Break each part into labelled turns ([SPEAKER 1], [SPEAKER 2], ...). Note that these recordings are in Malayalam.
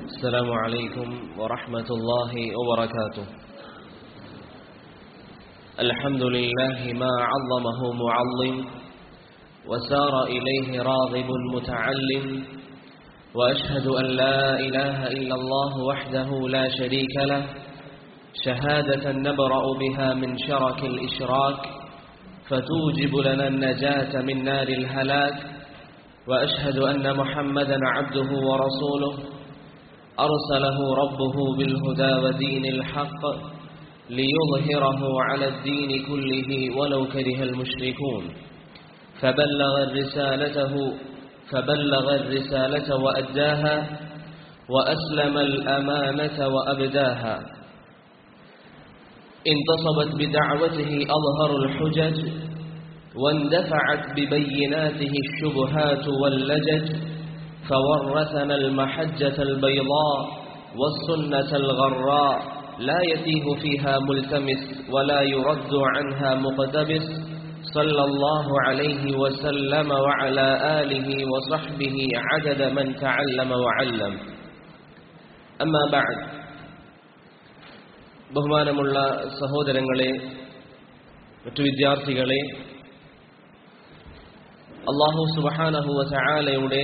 [SPEAKER 1] السلام عليكم ورحمة الله وبركاته الحمد لله ما عظمه معظم وسار إليه راغب متعلم وأشهد أن لا إله إلا الله وحده لا شريك له شهادة نبرأ بها من شرك الإشراك فتوجب لنا النجاة من نار الهلاك وأشهد أن محمدا عبده ورسوله أرسله ربه بالهدى ودين الحق ليظهره على الدين كله ولو كره المشركون فبلغ الرسالته فبلغ الرسالة وأداها وأسلم الأمانة وأبداها انتصبت بدعوته أظهر الحجج واندفعت ببيناته الشبهات واللجج فورثنا المحجة البيضاء والسنة الغراء لا يتيه فيها ملتمس ولا يرد عنها مقتبس صلى الله عليه وسلم وعلى آله وصحبه عدد من تعلم وعلم أما بعد ബഹുമാനമുള്ള സഹോദരങ്ങളെ മറ്റു വിദ്യാർത്ഥികളെ അള്ളാഹു സുബഹാനഹുവ ചായാലയുടെ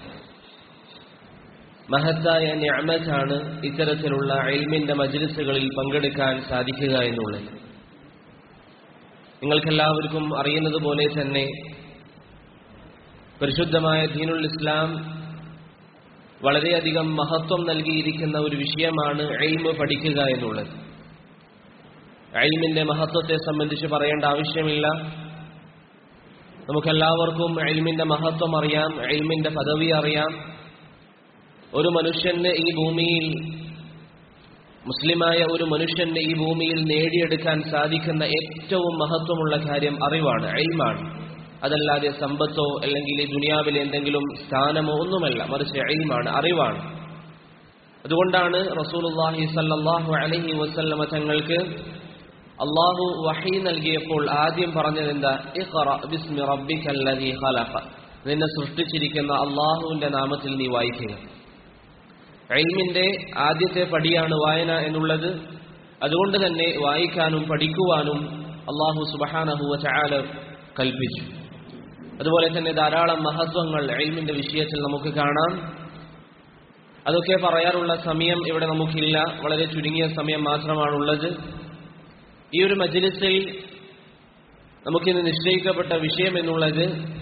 [SPEAKER 1] മഹത്തായ ഞാമറ്റാണ് ഇത്തരത്തിലുള്ള എൽമിന്റെ മജ്ലിസുകളിൽ പങ്കെടുക്കാൻ സാധിക്കുക എന്നുള്ളത് നിങ്ങൾക്കെല്ലാവർക്കും അറിയുന്നത് പോലെ തന്നെ പരിശുദ്ധമായ ദീനുൽ ഇസ്ലാം വളരെയധികം മഹത്വം നൽകിയിരിക്കുന്ന ഒരു വിഷയമാണ് എൽമ് പഠിക്കുക എന്നുള്ളത് എൽമിന്റെ മഹത്വത്തെ സംബന്ധിച്ച് പറയേണ്ട ആവശ്യമില്ല നമുക്കെല്ലാവർക്കും എൽമിന്റെ മഹത്വം അറിയാം എൽമിന്റെ പദവി അറിയാം ഒരു മനുഷ്യന് ഈ ഭൂമിയിൽ മുസ്ലിമായ ഒരു മനുഷ്യന് ഈ ഭൂമിയിൽ നേടിയെടുക്കാൻ സാധിക്കുന്ന ഏറ്റവും മഹത്വമുള്ള കാര്യം അറിവാണ് എൽമാണ് അതല്ലാതെ സമ്പത്തോ അല്ലെങ്കിൽ ഈ ദുനിയാവിലെ എന്തെങ്കിലും സ്ഥാനമോ ഒന്നുമല്ല മറിച്ച് എൽമാണ് അറിവാണ് അതുകൊണ്ടാണ് റസൂലുള്ളാഹി സല്ലല്ലാഹു അലൈഹി വസല്ലമ തങ്ങൾക്ക് അള്ളാഹു വഹി നൽകിയപ്പോൾ ആദ്യം പറഞ്ഞത് എന്താ ഇഖറ ബിസ്മി റബ്ബിക്കല്ലദീ ഖലഖ നിന്നെ സൃഷ്ടിച്ചിരിക്കുന്ന അള്ളാഹുവിന്റെ നാമത്തിൽ നീ വായിക്കുക എൽമിന്റെ ആദ്യത്തെ പടിയാണ് വായന എന്നുള്ളത് അതുകൊണ്ട് തന്നെ വായിക്കാനും പഠിക്കുവാനും അള്ളാഹു സുബഹാനഹുവ ചായാല കൽപ്പിച്ചു അതുപോലെ തന്നെ ധാരാളം മഹത്വങ്ങൾ എൽമിന്റെ വിഷയത്തിൽ നമുക്ക് കാണാം അതൊക്കെ പറയാറുള്ള സമയം ഇവിടെ നമുക്കില്ല വളരെ ചുരുങ്ങിയ സമയം മാത്രമാണുള്ളത് ഈ ഒരു മജ്ലിസിൽ നമുക്കിന്ന് നിശ്ചയിക്കപ്പെട്ട വിഷയം എന്നുള്ളത്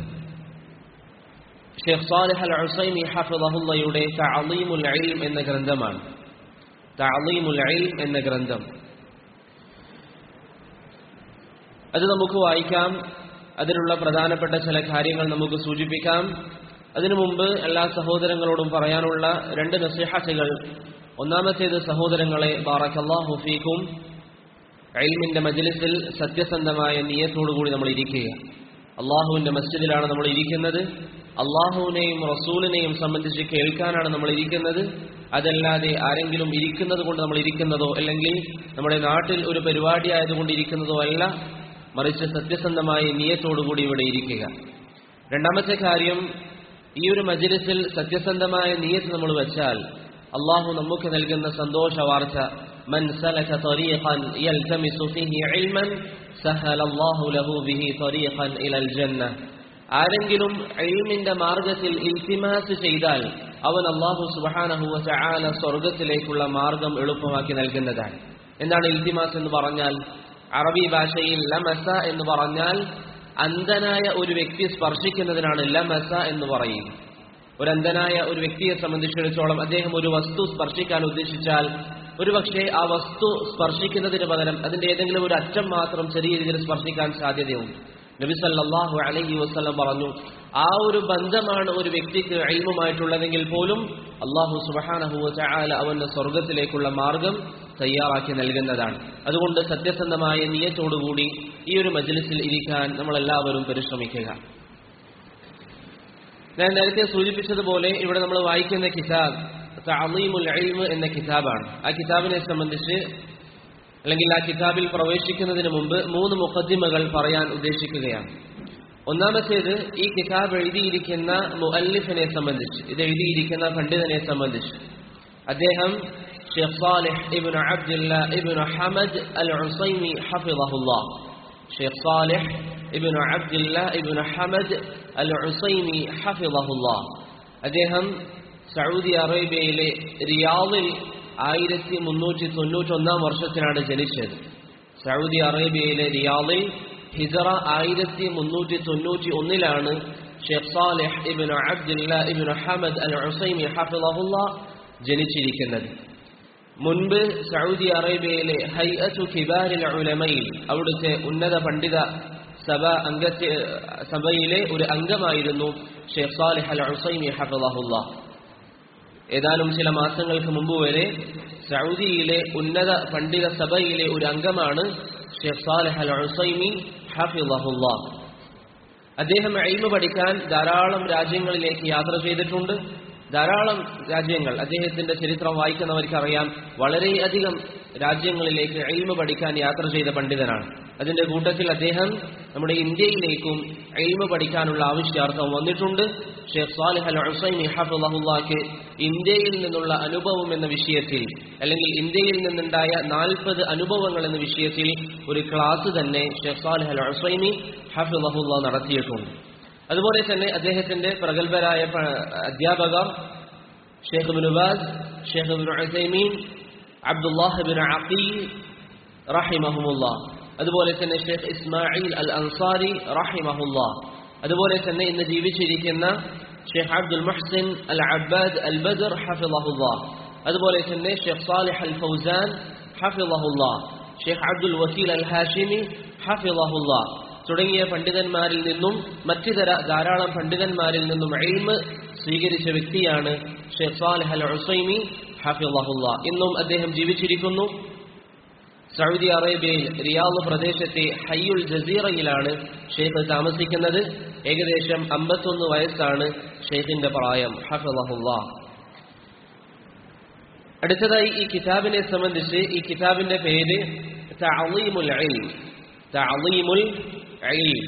[SPEAKER 1] ഷെയ്ഖ് സാലിഹ് അൽ ഉസൈമി ഹഫിദഹുല്ലയുടെ തഅലീമുൽ ഇൽം എന്ന ഗ്രന്ഥമാണ് തഅലീമുൽ ഇൽം എന്ന ഗ്രന്ഥം അത് നമുക്ക് വായിക്കാം അതിലുള്ള പ്രധാനപ്പെട്ട ചില കാര്യങ്ങൾ നമുക്ക് സൂചിപ്പിക്കാം അതിനു മുമ്പ് എല്ലാ സഹോദരങ്ങളോടും പറയാനുള്ള രണ്ട് നസിഹത്തുകൾ ഒന്നാമത്തേത് സഹോദരങ്ങളെ ബാറക്കല്ലാഹു ഫീക്കും ഇൽമിന്റെ മജ്ലിസിൽ സത്യസന്ധമായ നിയത്തോടുകൂടി നമ്മൾ ഇരിക്കുക അള്ളാഹുവിന്റെ മസ്ജിദിലാണ് നമ്മൾ ഇരിക്കുന്നത് അള്ളാഹുവിനെയും റസൂലിനെയും സംബന്ധിച്ച് കേൾക്കാനാണ് നമ്മൾ ഇരിക്കുന്നത് അതല്ലാതെ ആരെങ്കിലും ഇരിക്കുന്നത് കൊണ്ട് നമ്മൾ ഇരിക്കുന്നതോ അല്ലെങ്കിൽ നമ്മുടെ നാട്ടിൽ ഒരു പരിപാടി ആയതുകൊണ്ട് ഇരിക്കുന്നതോ അല്ല മറിച്ച് സത്യസന്ധമായ നിയത്തോടുകൂടി ഇവിടെ ഇരിക്കുക രണ്ടാമത്തെ കാര്യം ഈ ഒരു മജ്ലിസിൽ സത്യസന്ധമായ നിയത്ത് നമ്മൾ വെച്ചാൽ അള്ളാഹു നമുക്ക് നൽകുന്ന സന്തോഷ വാർത്ത من سلك طريقا يلتمس فيه علما سهل الله له به طريقا إلى الجنة ആരെങ്കിലും എൽമിന്റെ മാർഗത്തിൽ ഇൽത്തിമാസ് ചെയ്താൽ അവൻ അള്ളാഹു സുബാനഹുവ ചാല സ്വർഗത്തിലേക്കുള്ള മാർഗം എളുപ്പമാക്കി നൽകുന്നതാണ് എന്താണ് ഇൽത്തിമാസ് എന്ന് പറഞ്ഞാൽ അറബി ഭാഷയിൽ ലമസ എന്ന് പറഞ്ഞാൽ അന്ധനായ ഒരു വ്യക്തി സ്പർശിക്കുന്നതിനാണ് ലമസ എന്ന് പറയും ഒരു അന്ധനായ ഒരു വ്യക്തിയെ സംബന്ധിച്ചിടത്തോളം അദ്ദേഹം ഒരു വസ്തു സ്പർശിക്കാൻ ഉദ്ദേശിച്ചാൽ ഒരുപക്ഷെ ആ വസ്തു സ്പർശിക്കുന്നതിന് പകരം അതിന്റെ ഏതെങ്കിലും ഒരു അറ്റം മാത്രം ചെറിയ രീതിയിൽ സ്പർശിക്കാൻ സാധ്യതയുണ്ട് നബി സല്ലല്ലാഹു അലൈഹി വസല്ലം പറഞ്ഞു ആ ഒരു ബന്ധമാണ് ഒരു വ്യക്തിക്ക് അയിമുമായിട്ടുള്ളതെങ്കിൽ പോലും അള്ളാഹു സുബഹാനഹു ചായാല അവന്റെ സ്വർഗത്തിലേക്കുള്ള മാർഗം തയ്യാറാക്കി നൽകുന്നതാണ് അതുകൊണ്ട് സത്യസന്ധമായ നിയത്തോടുകൂടി ഈ ഒരു മജ്ലിസിൽ ഇരിക്കാൻ നമ്മളെല്ലാവരും പരിശ്രമിക്കുക ഞാൻ നേരത്തെ സൂചിപ്പിച്ചതുപോലെ ഇവിടെ നമ്മൾ വായിക്കുന്ന കിതാബ് തഅലീമുൽ ഇൽമ് എന്ന കിതാബാണ് ആ കിതാബിനെ സംബന്ധിച്ച് അല്ലെങ്കിൽ ആ കിതാബിൽ പ്രവേശിക്കുന്നതിന് മുമ്പ് മൂന്ന് മുഖദ്ദിമകൾ പറയാൻ ഉദ്ദേശിക്കുകയാണ് ഒന്നാമത്തേത് ഈ കിതാബ് എഴുതിയിരിക്കുന്ന മുഅല്ലിഫിനെ സംബന്ധിച്ച് ഇത് എഴുതിയിരിക്കുന്ന പണ്ഡിതനെ സംബന്ധിച്ച് അദ്ദേഹം Sheikh Saleh ibn Abdullah ibn Hamad al Usaimi ഹഫിളഹുല്ലാ Sheikh Saleh ibn Abdullah ibn Hamad al Usaimi ഹഫിളഹുല്ലാ അദ്ദേഹം സൗദി അറേബ്യയിലെ റിയാദിൽ ആയിരത്തി മുന്നൂറ്റി തൊണ്ണൂറ്റി ഒന്നാം വർഷത്തിലാണ് ജനിച്ചത് സൗദി അറേബ്യയിലെ റിയാദിൽ ഹിജറ ആയിരത്തി മുന്നൂറ്റി തൊണ്ണൂറ്റി ഒന്നിലാണ് Sheikh Saleh ibn Abdullah ibn Hamad al Usaimi ഹഫിളഹുല്ല ജനിച്ചിരിക്കുന്നത് മുൻപ് സൗദി അറേബ്യയിലെ ഹൈഅത്തു കിബാരിൽ ഉലമയിൽ അവിടുത്തെ ഉന്നത പണ്ഡിത സഭ അംഗത്തെ സഭയിലെ ഒരു അംഗമായിരുന്നു ഷെയ്ഖ് സാലിഹ് അൽ ഉസൈമി ഹഫിളഹുല്ല ഏതാനും ചില മാസങ്ങൾക്ക് മുമ്പ് വരെ സൗദിയിലെ ഉന്നത പണ്ഡിത സഭയിലെ ഒരു അംഗമാണ് ഷെയ്ഖ് സാലിഹ് അൽ ഉസൈമി ഹഫിളഹുല്ല അദ്ദേഹം എയിമ പഠിക്കാൻ ധാരാളം രാജ്യങ്ങളിലേക്ക് യാത്ര ചെയ്തിട്ടുണ്ട് ധാരാളം രാജ്യങ്ങൾ അദ്ദേഹത്തിന്റെ ചരിത്രം വായിക്കുന്നവർക്കറിയാം വളരെയധികം രാജ്യങ്ങളിലേക്ക് എയിമ പഠിക്കാൻ യാത്ര ചെയ്ത പണ്ഡിതനാണ് അതിന്റെ കൂട്ടത്തിൽ അദ്ദേഹം നമ്മുടെ ഇന്ത്യയിലേക്കും എയിമ പഠിക്കാനുള്ള ആവശ്യാർത്ഥം വന്നിട്ടുണ്ട് ഷെയ്ഖ് സാലിഹ് അൽ ഹുസൈമി ഹഫുല്ലാഹുല്ലാക്ക് ഇന്ത്യയിൽ നിന്നുള്ള അനുഭവം എന്ന വിഷയത്തിൽ അല്ലെങ്കിൽ ഇന്ത്യയിൽ നിന്നുണ്ടായ നാൽപ്പത് അനുഭവങ്ങൾ എന്ന വിഷയത്തിൽ ഒരു ക്ലാസ് തന്നെ ഷെയ്ഖ് സാലിഹ് അൽ ഹുസൈമി ഹഫുല്ലാഹുല്ല നടത്തിയിട്ടുണ്ട് അതുപോലെ തന്നെ അദ്ദേഹത്തിന്റെ പ്രഗത്ഭരായ അധ്യാപകർ Sheikh bin Ubaz Sheikh bin Uthaymeen Abdullah bin Aqeel റഹിമഹുമുല്ല അതുപോലെ തന്നെ ഷെയ്ഖ് ഇസ്മായിൽ അൽ അൻസാരി റഹിമഹുല്ല അതുപോലെ തന്നെ ഇന്ന് ജീവിച്ചിരിക്കുന്ന ഷെയ്ഖ് അബ്ദുൽ മുഹ്സിൻ അൽ അബ്ബാദ് അൽ ബദർ ഹഫിളഹുല്ല അതുപോലെ തന്നെ ഷെയ്ഖ് സാലിഹ് അൽ ഫൗസാൻ ഹഫിളഹുല്ല Sheikh Abdul Wakeel al Hashimi ഹഫിളഹുല്ല തുടങ്ങിയ പണ്ഡിതന്മാരിൽ നിന്നും മറ്റിതര ധാരാളം പണ്ഡിതന്മാരിൽ നിന്നും എൽമ് സ്വീകരിച്ച വ്യക്തിയാണ് ഷെയ്ഖ് സാലിഹ് അൽ ഉസൈമി ഹഫിളഹുല്ല ഇന്നും അദ്ദേഹം ജീവിച്ചിരിക്കുന്നു സൗദി അറേബ്യയിൽ റിയാദ് പ്രദേശത്തെ ഹയ്യുൽ ജസീറയിലാണ് ഷെയ്ഖ് താമസിക്കുന്നത് ഏകദേശം അമ്പത്തൊന്ന് വയസ്സാണ് ഷെയ്ഖിന്റെ പ്രായം ഹഫിളഹുല്ല അടുത്തതായി ഈ കിതാബിനെ സംബന്ധിച്ച് ഈ കിതാബിന്റെ പേര് തഅളീമുൽ ഇൽം തഅളീമുൽ ഇൽം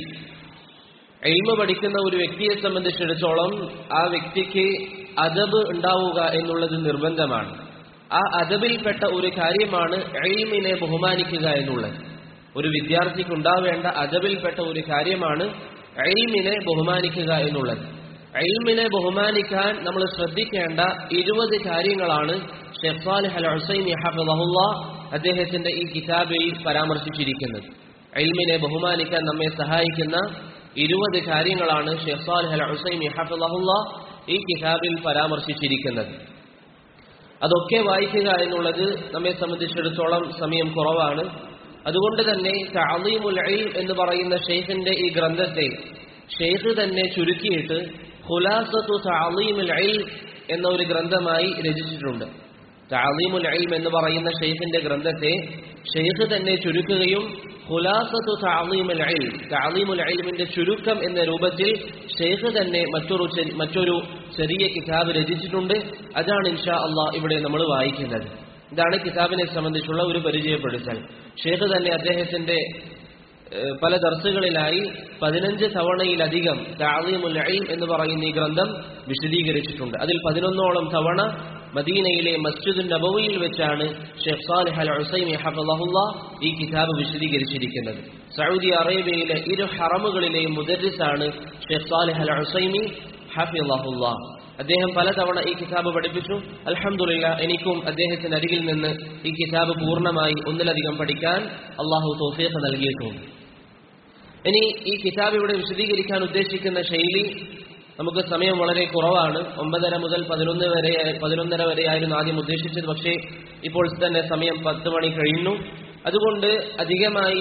[SPEAKER 1] ഇൽമ പഠിക്കുന്ന ഒരു വ്യക്തിയെ സംബന്ധിച്ചിടത്തോളം ആ വ്യക്തിക്ക് അദബ് ഉണ്ടാവുക എന്നുള്ളത് നിർബന്ധമാണ് ആ അദബിൽപ്പെട്ട ഒരു കാര്യമാണ് എൽമിനെ ബഹുമാനിക്കുക എന്നുള്ളത് ഒരു വിദ്യാർത്ഥിക്ക് ഉണ്ടാവേണ്ട അദബിൽപ്പെട്ട ഒരു കാര്യമാണ് എൽമിനെ ബഹുമാനിക്കുക എന്നുള്ളത് എൽമിനെ ബഹുമാനിക്കാൻ നമ്മൾ ശ്രദ്ധിക്കേണ്ട ഇരുപത് കാര്യങ്ങളാണ് ഷെഖ് സാലിഹ് അൽ ഹുസൈൻ ഹഫിളഹുല്ല അദ്ദേഹത്തിന്റെ ഈ കിതാബിൽ പരാമർശിച്ചിരിക്കുന്നത് എൽമിനെ ബഹുമാനിക്കാൻ നമ്മെ സഹായിക്കുന്ന ഇരുപത് കാര്യങ്ങളാണ് ഷെഖ് സാലിഹ് അൽ ഹുസൈൻ ഹഫിളഹുല്ല ഈ കിതാബിൽ പരാമർശിച്ചിരിക്കുന്നത് അതൊക്കെ വായിക്കുക എന്നുള്ളത് നമ്മെ സംബന്ധിച്ചിടത്തോളം സമയം കുറവാണ് അതുകൊണ്ട് തന്നെ തഅലീമുൽ ഇൽം എന്ന് പറയുന്ന ഷെയ്ഖിന്റെ ഈ ഗ്രന്ഥത്തെ ഷെയ്ഖ് തന്നെ ചുരുക്കിയിട്ട് ഖുലാസത്തു തഅലീമുൽ ഇൽം എന്ന ഒരു ഗ്രന്ഥമായി രചിച്ചിട്ടുണ്ട് തഅലീമുൽ ഇൽം എന്ന് പറയുന്ന ഷെയ്ഖിന്റെ ഗ്രന്ഥത്തെ ഷെയ്ഖ് തന്നെ ചുരുക്കുകയും ഖുലാസത്തു തഅലീമുൽ ഇൽം തഅലീമുൽ ഇൽമിന്റെ ചുരുക്കം എന്ന രൂപത്തിൽ ഷെയ്ഖ് തന്നെ മറ്റൊരു ചെറി- മറ്റൊരു ചെറിയ കിതാബ് രചിച്ചിട്ടുണ്ട് അതാണ് ഇൻഷാ അള്ളാഹ് ഇവിടെ നമ്മൾ വായിക്കുന്നത് ഇതാണ് കിതാബിനെ സംബന്ധിച്ചുള്ള ഒരു പരിചയപ്പെടുത്തൽ ഷെയ്ഖ് തന്നെ അദ്ദേഹത്തിന്റെ ഏഹ്, പല ദർസുകളിലായി പതിനഞ്ച് തവണയിലധികം തഅലീമുൽ ഇൽം എന്ന് പറയുന്ന ഈ ഗ്രന്ഥം വിശദീകരിച്ചിട്ടുണ്ട് അതിൽ പതിനൊന്നോളം തവണ മദീനയിലെ മസ്ജിദ് നബവിയിൽ വെച്ചാണ് ഷെയ്ഖ് സാലിഹ് അൽ ഹുസൈമി ഹഫളഹുല്ല ഈ കിതാബ് വിശദീകരിച്ചിരിക്കുന്നത് സൗദി അറേബ്യയിലെ ഇരു ഹറമുകളിലെയും മുദരിസാണ് ഷെയ്ഖ് സാലിഹ് അൽ ഹുസൈമി ഹഫിളഹുല്ല അദ്ദേഹം പലതവണ ഈ കിതാബ് പഠിപ്പിച്ചു അൽഹംദുലില്ല എനിക്കും അദ്ദേഹത്തിന് അരികിൽ നിന്ന് ഈ കിതാബ് പൂർണ്ണമായി ഒന്നിലധികം പഠിക്കാൻ അള്ളാഹു തോഫീഖ് നൽകിയിട്ടുണ്ട് ഇനി ഈ കിതാബ് ഇവിടെ വിശദീകരിക്കാൻ ഉദ്ദേശിക്കുന്ന ശൈലി നമുക്ക് സമയം വളരെ കുറവാണ് ഒമ്പതര മുതൽ പതിനൊന്ന് വരെ പതിനൊന്നര വരെയായിരുന്നു ആദ്യം ഉദ്ദേശിച്ചത് പക്ഷേ ഇപ്പോൾ തന്നെ സമയം പത്ത് മണി കഴിഞ്ഞു അതുകൊണ്ട് അധികമായി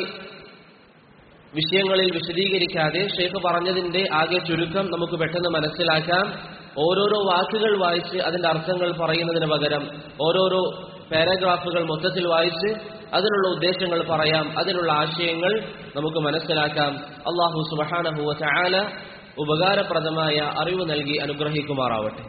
[SPEAKER 1] വിഷയങ്ങളിൽ വിശദീകരിക്കാതെ ഷെയ്ഖ് പറഞ്ഞതിന്റെ ആകെ ചുരുക്കം നമുക്ക് പെട്ടെന്ന് മനസ്സിലാക്കാം ഓരോരോ വാക്കുകൾ വായിച്ച് അതിന്റെ അർത്ഥങ്ങൾ പറയുന്നതിന് പകരം ഓരോരോ പാരഗ്രാഫുകൾ മൊത്തത്തിൽ വായിച്ച് അതിനുള്ള ഉദ്ദേശങ്ങൾ പറയാം അതിനുള്ള ആശയങ്ങൾ നമുക്ക് മനസ്സിലാക്കാം അള്ളാഹു സുബഹാനഹുവ ചാല ഉപകാരപ്രദമായ അറിവ് നൽകി അനുഗ്രഹിക്കുമാറാവട്ടെ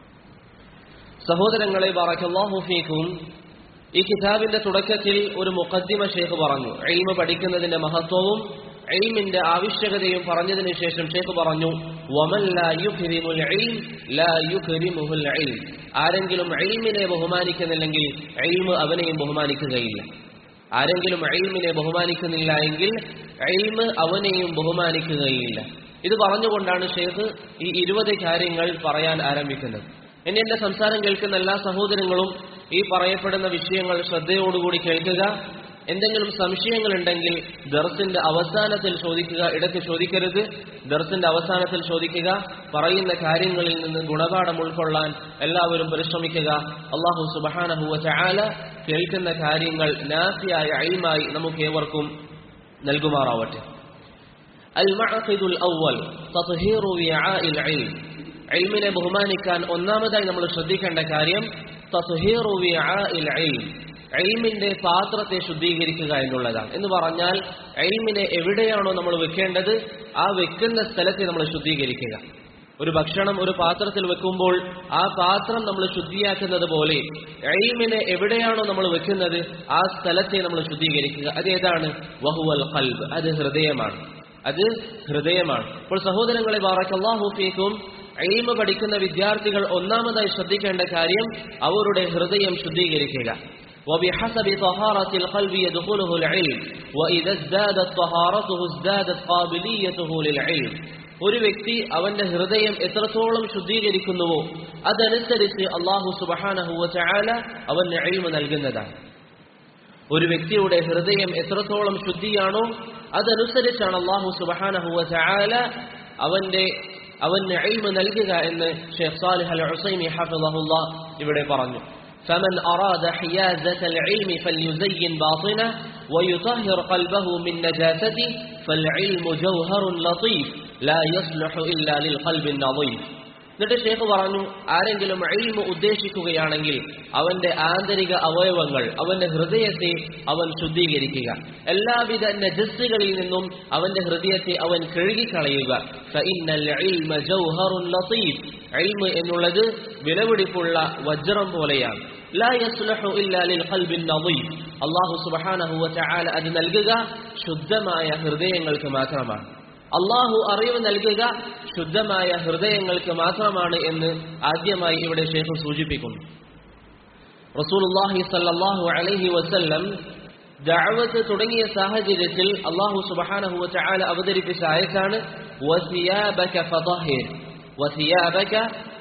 [SPEAKER 1] സഹോദരങ്ങളെ ബാറക്കല്ലാഹു ഫീക്കും ഈ കിതാബിന്റെ തുടക്കത്തിൽ ഒരു മുഖദ്ദിമ ഷേഖ് പറഞ്ഞു എൽമ പഠിക്കുന്നതിന്റെ മഹത്വവും എൽമിന്റെ ആവശ്യകതയും പറഞ്ഞതിന് ശേഷം ഷേഖ് പറഞ്ഞു വമൻ ലാ യുക്രിമുൽ ഇൽം ലാ യുക്രിമുഹുൽ ഇൽം ആരെങ്കിലും ഇൽമിനെ ബഹുമാനിക്കുന്നില്ലെങ്കിൽ ഇൽമ് അവനെയും ബഹുമാനിക്കുകയില്ല ആരെങ്കിലും ഇൽമിനെ ബഹുമാനിക്കുന്നില്ല എങ്കിൽ ഇൽമ് അവനെയും ബഹുമാനിക്കുകയില്ല ഇത് പറഞ്ഞുകൊണ്ടാണ് ഷെയ്ഖ് ഈ ഇരുപത് കാര്യങ്ങൾ പറയാൻ ആരംഭിക്കുന്നത് ഇനി എന്റെ സംസാരം കേൾക്കുന്ന എല്ലാ സഹോദരങ്ങളും ഈ പറയപ്പെടുന്ന വിഷയങ്ങൾ ശ്രദ്ധയോടുകൂടി കേൾക്കുക എന്തെങ്കിലും സംശയങ്ങളുണ്ടെങ്കിൽ ദർസിന്റെ അവസാനത്തിൽ ചോദിക്കുക ഇടയ്ക്ക് ചോദിക്കരുത് ദർസിന്റെ അവസാനത്തിൽ ചോദിക്കുക പറയുന്ന കാര്യങ്ങളിൽ നിന്ന് ഗുണപാഠം ഉൾക്കൊള്ളാൻ എല്ലാവരും പരിശ്രമിക്കുക അള്ളാഹു സുബഹാനഹുവ ചാല കേൾക്കുന്ന കാര്യങ്ങൾ നാസിയായ അയിമായി നമുക്ക് ഏവർക്കും നൽകുമാറാവട്ടെ المعقد الأول تطهير وعاء العلم علمനെ ബഹുമാനിക്കാൻ ഒന്നാമതായി നമ്മൾ ശ്രദ്ധിക്കേണ്ട കാര്യം തത്ഹീർ ഇൽം എൽമിന്റെ പാത്രത്തെ ശുദ്ധീകരിക്കുക എന്നുള്ളതാണ് എന്ന് പറഞ്ഞാൽ എൽമിനെ എവിടെയാണോ നമ്മൾ വെക്കേണ്ടത് ആ വെക്കുന്ന സ്ഥലത്തെ നമ്മൾ ശുദ്ധീകരിക്കുക ഒരു ഭക്ഷണം ഒരു പാത്രത്തിൽ വെക്കുമ്പോൾ ആ പാത്രം നമ്മൾ ശുദ്ധിയാക്കുന്നത് പോലെ എൽമിനെ എവിടെയാണോ നമ്മൾ വെക്കുന്നത് ആ സ്ഥലത്തെ നമ്മൾ ശുദ്ധീകരിക്കുക അതേതാണ് വഹുവൽ കൽബ് അത് ഹൃദയമാണ് അത് ഹൃദയമാണ് അപ്പോൾ സഹോദരങ്ങളെ ബാറക്കല്ലാഹുഫീക്കും എയിമ പഠിക്കുന്ന വിദ്യാർത്ഥികൾ ഒന്നാമതായി ശ്രദ്ധിക്കേണ്ട കാര്യം അവരുടെ ഹൃദയം ശുദ്ധീകരിക്കുക وبحسب طهارة القلب يدخله العلم وإذا ازدادت طهارته ازدادت قابليته للعلم ഒരു വ്യക്തി അവന്റെ ഹൃദയം എത്രത്തോളം ശുദ്ധീകരിക്കുന്നുവോ അതനുസരിച്ച് അള്ളാഹു സുബഹാനഹുവ ചായാല അവന് എഴിമ നൽകുന്നതാണ് ഒരു വ്യക്തിയുടെ ഹൃദയം എത്രത്തോളം ശുദ്ധിയാണോ അതനുസരിച്ചാണ് അള്ളാഹു സുബഹാനഹുവ ചായാല അവന്റെ അവന് എഴിമ നൽകുക എന്ന് ഷെയ്ഖ് സാലിഹ് അൽ ഹുസൈമി ഹഫിളഹുല്ല ഇവിടെ പറഞ്ഞു فمن أراد حيازة العلم فليزين باطنه ويطهر قلبه من نجاسته فالعلم جوهر لطيف لا يصلح إلا للقلب النظيف എന്നിട്ട് ഷേഖ് പറഞ്ഞു ആരെങ്കിലും എൽമ ഉദ്ദേശിക്കുകയാണെങ്കിൽ അവന്റെ ആന്തരിക അവയവങ്ങൾ അവന്റെ ഹൃദയത്തെ അവൻ ശുദ്ധീകരിക്കുക എല്ലാവിധ നജസ്സുകളിൽ നിന്നും അവന്റെ ഹൃദയത്തെ അവൻ കഴുകിക്കളയുക എൽമ എന്നുള്ളത് വിലപിടിപ്പുള്ള വജ്രം പോലെയാണ് അള്ളാഹു സുബാനഹുവ ചാല അത് നൽകുക ശുദ്ധമായ ഹൃദയങ്ങൾക്ക് മാത്രമാണ് അള്ളാഹു അറിവ് നൽകുക ശുദ്ധമായ ഹൃദയങ്ങൾക്ക് മാത്രമാണ് എന്ന് ആദ്യമായി ഇവിടെ ശേഖർ സൂചിപ്പിക്കുന്നു റസൂലുള്ളാഹി സല്ലല്ലാഹു അലൈഹി വസല്ലം ദഅവത്ത് തുടങ്ങിയ സാഹചര്യത്തിൽ അള്ളാഹു സുബ്ഹാനഹു വതആല അവതരിപ്പിച്ച ആയത്താണ് വസിയാബക ഫതഹിർ വസിയാബക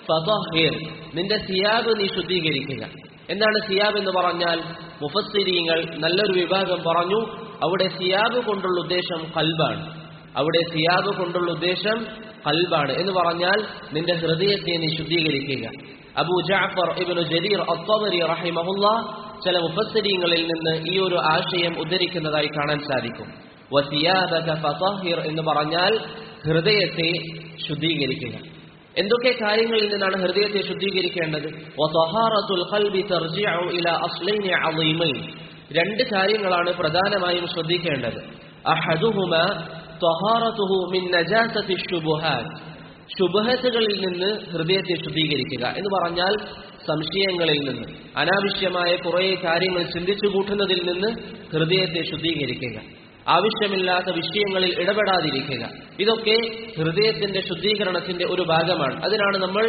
[SPEAKER 1] ഫതഹിർ നിന്റെ സിയാബ് നീ ശുദ്ധീകരിക്കുക എന്താണ് സിയാബ് എന്ന് പറഞ്ഞാൽ മുഫസ്സിരീങ്ങൾ നല്ലൊരു വിഭാഗം പറഞ്ഞു അവിടെ സിയാബ് കൊണ്ടുള്ള ഉദ്ദേശം കൽബാണ് അവിടെ സിയാബ് കൊണ്ടുള്ള ഉദ്ദേശം കൽബാണ് എന്ന് പറഞ്ഞാൽ നിന്റെ ഹൃദയത്തെ നീ ശുദ്ധീകരിക്കുക അബൂ ജാഫർ ഇബ്നു ജരീർ അത്തബരി റഹിമഹുല്ല ചില മുഫസ്സിരീങ്ങളിൽ നിന്ന് ഈ ഒരു ആശയം ഉദ്ധരിക്കുന്നതായി കാണാൻ സാധിക്കും വസിയാബക ഫതഹിർ എന്ന് പറഞ്ഞാൽ ഹൃദയത്തെ ശുദ്ധീകരിക്കുക എന്തൊക്കെ കാര്യങ്ങളിൽ നിന്നാണ് ഹൃദയത്തെ ശുദ്ധീകരിക്കേണ്ടത് വതഹാറത്തുൽ ഖൽബി തർജിഉ ഇലാ അസ്ലൈനി അളീമൈൻ രണ്ട് കാര്യങ്ങളാണ് പ്രധാനമായും ശ്രദ്ധിക്കേണ്ടത് അഹദുഹുമ ത്വഹാറത്തുഹു മിൻ നജാസത്തി ശുബുഹാത്ത് ശുബഹത്തുകളിൽ നിന്ന് ഹൃദയത്തെ ശുദ്ധീകരിക്കുക എന്ന് പറഞ്ഞാൽ സംശയങ്ങളിൽ നിന്ന് അനാവശ്യമായ കുറേ കാര്യങ്ങൾ ചിന്തിച്ചു കൂട്ടുന്നതിൽ നിന്ന് ഹൃദയത്തെ ശുദ്ധീകരിക്കുക ആവശ്യമില്ലാത്ത വിഷയങ്ങളിൽ ഇടപെടാതിരിക്കുക ഇതൊക്കെ ഹൃദയത്തിന്റെ ശുദ്ധീകരണത്തിന്റെ ഒരു ഭാഗമാണ് അതിനാണ് നമ്മൾ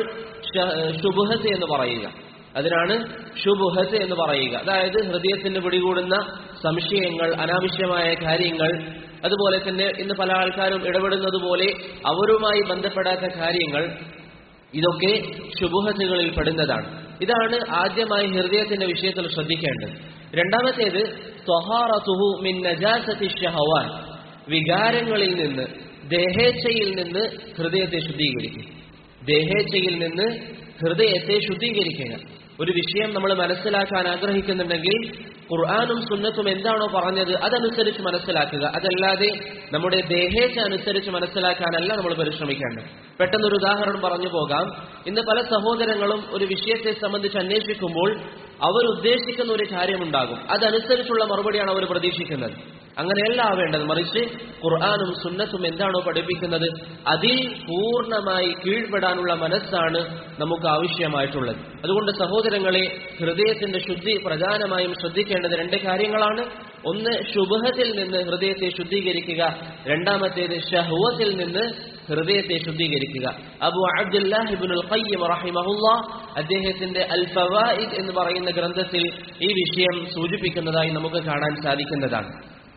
[SPEAKER 1] ശുബുഹത്ത് എന്ന് പറയുക അതിനാണ് ഷുബുഹത്ത് എന്ന് പറയുക അതായത് ഹൃദയത്തിന് പിടികൂടുന്ന സംശയങ്ങൾ അനാവശ്യമായ കാര്യങ്ങൾ അതുപോലെ തന്നെ ഇന്ന് പല ആൾക്കാരും ഇടപെടുന്നത് പോലെ അവരുമായി ബന്ധപ്പെടാത്ത കാര്യങ്ങൾ ഇതൊക്കെ ശുഭുഹത്തുകളിൽ പെടുന്നതാണ് ഇതാണ് ആദ്യമായി ഹൃദയത്തിന്റെ വിഷയത്തിൽ ശ്രദ്ധിക്കേണ്ടത് രണ്ടാമത്തേത് ത്വഹാറത്തുഹു മിൻ നജാസത്തി ഷഹവാൻ വികാരങ്ങളിൽ നിന്ന് ദേഹേച്ഛയിൽ നിന്ന് ഹൃദയത്തെ ശുദ്ധീകരിക്കുക ദേഹേച്ഛയിൽ നിന്ന് ഹൃദയത്തെ ശുദ്ധീകരിക്കുക ഒരു വിഷയം നമ്മൾ മനസ്സിലാക്കാൻ ആഗ്രഹിക്കുന്നുണ്ടെങ്കിൽ ഖുർആാനും സുന്നത്തും എന്താണോ പറഞ്ഞത് അതനുസരിച്ച് മനസ്സിലാക്കുക അതല്ലാതെ നമ്മുടെ ദേഹേച്ഛ അനുസരിച്ച് മനസ്സിലാക്കാനല്ല നമ്മൾ പരിശ്രമിക്കേണ്ടത് പെട്ടെന്നൊരു ഉദാഹരണം പറഞ്ഞു പോകാം ഇന്ന് പല സഹോദരങ്ങളും ഒരു വിഷയത്തെ സംബന്ധിച്ച് അന്വേഷിക്കുമ്പോൾ അവർ ഉദ്ദേശിക്കുന്ന ഒരു കാര്യമുണ്ടാകും അതനുസരിച്ചുള്ള മറുപടിയാണ് അവർ പ്രതീക്ഷിക്കുന്നത് അങ്ങനെയല്ല ആവേണ്ടത് മറിച്ച് ഖുർആാനും സുന്നത്തും എന്താണോ പഠിപ്പിക്കുന്നത് അതിൽ പൂർണ്ണമായി കീഴ്പ്പെടാനുള്ള മനസ്സാണ് നമുക്ക് ആവശ്യമായിട്ടുള്ളത് അതുകൊണ്ട് സഹോദരങ്ങളെ ഹൃദയത്തിന്റെ ശുദ്ധി പ്രധാനമായും ശ്രദ്ധിക്കേണ്ടത് രണ്ട് കാര്യങ്ങളാണ് ഒന്ന് ശുഭഹത്തിൽ നിന്ന് ഹൃദയത്തെ ശുദ്ധീകരിക്കുക രണ്ടാമത്തേത് ഷഹുവത്തിൽ നിന്ന് ഹൃദയത്തെ ശുദ്ധീകരിക്കുക അബു അബ്ദുല്ലാഹിബുൽ ഖയ്യം റഹിമഹുല്ല അദ്ദേഹത്തിന്റെ അൽ ഫവായിദ് എന്ന് പറയുന്ന ഗ്രന്ഥത്തിൽ ഈ വിഷയം സൂചിപ്പിക്കുന്നതായി നമുക്ക് കാണാൻ സാധിക്കുന്നതാണ്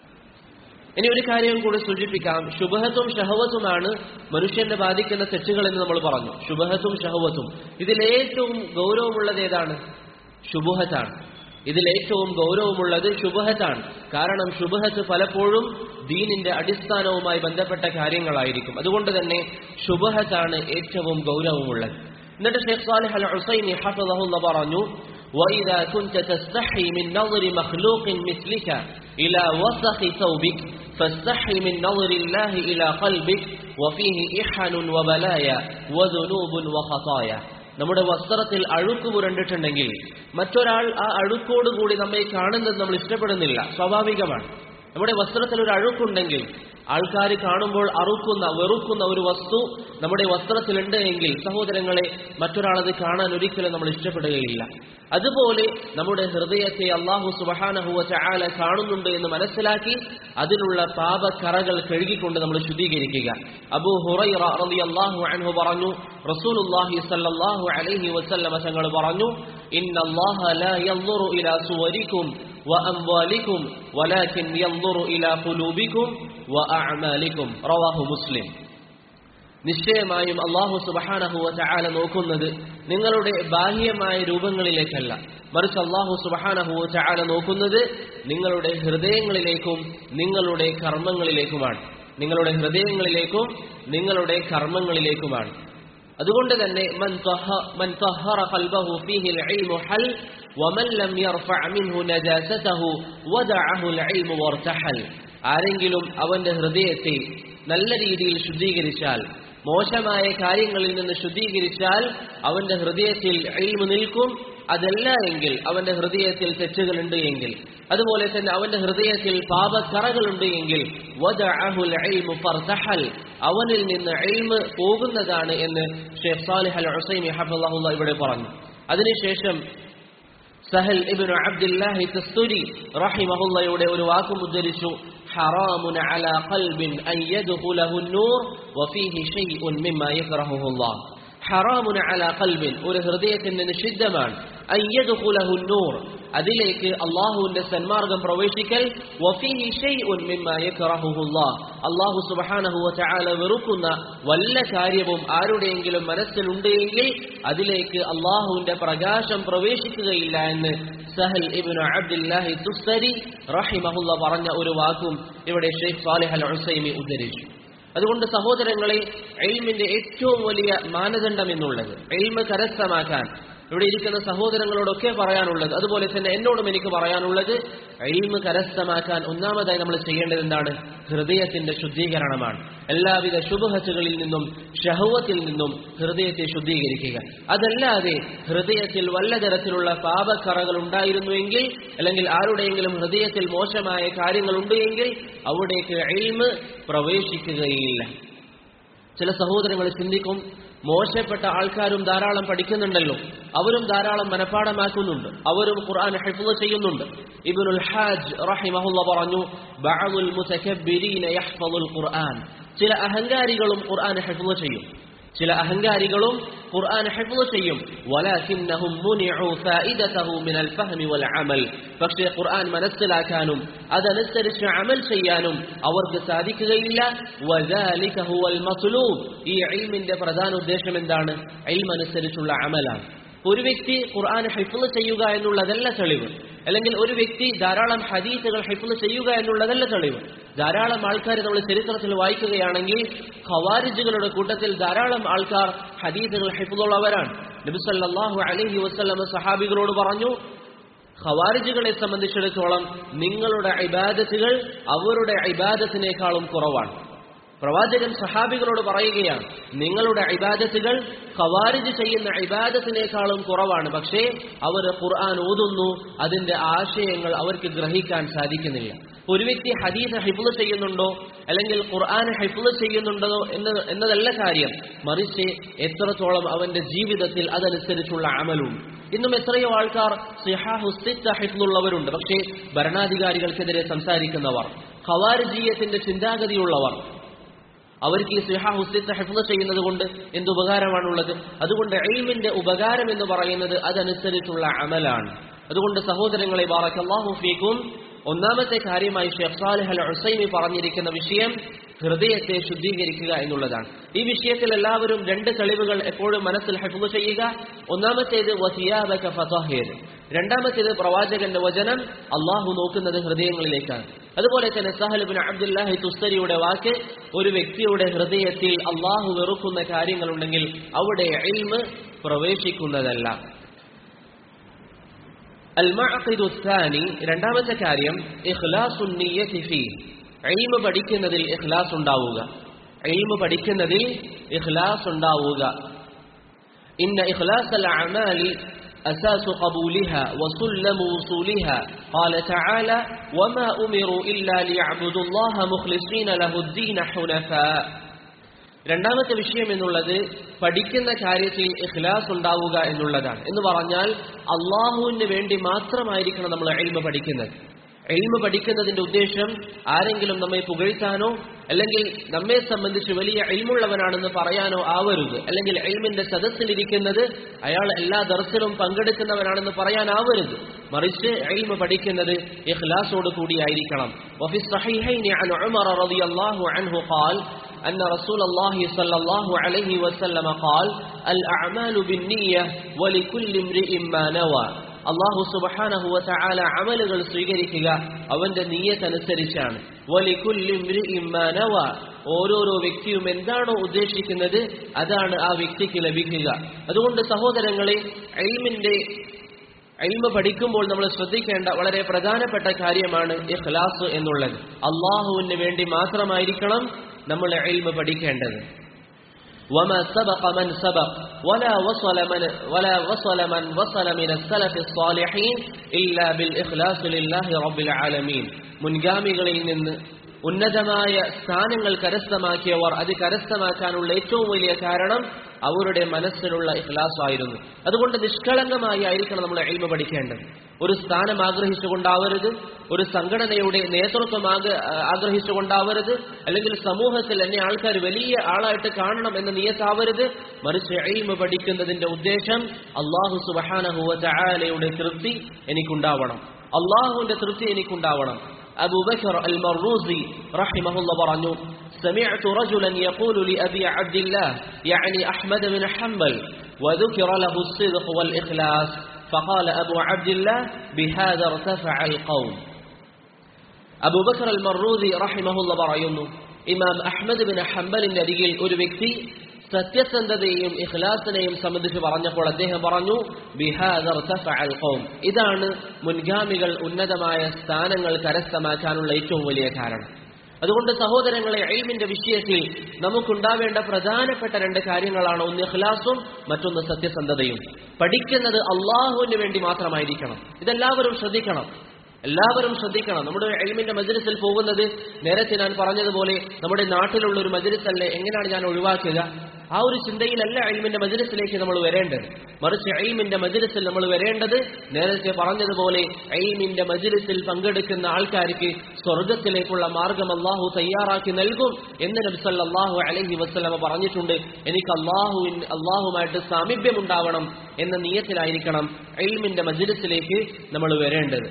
[SPEAKER 1] ഇനി ഒരു കാര്യം കൂടി സൂചിപ്പിക്കാം ശുഭഹത്തും ഷഹവത്തുമാണ് മനുഷ്യനെ ബാധിക്കുന്ന തെറ്റുകൾ എന്ന് നമ്മൾ പറഞ്ഞു ശുഭഹത്തും ഷഹവത്തും ഇതിലേറ്റവും ഗൗരവമുള്ളത് ഏതാണ് ശുഭഹത്താണ് ഇതിലേറ്റവും ഗൗരവമുള്ളത് ശുഭഹത്താണ് കാരണം ശുഭഹത്ത് പലപ്പോഴും ദീനിന്റെ അടിസ്ഥാനവുമായി ബന്ധപ്പെട്ട കാര്യങ്ങളായിരിക്കും അതുകൊണ്ട് തന്നെ ശുഭഹത്താണ് ഏറ്റവും ഗൗരവമുള്ളത് എന്നിട്ട് ഷെയ്ഖ് സാലിഹ് അൽ ഹുസൈനി ഹഫദഹുല്ല പറഞ്ഞു وإذا كنت تستحي من نظر مخلوق مثلك إلى وسخ ثوبك فاستحي من نظر الله إلى قلبك وفيه إحن وبلايا وذنوب وخطايا നമ്മുടെ വസ്ത്രത്തിൽ അഴുക്ക് പുരണ്ടിട്ടുണ്ടെങ്കിൽ മറ്റൊരാൾ ആ അഴുക്കോടുകൂടി നമ്മെ കാണുന്നത് നമ്മൾ ഇഷ്ടപ്പെടുന്നില്ല സ്വാഭാവികമാണ് നമ്മുടെ വസ്ത്രത്തിൽ ഒരു അഴുക്കുണ്ടെങ്കിൽ ആൾക്കാർ കാണുമ്പോൾ അറുക്കുന്ന വെറുക്കുന്ന ഒരു വസ്തു നമ്മുടെ വസ്ത്രത്തിലുണ്ട് എങ്കിൽ സഹോദരങ്ങളെ മറ്റൊരാളത് കാണാൻ ഒരിക്കലും നമ്മൾ ഇഷ്ടപ്പെടുകയില്ല അതുപോലെ നമ്മുടെ ഹൃദയത്തെ അള്ളാഹു സുബഹാനഹുവ ചാല കാണുന്നുണ്ട് എന്ന് മനസ്സിലാക്കി അതിലുള്ള പാപക്കറകൾ കഴുകിക്കൊണ്ട് നമ്മൾ ശുദ്ധീകരിക്കുക അബൂ ഹുറൈറ റളിയല്ലാഹു അൻഹു പറഞ്ഞു റസൂലുള്ളാഹി സല്ലല്ലാഹു അലൈഹി വസല്ലമ തങ്ങൾ പറഞ്ഞു ഇന്നല്ലാഹ ലാ യൻദുറു ഇലാ സുവരിക്കും وأموالكم ولكن ينظر إلى قلوبكم وأعمالكم رواه مسلم നിശ്ചയമായും അള്ളാഹു സുബഹാനഹുവ ചാല നോക്കുന്നത് നിങ്ങളുടെ ബാഹ്യമായ രൂപങ്ങളിലേക്കല്ല മറിച്ച് അള്ളാഹു സുബഹാനഹുവ ചാല നോക്കുന്നത് നിങ്ങളുടെ ഹൃദയങ്ങളിലേക്കും നിങ്ങളുടെ കർമ്മങ്ങളിലേക്കുമാണ് നിങ്ങളുടെ ഹൃദയങ്ങളിലേക്കും നിങ്ങളുടെ കർമ്മങ്ങളിലേക്കുമാണ് അതുകൊണ്ട് തന്നെ മൻ മൻ ഖൽബഹു ഫീഹിൽ ഇൽമു ഹൽ ومن لم يرفع منه نجاسته ودعه العلم وارتحل ആരെങ്കിലും അവന്റെ ഹൃദയത്തെ നല്ല രീതിയിൽ ശുദ്ധീകരിച്ചാൽ മോശമായ കാര്യങ്ങളിൽ നിന്ന് ശുദ്ധീകരിച്ചാൽ അവന്റെ ഹൃദയത്തിൽ ഇൽമു നിൽക്കും അതല്ല എങ്കിൽ അവന്റെ ഹൃദയത്തിൽ തെറ്റുകളുണ്ട് എങ്കിൽ അതുപോലെ തന്നെ അവന്റെ ഹൃദയത്തിൽ പാപക്കറകളുണ്ട് എങ്കിൽ അവനിൽ നിന്ന് എൽമ് പോകുന്നതാണ് എന്ന് ഷെയ്ഖ് സാലിഹ് അൽ ഹുസൈമി ഹഫുല്ലാഹുല്ല ഇവിടെ പറഞ്ഞു അതിനുശേഷം സഹൽ ഇബ്നു അബ്ദുല്ലാഹി തസ്തുരി റഹിമഹുല്ലയുടെ ഒരു വാക്കും ഉദ്ധരിച്ചു ഹറാമുൻ അലാ ഖൽബിൻ അൻ യദ്ഖുലഹു നൂർ വഫീഹി ഷൈഉൻ മിമ്മാ യക്റഹുഹു അല്ലാഹ് ഹറാമുൻ അലാ ഖൽബിൻ ഒരു ഹൃദയത്തിന് നിഷിദ്ധമാണ് അൻ യദ്ഖുലഹു നൂർ അതിലേക്ക് അള്ളാഹുവിന്റെ സന്മാർഗം പ്രവേശിക്കൽ വഫീഹി ഷൈഉൻ മിമ്മാ യക്റഹുഹു അല്ലാഹ് അല്ലാഹു സുബ്ഹാനഹു വതആല വെറുക്കുന്ന വല്ല കാര്യവും ആരുടെയെങ്കിലും മനസ്സിലുണ്ട് എങ്കിൽ അതിലേക്ക് അള്ളാഹുവിന്റെ പ്രകാശം പ്രവേശിക്കുകയില്ല എന്ന് സഹൽ ഇബ്നു അബ്ദുല്ലാഹി തുസ്തരി റഹിമഹുല്ല പറഞ്ഞ ഒരു വാക്കും ഇവിടെ ഷെയ്ഖ് സാലിഹ് അൽ ഹുസൈമി ഉദ്ധരിച്ചു അതുകൊണ്ട് സഹോദരങ്ങളെ എൽമിന്റെ ഏറ്റവും വലിയ മാനദണ്ഡം എന്നുള്ളത് എൽമ് കരസ്ഥമാക്കാൻ ഇവിടെ ഇരിക്കുന്ന സഹോദരങ്ങളോടൊക്കെ പറയാനുള്ളത് അതുപോലെ തന്നെ എന്നോടും എനിക്ക് പറയാനുള്ളത് എൽമ് കരസ്ഥമാക്കാൻ ഒന്നാമതായി നമ്മൾ ചെയ്യേണ്ടത് എന്താണ് ഹൃദയത്തിന്റെ ശുദ്ധീകരണമാണ് എല്ലാവിധ ശുഭഹത്തുകളിൽ നിന്നും ഷഹവത്തിൽ നിന്നും ഹൃദയത്തെ ശുദ്ധീകരിക്കുക അതല്ലാതെ ഹൃദയത്തിൽ വല്ല തരത്തിലുള്ള പാപക്കറകൾ ഉണ്ടായിരുന്നുവെങ്കിൽ അല്ലെങ്കിൽ ആരുടെയെങ്കിലും ഹൃദയത്തിൽ മോശമായ കാര്യങ്ങളുണ്ട് എങ്കിൽ അവിടേക്ക് എൽമ് പ്രവേശിക്കുകയില്ല ചില സഹോദരങ്ങൾ ചിന്തിക്കും മോശപ്പെട്ട ആൾക്കാരും ധാരാളം പഠിക്കുന്നുണ്ടല്ലോ അവരും ധാരാളം മനഃപ്പാടമാക്കുന്നുണ്ട് അവരും ഖുർആൻ ഹിഫ്ള് ചെയ്യുന്നുണ്ട് ഇബ്നുൽ ഹാജ് റഹിമഹുല്ല പറഞ്ഞു ബഅദുൽ മുതകബ്ബിരീന യഹ്ഫളുൽ ഖുർആൻ ചില അഹങ്കാരികളും ഖുർആൻ ഹിഫ്ള് ചെയ്യും ചില അഹങ്കാരികളും ഖുർആൻ ഹിഫ്ള് ചെയ്യും വലാകിന്നഹും മുനിഉ ഫായിദതഹു മിനൽ ഫഹ്മി വൽ അമൽ പക്ഷേ ഖുർആൻ മനസ്സിലാക്കാനും അതനുസരിച്ച് അമൽ ചെയ്യാനും അവർക്ക് സാധിക്കുകയില്ല വദാലിക ഹുവൽ മത്ലൂബ് ഈ ഇൽമിന്റെ പ്രധാന ഉദ്ദേശം എന്താണ് ഇൽം അനുസരിച്ചുള്ള അമലാണ് ഒരു വ്യക്തി ഖുർആൻ ഹിഫ്ള് ചെയ്യുക എന്നുള്ളതല്ല തെളിവ് അല്ലെങ്കിൽ ഒരു വ്യക്തി ധാരാളം ഹദീസുകൾ ഹിഫ്ള് ചെയ്യുക എന്നുള്ളതല്ല തെളിവ് ധാരാളം ആൾക്കാർ നമ്മൾ ചരിത്രത്തിൽ വായിക്കുകയാണെങ്കിൽ ഖവാരിജുകളുടെ കൂട്ടത്തിൽ ധാരാളം ആൾക്കാർ ഹദീസുകൾ ഹിഫ്ളുള്ളവരാണ് നബിസല്ലാഹു അലഹി വസ്ലമ സഹാബികളോട് പറഞ്ഞു ഖവാരിജുകളെ സംബന്ധിച്ചിടത്തോളം നിങ്ങളുടെ ഇബാദത്തുകൾ അവരുടെ ഇബാദത്തിനേക്കാളും കുറവാണ് പ്രവാചകൻ സഹാബികളോട് പറയുകയാണ് നിങ്ങളുടെ ഇബാദത്തുകൾ ഖവാരിജ് ചെയ്യുന്ന ഇബാദത്തിനേക്കാളും കുറവാണ് പക്ഷേ അവർ ഖുർആൻ ഓതുന്നു അതിന്റെ ആശയങ്ങൾ അവർക്ക് ഗ്രഹിക്കാൻ സാധിക്കുന്നില്ല ഒരു വ്യക്തി ഹദീസ് ഹൈഫുള് ചെയ്യുന്നുണ്ടോ അല്ലെങ്കിൽ ഖുർആൻ ഹൈഫുള് ചെയ്യുന്നുണ്ടോ എന്ന് എന്നതല്ല കാര്യം മറിച്ച് എത്രത്തോളം അവന്റെ ജീവിതത്തിൽ അതനുസരിച്ചുള്ള അമലുണ്ട് ഇന്നും എത്രയോ ആൾക്കാർ ഹിഫ്ലുള്ളവരുണ്ട് പക്ഷേ ഭരണാധികാരികൾക്കെതിരെ സംസാരിക്കുന്നവർ ഖവാരിജീയത്തിന്റെ ചിന്താഗതിയുള്ളവർ അവർക്ക് ഈ സിഹ ഹുസ്ലിത്തെ ഹെഫ്ള് ചെയ്യുന്നത് കൊണ്ട് എന്ത് ഉപകാരമാണുള്ളത് അതുകൊണ്ട് എൽമിന്റെ ഉപകാരം എന്ന് പറയുന്നത് അതനുസരിച്ചുള്ള അമലാണ് അതുകൊണ്ട് സഹോദരങ്ങളെ ബാറക്കല്ലാഹു ഫീക്കും ഒന്നാമത്തെ കാര്യമായി ഷെഖ് സാലിഹ് അൽ ഹുസൈമി പറഞ്ഞിരിക്കുന്ന വിഷയം ഹൃദയത്തെ ശുദ്ധീകരിക്കുക എന്നുള്ളതാണ് ഈ വിഷയത്തിൽ എല്ലാവരും രണ്ട് തെളിവുകൾ എപ്പോഴും മനസ്സിൽ ഹെഫ്ള് ചെയ്യുക ഒന്നാമത്തേത് വസിയാബക ഫതഹിർ രണ്ടാമത്തേത് പ്രവാചകന്റെ വചനം അള്ളാഹു നോക്കുന്നത് ഹൃദയങ്ങളിലേക്കാണ് അതുപോലെ തന്നെ സഹലുബിൻ അബ്ദുല്ലാഹി തുസ്തരിയുടെ വാക്ക് ഒരു വ്യക്തിയുടെ ഹൃദയത്തിൽ അള്ളാഹു വെറുക്കുന്ന കാര്യങ്ങളുണ്ടെങ്കിൽ അവിടെ ഇൽമ് പ്രവേശിക്കുന്നതല്ല المعقد الثاني രണ്ടാമത്തെ കാര്യം ഇഖ്ലാസു നിയ്യതി ഫീ ഇൽമ പഠിക്കുന്നതിൽ ഇഖ്ലാസ് ഉണ്ടാവുക ഇൽമ പഠിക്കുന്നതിൽ ഇഖ്ലാസ് ഉണ്ടാവുക ഇന്ന ഇഖ്ലാസൽ അഅമാലി أساس قبولها وسلم وصولها قال تعالى وما أمروا إلا ليعبدوا الله مخلصين له الدين حنفاء രണ്ടാമത്തെ വിഷയം എന്നുള്ളത് പഠിക്കുന്ന കാര്യത്തിൽ ഇഖ്ലാസ് ഉണ്ടാവുക എന്നുള്ളതാണ് എന്ന് പറഞ്ഞാൽ അള്ളാഹുവിന് വേണ്ടി മാത്രമായിരിക്കണം നമ്മൾ എൽമ പഠിക്കുന്നത് എൽമ പഠിക്കുന്നതിന്റെ ഉദ്ദേശം ആരെങ്കിലും നമ്മെ പുകഴ്ത്താനോ അല്ലെങ്കിൽ നമ്മെ സംബന്ധിച്ച് വലിയ എൽമുള്ളവനാണെന്ന് പറയാനോ ആവരുത് അല്ലെങ്കിൽ എൽമിന്റെ സദസ്സിലിരിക്കുന്നത് അയാൾ എല്ലാ ദർശനവും പങ്കെടുക്കുന്നവനാണെന്ന് പറയാനാവരുത് മറിച്ച് എൽമ പഠിക്കുന്നത് ഇഖ്ലാസോട് കൂടിയായിരിക്കണം وفي الصحيحين عن عمر رضي الله عنه قال أن رسول الله صلى الله عليه وسلم قال الأعمال بالنية ولكل امرئ ما نوى അള്ളാഹു സുബഹാനഹു വതആല അമലുകൾ സ്വീകരിക്കുക അവന്റെ നീയത്തനുസരിച്ചാണ് ഓരോരോ വ്യക്തിയും എന്താണോ ഉദ്ദേശിക്കുന്നത് അതാണ് ആ വ്യക്തിക്ക് ലഭിക്കുക അതുകൊണ്ട് സഹോദരങ്ങളെ എൽമിന്റെ എൽമ പഠിക്കുമ്പോൾ നമ്മൾ ശ്രദ്ധിക്കേണ്ട വളരെ പ്രധാനപ്പെട്ട കാര്യമാണ് ഇഖ്ലാസ് എന്നുള്ളത് അള്ളാഹുവിന് വേണ്ടി മാത്രമായിരിക്കണം നമ്മൾ എൽമ പഠിക്കേണ്ടത് وما سبق من سبق ولا وصل من ولا وصل من وصل من السلف الصالحين إلا بالإخلاص لله رب العالمين മുൻഗാമികളിൽ നിന്ന് ഉന്നതമായ സ്ഥാനങ്ങൾ കരസ്ഥമാക്കിയവർ അത് കരസ്ഥമാക്കാനുള്ള ഏറ്റവും വലിയ കാരണം അവരുടെ മനസ്സിലുള്ള ഇഖ്ലാസ് ആയിരുന്നു അതുകൊണ്ട് നിഷ്കളങ്കമായി ആയിരിക്കണം നമ്മൾ എൽമ പഠിക്കേണ്ടത് ഒരു സ്ഥാനം ആഗ്രഹിച്ചുകൊണ്ടാവരുത് ഒരു സംഘടനയുടെ നേതൃത്വം ആഗ്രഹിച്ചുകൊണ്ടാവരുത് അല്ലെങ്കിൽ സമൂഹത്തിൽ എന്നെ ആൾക്കാർ വലിയ ആളായിട്ട് കാണണം എന്ന നിയത്താവരുത് മറിച്ച് എൽമ പഠിക്കുന്നതിന്റെ ഉദ്ദേശം അള്ളാഹു സുബഹാനഹുവ ചായാലയുടെ തൃപ്തി എനിക്കുണ്ടാവണം അള്ളാഹുവിന്റെ തൃപ്തി എനിക്കുണ്ടാവണം أبو بكر المروزي رحمه الله برنو سمعت رجلا يقول لأبي عبد الله يعني أحمد بن حنبل وذكر له الصدق والإخلاص فقال أبو عبد الله بهذا ارتفع القوم أبو بكر المروزي رحمه الله برنو إمام أحمد بن حنبل النبي الأربكتي സത്യസന്ധതയെയും ഇഖ്ലാസിനെയും സംബന്ധിച്ച് പറഞ്ഞപ്പോൾ അദ്ദേഹം പറഞ്ഞു ബിഹാദർ ഖൗം ഇതാണ് മുൻഗാമികൾ ഉന്നതമായ സ്ഥാനങ്ങൾ കരസ്ഥമാക്കാനുള്ള ഏറ്റവും വലിയ കാരണം അതുകൊണ്ട് സഹോദരങ്ങളെ എൽമിന്റെ വിഷയത്തിൽ നമുക്കുണ്ടാവേണ്ട പ്രധാനപ്പെട്ട രണ്ട് കാര്യങ്ങളാണ് ഒന്ന് ഇഖ്ലാസും മറ്റൊന്ന് സത്യസന്ധതയും പഠിക്കുന്നത് അള്ളാഹുവിന് വേണ്ടി മാത്രമായിരിക്കണം ഇതെല്ലാവരും ശ്രദ്ധിക്കണം എല്ലാവരും ശ്രദ്ധിക്കണം നമ്മുടെ എൽമിന്റെ മജ്ലിസിൽ പോകുന്നത് നേരത്തെ ഞാൻ പറഞ്ഞതുപോലെ നമ്മുടെ നാട്ടിലുള്ള ഒരു മജ്ലിസല്ലേ എങ്ങനെയാണ് ഞാൻ ഒഴിവാക്കുക ആ ഒരു ചിന്തയിലല്ല എൽമിന്റെ മജ്ലിസിലേക്ക് നമ്മൾ വരേണ്ടത് മറിച്ച് എൽമിന്റെ മജ്ലിസിൽ നമ്മൾ വരേണ്ടത് നേരത്തെ പറഞ്ഞതുപോലെ എൽമിന്റെ മജ്ലിസിൽ പങ്കെടുക്കുന്ന ആൾക്കാർക്ക് സ്വർഗത്തിലേക്കുള്ള മാർഗം അള്ളാഹു തയ്യാറാക്കി നൽകും എന്ന് നബ്സല്ലാഹു അലഹി വസ്ലമ പറഞ്ഞിട്ടുണ്ട് എനിക്ക് അള്ളാഹുവിൻ അള്ളാഹുമായിട്ട് സാമീപ്യം ഉണ്ടാവണം എന്ന നിയത്തിലായിരിക്കണം എൽമിന്റെ മജ്ലിസിലേക്ക് നമ്മൾ വരേണ്ടത്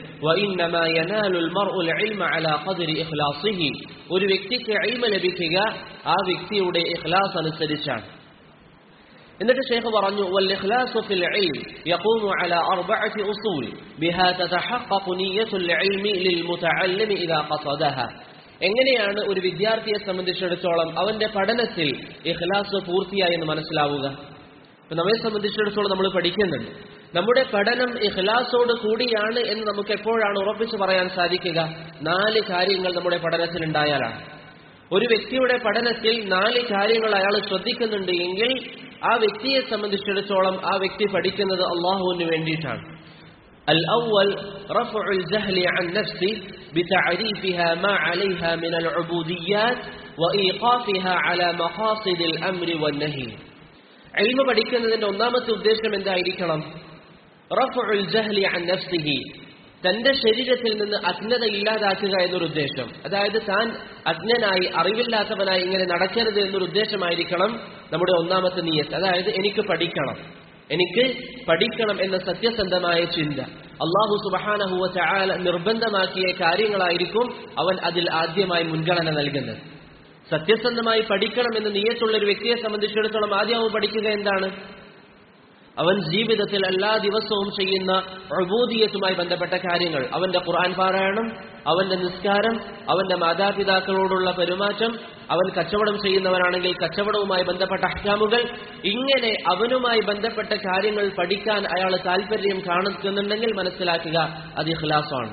[SPEAKER 1] ഒരു വ്യക്തിക്ക് എൽമ ലഭിക്കുക ആ വ്യക്തിയുടെ ഇഖ്ലാസ് അനുസരിച്ചാണ് എന്നിട്ട് ഷെയ്ഖ് പറഞ്ഞു والإخلاص في العلم يقوم على أربعة أصول بها تتحقق نية العلم للمتعلم إذا قصدها എങ്ങനെയാണ് ഒരു വിദ്യാർത്ഥിയെ സംബന്ധിച്ചിടത്തോളം അവന്റെ പഠനത്തിൽ ഇഖ്ലാസ് പൂർത്തിയായി എന്ന് മനസ്സിലാവുക ഇപ്പൊ നമ്മെ സംബന്ധിച്ചിടത്തോളം നമ്മൾ പഠിക്കുന്നുണ്ട് നമ്മുടെ പഠനം ഇഖ്ലാസോട് കൂടിയാണ് എന്ന് നമുക്ക് എപ്പോഴാണ് ഉറപ്പിച്ചു പറയാൻ സാധിക്കുക നാല് കാര്യങ്ങൾ നമ്മുടെ പഠനത്തിൽ ഉണ്ടായാലാണ് ഒരു വ്യക്തിയുടെ പഠനത്തിൽ നാല് കാര്യങ്ങൾ അയാൾ ശ്രദ്ധിക്കുന്നുണ്ട് എങ്കിൽ ആ വ്യക്തിയെ സംബന്ധിച്ചിടത്തോളം ആ വ്യക്തി പഠിക്കുന്നത് അള്ളാഹുവിന് വേണ്ടിയിട്ടാണ് الأول رفع الجهل عن نفسه بتعريفها ما عليها من العبوديات وإيقافها على مقاصد الأمر والنهي علم പഠിക്കുന്നതിന്റെ ഒന്നാമത്തെ ഉദ്ദേശം എന്തായിരിക്കണം റഫഉൽ ജഹ്ലി അൻ നഫ്സിഹി തന്റെ ശരീരത്തിൽ നിന്ന് അജ്ഞത ഇല്ലാതാക്കുക എന്നൊരു ഉദ്ദേശം അതായത് താൻ അജ്ഞനായി അറിവില്ലാത്തവനായി ഇങ്ങനെ നടക്കരുത് എന്നൊരു ഉദ്ദേശമായിരിക്കണം നമ്മുടെ ഒന്നാമത്തെ നീയത്ത് അതായത് എനിക്ക് പഠിക്കണം എനിക്ക് പഠിക്കണം എന്ന സത്യസന്ധമായ ചിന്ത അള്ളാഹു സുബഹാനഹുവ ചായാല നിർബന്ധമാക്കിയ കാര്യങ്ങളായിരിക്കും അവൻ അതിൽ ആദ്യമായി മുൻഗണന നൽകുന്നത് സത്യസന്ധമായി പഠിക്കണം എന്ന് നീയത്തുള്ള ഒരു വ്യക്തിയെ സംബന്ധിച്ചിടത്തോളം ആദ്യം അവൻ പഠിക്കുക എന്താണ് അവൻ ജീവിതത്തിൽ എല്ലാ ദിവസവും ചെയ്യുന്ന പ്രബോധീയത്തുമായി ബന്ധപ്പെട്ട കാര്യങ്ങൾ അവന്റെ ഖുർആൻ പാരായണം അവന്റെ നിസ്കാരം അവന്റെ മാതാപിതാക്കളോടുള്ള പെരുമാറ്റം അവൻ കച്ചവടം ചെയ്യുന്നവനാണെങ്കിൽ കച്ചവടവുമായി ബന്ധപ്പെട്ട അഹ്കാമുകൾ ഇങ്ങനെ അവനുമായി ബന്ധപ്പെട്ട കാര്യങ്ങൾ പഠിക്കാൻ അയാൾ താല്പര്യം കാണിക്കുന്നുണ്ടെങ്കിൽ മനസ്സിലാക്കുക അത് ഇഖ്ലാസാണ്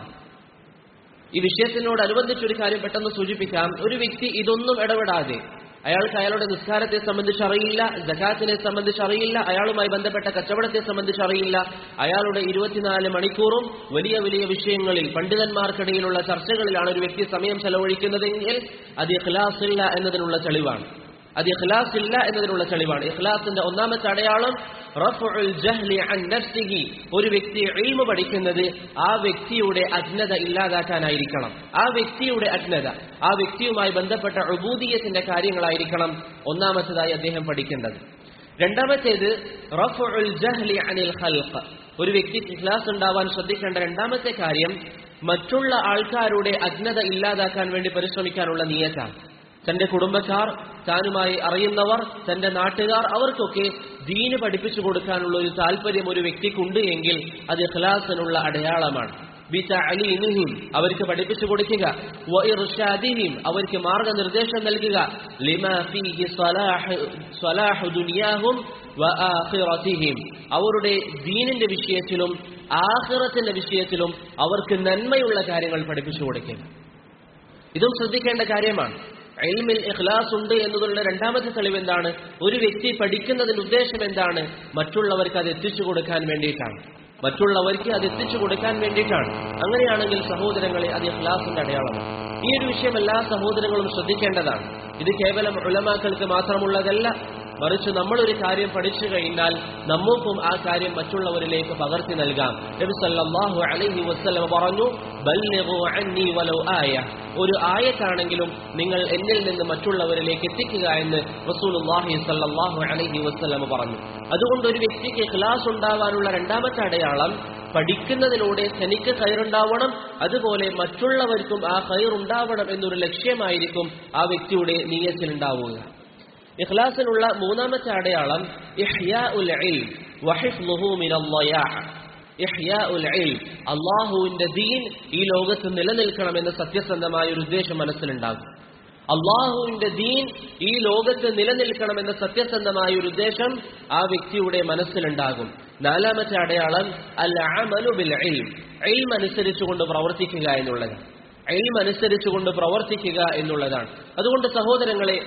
[SPEAKER 1] ഈ വിഷയത്തിനോടനുബന്ധിച്ചൊരു കാര്യം പെട്ടെന്ന് സൂചിപ്പിക്കാം ഒരു വ്യക്തി ഇതൊന്നും ഇടപെടാതെ അയാൾക്ക് അയാളുടെ നിസ്കാരത്തെ സംബന്ധിച്ച് അറിയില്ല ജക്കാത്തിനെ സംബന്ധിച്ച് അറിയില്ല അയാളുമായി ബന്ധപ്പെട്ട കച്ചവടത്തെ സംബന്ധിച്ച് അറിയില്ല അയാളുടെ ഇരുപത്തിനാല് മണിക്കൂറും വലിയ വലിയ വിഷയങ്ങളിൽ പണ്ഡിതന്മാർക്കിടയിലുള്ള ചർച്ചകളിലാണ് ഒരു വ്യക്തി സമയം ചെലവഴിക്കുന്നതെങ്കിൽ അത് ഇഖ്ലാസ് ഇല്ല എന്നതിനുള്ള തെളിവാണ് അത് ഇഖ്ലാസ് ഇല്ല എന്നതിനുള്ള തെളിവാണ് ഇഖ്ലാസിന്റെ ഒന്നാമത്തെ അടയാളം റഫ്ഉൽ ജഹ്ലി അൻ നഫ്സിഹി ഒരു വ്യക്തി ഇൽമ പഠിക്കുന്നത് ആ വ്യക്തിയുടെ അജ്ഞത ഇല്ലാതാക്കാനായിരിക്കണം ആ വ്യക്തിയുടെ അജ്ഞത ആ വ്യക്തിയുമായി ബന്ധപ്പെട്ട ഉബൂദിയത്തിന്റെ കാര്യങ്ങളായിരിക്കണം ഒന്നാമത്തേതായി അദ്ദേഹം പഠിക്കേണ്ടത് രണ്ടാമത്തേത് റഫ്ഉൽ ജഹ്ലി അനിൽ ഖൽഖ് ഒരു വ്യക്തിക്ക് ഇഖ്ലാസ് ഉണ്ടാവാൻ ശ്രദ്ധിക്കേണ്ട രണ്ടാമത്തെ കാര്യം മറ്റുള്ള ആൾക്കാരുടെ അജ്ഞത ഇല്ലാതാക്കാൻ വേണ്ടി പരിശ്രമിക്കാനുള്ള നിയത്താണ് തന്റെ കുടുംബക്കാർ താനുമായി അറിയുന്നവർ തന്റെ നാട്ടുകാർ അവർക്കൊക്കെ ദീന് പഠിപ്പിച്ചു കൊടുക്കാനുള്ള ഒരു താല്പര്യം ഒരു വ്യക്തിക്കുണ്ട് എങ്കിൽ അത് ഇഖ്ലാസിനുള്ള അടയാളമാണ് ബിതഅലീമിഹിം അവർക്ക് പഠിപ്പിച്ചു കൊടുക്കുക വഇർഷാദിഹിം അവർക്ക് മാർഗനിർദ്ദേശം നൽകുക ലിമാ ഫീഹി സ്വലാഹ് സ്വലാഹു ദുനിയാഹും വആഖിറതിഹിം അവരുടെ ദീനിന്റെ വിഷയത്തിലും ആഖിറത്തിന്റെ വിഷയത്തിലും അവർക്ക് നന്മയുള്ള കാര്യങ്ങൾ പഠിപ്പിച്ചു കൊടുക്കുക ഇതും ശ്രദ്ധിക്കേണ്ട കാര്യമാണ് എൽമിൽ ഇഖ്ലാസ് ഉണ്ട് എന്നതിനുള്ള രണ്ടാമത്തെ തെളിവ് എന്താണ് ഒരു വ്യക്തി പഠിക്കുന്നതിന്റെ ഉദ്ദേശം എന്താണ് മറ്റുള്ളവർക്ക് അത് എത്തിച്ചു കൊടുക്കാൻ വേണ്ടിയിട്ടാണ് മറ്റുള്ളവർക്ക് അത് എത്തിച്ചു കൊടുക്കാൻ വേണ്ടിയിട്ടാണ് അങ്ങനെയാണെങ്കിൽ സഹോദരങ്ങളെ അത് ഇഖ്ലാസിന്റെ അടയാളമാണ് ഈ ഒരു വിഷയം എല്ലാ സഹോദരങ്ങളും ശ്രദ്ധിക്കേണ്ടതാണ് ഇത് കേവലം ഉലമാക്കൾക്ക് മാത്രമുള്ളതല്ല മറിച്ച് നമ്മളൊരു കാര്യം പഠിച്ചു കഴിഞ്ഞാൽ നമുക്കും ആ കാര്യം മറ്റുള്ളവരിലേക്ക് പകർത്തി നൽകാം നബി സല്ലല്ലാഹു അലൈഹി വസല്ലം പറഞ്ഞു ബല്ലിഗു അന്നി വലൗ ആയ ഒരു ആയത്താണെങ്കിലും നിങ്ങൾ എന്നിൽ നിന്ന് മറ്റുള്ളവരിലേക്ക് എത്തിക്കുക എന്ന് റസൂലുള്ളാഹി സല്ലല്ലാഹു അലൈഹി വസല്ലം പറഞ്ഞു അതുകൊണ്ട് ഒരു വ്യക്തിക്ക് ഇഖ്ലാസ് ഉണ്ടാവാനുള്ള രണ്ടാമത്തെ അടയാളം പഠിക്കുന്നതിലൂടെ തനിക്ക് കയറുണ്ടാവണം അതുപോലെ മറ്റുള്ളവർക്കും ആ കയറുണ്ടാവണം എന്നൊരു ലക്ഷ്യമായിരിക്കും ആ വ്യക്തിയുടെ നീയത്തിലുണ്ടാവുക ഇഖ്ലാസിനുള്ള മൂന്നാമത്തെ അടയാളം ഇഹ്യാഉൽ ഇൽം വഹിഫ്ളുഹു മിനൽ ഇഹ്യാഉൽ ഇൽം അള്ളാഹുവിന്റെ ദീൻ ഈ ലോകത്ത് നിലനിൽക്കണമെന്ന സത്യസന്ധമായ ഒരു ഉദ്ദേശം മനസ്സിലുണ്ടാകും അള്ളാഹുവിന്റെ ദീൻ ഈ ലോകത്ത് നിലനിൽക്കണമെന്ന സത്യസന്ധമായ ഒരു ഉദ്ദേശം ആ വ്യക്തിയുടെ മനസ്സിലുണ്ടാകും നാലാമത്തെ അടയാളം അൽ അമലു ബിൽ ഇൽം ഇൽം അനുസരിച്ചുകൊണ്ട് പ്രവർത്തിക്കുക എന്നുള്ളതാണ് ഇൽം അനുസരിച്ചുകൊണ്ട് പ്രവർത്തിക്കുക എന്നുള്ളതാണ് അതുകൊണ്ട് സഹോദരങ്ങളെ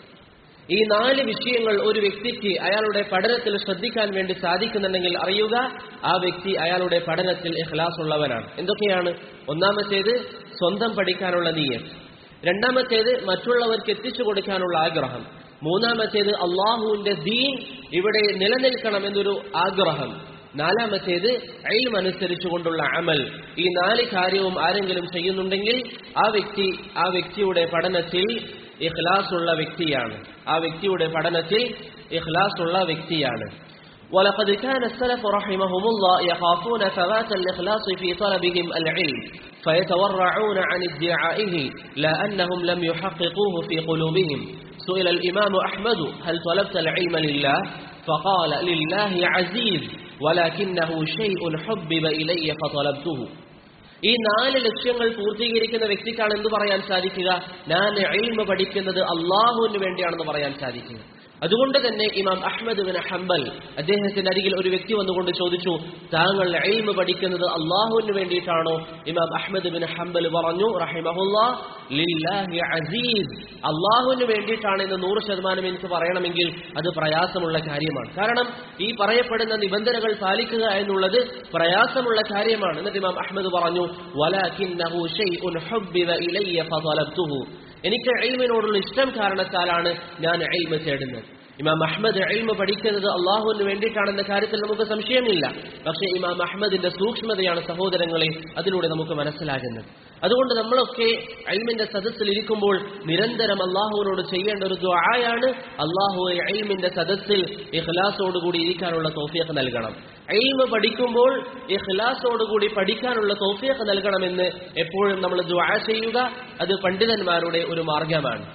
[SPEAKER 1] ഈ നാല് വിഷയങ്ങൾ ഒരു വ്യക്തിക്ക് അയാളുടെ പഠനത്തിൽ ശ്രദ്ധിക്കാൻ വേണ്ടി സാധിക്കുന്നുണ്ടെങ്കിൽ അറിയുക ആ വ്യക്തി അയാളുടെ പഠനത്തിൽ ഇഖ്ലാസ് ഉള്ളവനാണ് എന്തൊക്കെയാണ് ഒന്നാമത്തേത് സ്വന്തം പഠിക്കാനുള്ള നീയം രണ്ടാമത്തേത് മറ്റുള്ളവർക്ക് എത്തിച്ചു കൊടുക്കാനുള്ള ആഗ്രഹം മൂന്നാമത്തേത് അള്ളാഹുവിന്റെ ദീൻ ഇവിടെ നിലനിൽക്കണം എന്നൊരു ആഗ്രഹം നാലാമത്തേത് അയിലും അനുസരിച്ചുകൊണ്ടുള്ള അമൽ ഈ നാല് കാര്യവും ആരെങ്കിലും ചെയ്യുന്നുണ്ടെങ്കിൽ ആ വ്യക്തി ആ വ്യക്തിയുടെ പഠനത്തിൽ ഇഖ്ലാസ് ഉള്ള വ്യക്തിയാണ് ആ വ്യക്തിയുടെ പഠനത്തിൽ ഇഖ്ലാസ് ഉള്ള വ്യക്തിയാണ് ولقد كان السلف رحمهم الله يخافون فوات الإخلاص في طلبهم العلم فيتورعون عن ادعائه لا أنهم لم يحققوه في قلوبهم سئل الإمام أحمد هل طلبت العلم لله فقال لله عزيز ولكنه شيء حبب إلي فطلبته ഈ നാല് ലക്ഷ്യങ്ങൾ പൂർത്തീകരിക്കുന്ന വ്യക്തിക്കാണ് എന്ത് പറയാൻ സാധിക്കുക ഞാൻ എൽമ പഠിക്കുന്നത് അള്ളാഹുവിന് വേണ്ടിയാണെന്ന് പറയാൻ സാധിക്കുക അതുകൊണ്ട് തന്നെ ഇമാം അഹ്മദ് ബിൻ ഹംബൽ അദ്ദേഹത്തിന്റെ അരികിൽ ഒരു വ്യക്തി വന്നുകൊണ്ട് ചോദിച്ചു താങ്കൾ എൽമ പഠിക്കുന്നത് അള്ളാഹുവിന് വേണ്ടിയിട്ടാണോ ഇമാം അഹ്മദ് ബിൻ ഹംബൽ പറഞ്ഞു റഹിമഹുല്ലാ ലില്ലാഹി അസീസ് അള്ളാഹുവിന് വേണ്ടിയിട്ടാണ് എന്ന് നൂറ് ശതമാനം എനിക്ക് പറയണമെങ്കിൽ അത് പ്രയാസമുള്ള കാര്യമാണ് കാരണം ഈ പറയപ്പെടുന്ന നിബന്ധനകൾ പാലിക്കുക എന്നുള്ളത് പ്രയാസമുള്ള കാര്യമാണ് എന്നിട്ട് ഇമാം അഹ്മദ് പറഞ്ഞു വലാകിന്നഹു ഷൈഉൻ ഹുബ്ബിബ ഇലയ്യ ഫതലബ്തുഹു എനിക്ക് എൽമിനോടുള്ള ഇഷ്ടം കാരണത്താലാണ് ഞാൻ എൽമ തേടുന്നത് ഇമാം അഹമ്മദ് എൽമ പഠിക്കുന്നത് അള്ളാഹുവിന് വേണ്ടിയിട്ടാണെന്ന കാര്യത്തിൽ നമുക്ക് സംശയമില്ല പക്ഷേ ഇമാം അഹമ്മദിന്റെ സൂക്ഷ്മതയാണ് സഹോദരങ്ങളെ അതിലൂടെ നമുക്ക് മനസ്സിലാകുന്നത് അതുകൊണ്ട് നമ്മളൊക്കെ അൽമിന്റെ സദസ്സിൽ ഇരിക്കുമ്പോൾ നിരന്തരം അള്ളാഹുവിനോട് ചെയ്യേണ്ട ഒരു ദ്വായാണ് അള്ളാഹു അൽമിന്റെ സദസ്സിൽ ഇഖ്ലാസോടുകൂടി ഇരിക്കാനുള്ള തോഫിയൊക്കെ നൽകണം അൽമ പഠിക്കുമ്പോൾ ഇഖ്ലാസോടുകൂടി പഠിക്കാനുള്ള തോഫിയൊക്കെ നൽകണമെന്ന് എപ്പോഴും നമ്മൾ ദ്വാ ചെയ്യുക അത് പണ്ഡിതന്മാരുടെ ഒരു മാർഗമാണ്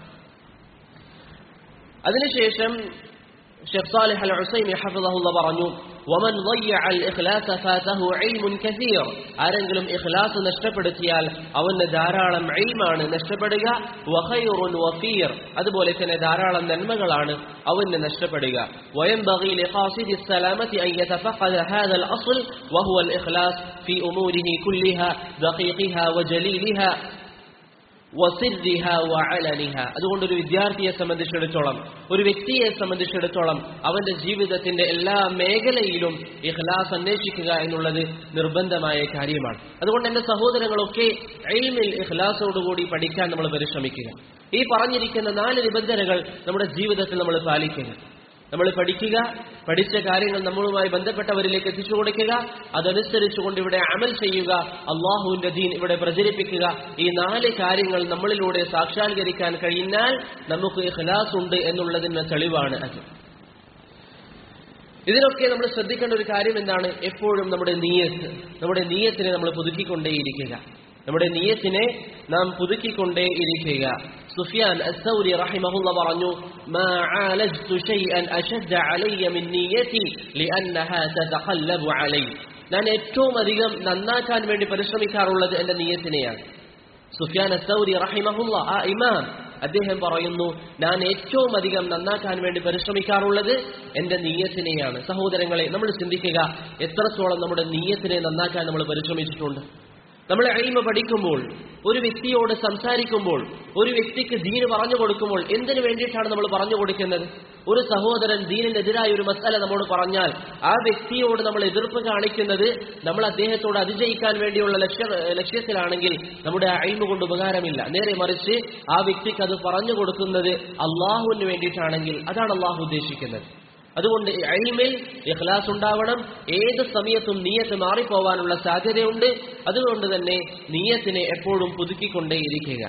[SPEAKER 1] അതിനുശേഷം ഷെഖ് സാലിഹ് അൽ ഉസൈമി ഹഫിദഹുള്ള പറഞ്ഞു വമൻ ضيع الاخلاص فاته علم كثير ആരെങ്കിലും ഇഖ്ലാസ് നഷ്ടപ്പെടുത്തിയാൽ അവന് ധാരാളം ഇൽമാണ് നഷ്ടപ്പെടുക വഖൈറുൻ വഫീർ അതുപോലെ തന്നെ ധാരാളം നന്മകളാണ് അവന് നഷ്ടപ്പെടുക وينبغي لقاصد السلامة أن يتفقد هذا الأصل وهو الإخلاص في أموره كلها دقيقها وجليلها വസിദ്ദിഹ വഅലനിഹ അതുകൊണ്ട് ഒരു വിദ്യാർത്ഥിയെ സംബന്ധിച്ചിടത്തോളം ഒരു വ്യക്തിയെ സംബന്ധിച്ചിടത്തോളം അവന്റെ ജീവിതത്തിന്റെ എല്ലാ മേഖലയിലും ഇഖ്ലാസ് അന്വേഷിക്കുക എന്നുള്ളത് നിർബന്ധമായ കാര്യമാണ് അതുകൊണ്ട് എന്റെ സഹോദരങ്ങളൊക്കെ എൽമിൽ ഇഖ്ലാസോടുകൂടി പഠിക്കാൻ നമ്മൾ പരിശ്രമിക്കുക ഈ പറഞ്ഞിരിക്കുന്ന നാല് നിബന്ധനകൾ നമ്മുടെ ജീവിതത്തിൽ നമ്മൾ പാലിക്കുക നമ്മൾ പഠിക്കുക പഠിച്ച കാര്യങ്ങൾ നമ്മളുമായി ബന്ധപ്പെട്ടവരിലേക്ക് എത്തിച്ചു കൊടുക്കുക അതനുസരിച്ചുകൊണ്ട് ഇവിടെ അമൽ ചെയ്യുക അള്ളാഹുവിന്റെ ദീൻ ഇവിടെ പ്രചരിപ്പിക്കുക ഈ നാല് കാര്യങ്ങൾ നമ്മളിലൂടെ സാക്ഷാത്കരിക്കാൻ കഴിഞ്ഞാൽ നമുക്ക് ഇഖ്ലാസ് ഉണ്ട് എന്നുള്ളതിന് തെളിവാണ് അത് ഇതിനൊക്കെ നമ്മൾ ശ്രദ്ധിക്കേണ്ട ഒരു കാര്യം എന്താണ് എപ്പോഴും നമ്മുടെ നീയത്ത് നമ്മുടെ നീയത്തിനെ നമ്മൾ പുതുക്കിക്കൊണ്ടേയിരിക്കുക നമ്മുടെ നീയത്തിനെ നാം പുതുക്കിക്കൊണ്ടേയിരിക്കുക സുഫിയാൻ അസ്സൗരി റഹിമഹുള്ള പറഞ്ഞു മാ ആലജ്തു ഷൈഅൻ അശദ്ദ അലയ്യ മിൻ നിയ്യതി ലിഅന്നഹാ തതഖല്ലബു അലൈ ഞാൻ ഏറ്റവും അധികം നന്നാക്കാൻ വേണ്ടി പരിശ്രമിക്കാറുള്ളത് എന്റെ നീയത്തിനെയാണ് സുഫിയാൻ അസ്സൗരി റഹിമഹുള്ള ആ ഇമാം അദ്ദേഹം പറയുന്നു ഞാൻ ഏറ്റവും അധികം നന്നാക്കാൻ വേണ്ടി പരിശ്രമിക്കാറുള്ളത് എന്റെ നീയത്തിനെയാണ് സഹോദരങ്ങളെ നമ്മൾ ചിന്തിക്കുക എത്രത്തോളം നമ്മുടെ നീയത്തിനെ നന്നാക്കാൻ നമ്മൾ പരിശ്രമിച്ചിട്ടുണ്ട് നമ്മൾ അഴിമ പഠിക്കുമ്പോൾ ഒരു വ്യക്തിയോട് സംസാരിക്കുമ്പോൾ ഒരു വ്യക്തിക്ക് ദീന് പറഞ്ഞു കൊടുക്കുമ്പോൾ എന്തിനു വേണ്ടിയിട്ടാണ് നമ്മൾ പറഞ്ഞു കൊടുക്കുന്നത് ഒരു സഹോദരൻ ദീനിനെതിരായ ഒരു മസാല നമ്മോട് പറഞ്ഞാൽ ആ വ്യക്തിയോട് നമ്മൾ എതിർപ്പ് കാണിക്കുന്നത് നമ്മൾ അദ്ദേഹത്തോട് അതിജയിക്കാൻ വേണ്ടിയുള്ള ലക്ഷ്യ ലക്ഷ്യത്തിലാണെങ്കിൽ നമ്മുടെ അഴിമ കൊണ്ട് ഉപകാരമില്ല നേരെ മറിച്ച് ആ വ്യക്തിക്ക് അത് പറഞ്ഞു കൊടുക്കുന്നത് അള്ളാഹുവിന് വേണ്ടിയിട്ടാണെങ്കിൽ അതാണ് അള്ളാഹു ഉദ്ദേശിക്കുന്നത് അതുകൊണ്ട് അഴിമിൽ ഇഖ്ലാസ് ഉണ്ടാവണം ഏത് സമയത്തും നീയത്ത് മാറിപ്പോവാനുള്ള സാധ്യതയുണ്ട് അതുകൊണ്ട് തന്നെ നീയത്തിനെ എപ്പോഴും പുതുക്കിക്കൊണ്ടേയിരിക്കുക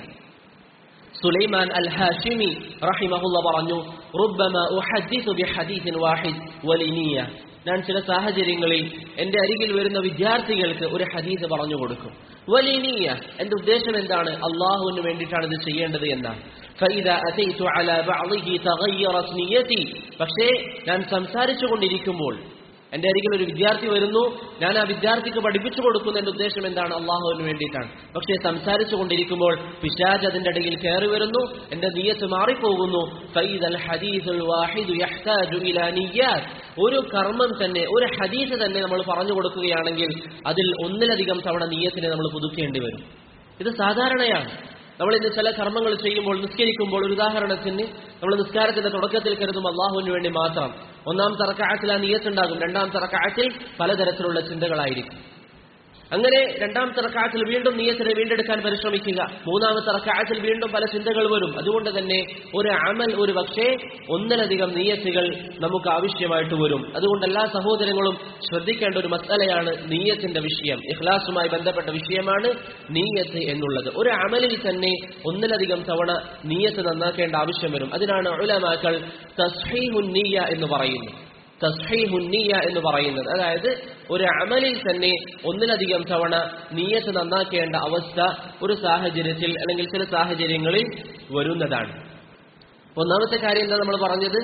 [SPEAKER 1] സുലൈമാൻ അൽ ഹാഷിമി റഹിമഹുല്ല പറഞ്ഞു റുബ്ബമ ഉഹദ്ദിസു ബിഹദീസിൻ വാഹിദ് വലിനിയ ഞാൻ ചില സാഹചര്യങ്ങളിൽ എന്റെ അരികിൽ വരുന്ന വിദ്യാർത്ഥികൾക്ക് ഒരു ഹദീസ് പറഞ്ഞു കൊടുക്കും വലിനിയ എന്റെ ഉദ്ദേശം എന്താണ് അള്ളാഹുവിന് വേണ്ടിയിട്ടാണ് ഇത് ചെയ്യേണ്ടത് എന്നാണ് فإذا أتيت على بعضه تغيرت نيتي പക്ഷേ ഞാൻ സംസാരിച്ചു കൊണ്ടിരിക്കുമ്പോൾ എന്റെ അരികിൽ ഒരു വിദ്യാർത്ഥി വരുന്നു ഞാൻ ആ വിദ്യാർത്ഥിക്ക് പഠിപ്പിച്ചു കൊടുക്കുന്ന എന്റെ ഉദ്ദേശം എന്താണ് അള്ളാഹുവിന് വേണ്ടിയിട്ടാണ് പക്ഷേ സംസാരിച്ചു കൊണ്ടിരിക്കുമ്പോൾ പിശാജ് അതിന്റെ ഇടയിൽ കയറി വരുന്നു എന്റെ നീയത്ത് മാറിപ്പോകുന്നു ഫൈദൽ ഹദീസുൽ വാഹിദു യഹ്താജു ഇലാ നിയ്യാത്ത് ഒരു കർമ്മം തന്നെ ഒരു ഹദീസ് തന്നെ നമ്മൾ പറഞ്ഞു കൊടുക്കുകയാണെങ്കിൽ അതിൽ ഒന്നിലധികം തവണ നീയത്തിനെ നമ്മൾ പുതുക്കേണ്ടി വരും ഇത് സാധാരണയാണ് നമ്മൾ ഇന്ന് ചില കർമ്മങ്ങൾ ചെയ്യുമ്പോൾ നിസ്കരിക്കുമ്പോൾ ഒരു ഉദാഹരണത്തിന് നമ്മൾ നിസ്കാരത്തിന്റെ തുടക്കത്തിൽ കരുതും അള്ളാഹുവിന് വേണ്ടി മാത്രം ഒന്നാം തറക്കാറ്റിൽ ആ നീയത്തുണ്ടാകും രണ്ടാം തറക്കാറ്റിൽ പലതരത്തിലുള്ള ചിന്തകളായിരിക്കും അങ്ങനെ രണ്ടാമത്തെ റക്കാറ്റിൽ വീണ്ടും നീയത്തിനെ വീണ്ടെടുക്കാൻ പരിശ്രമിക്കുക മൂന്നാമത്തെ റക്കാറ്റിൽ വീണ്ടും പല ചിന്തകൾ വരും അതുകൊണ്ട് തന്നെ ഒരു അമൽ ഒരു പക്ഷേ ഒന്നിലധികം നീയത്തുകൾ നമുക്ക് ആവശ്യമായിട്ട് വരും അതുകൊണ്ട് എല്ലാ സഹോദരങ്ങളും ശ്രദ്ധിക്കേണ്ട ഒരു മസലയാണ് നീയത്തിന്റെ വിഷയം ഇഖ്ലാസുമായി ബന്ധപ്പെട്ട വിഷയമാണ് നീയത്ത് എന്നുള്ളത് ഒരു അമലിൽ തന്നെ ഒന്നിലധികം തവണ നീയത്ത് നന്നാക്കേണ്ട ആവശ്യം വരും അതിനാണ് ഉലമാക്കൾ തസ്ഹീഹുൻ നീയ എന്ന് പറയുന്നത് തസ്ഹീഹുന്നിയ എന്ന് പറയുന്നത് അതായത് ഒരു അമലിൽ തന്നെ ഒന്നിലധികം തവണ നീയത്ത് നന്നാക്കേണ്ട അവസ്ഥ ഒരു സാഹചര്യത്തിൽ അല്ലെങ്കിൽ ചില സാഹചര്യങ്ങളിൽ വരുന്നതാണ് ഒന്നാമത്തെ കാര്യം എന്താ നമ്മൾ പറഞ്ഞത്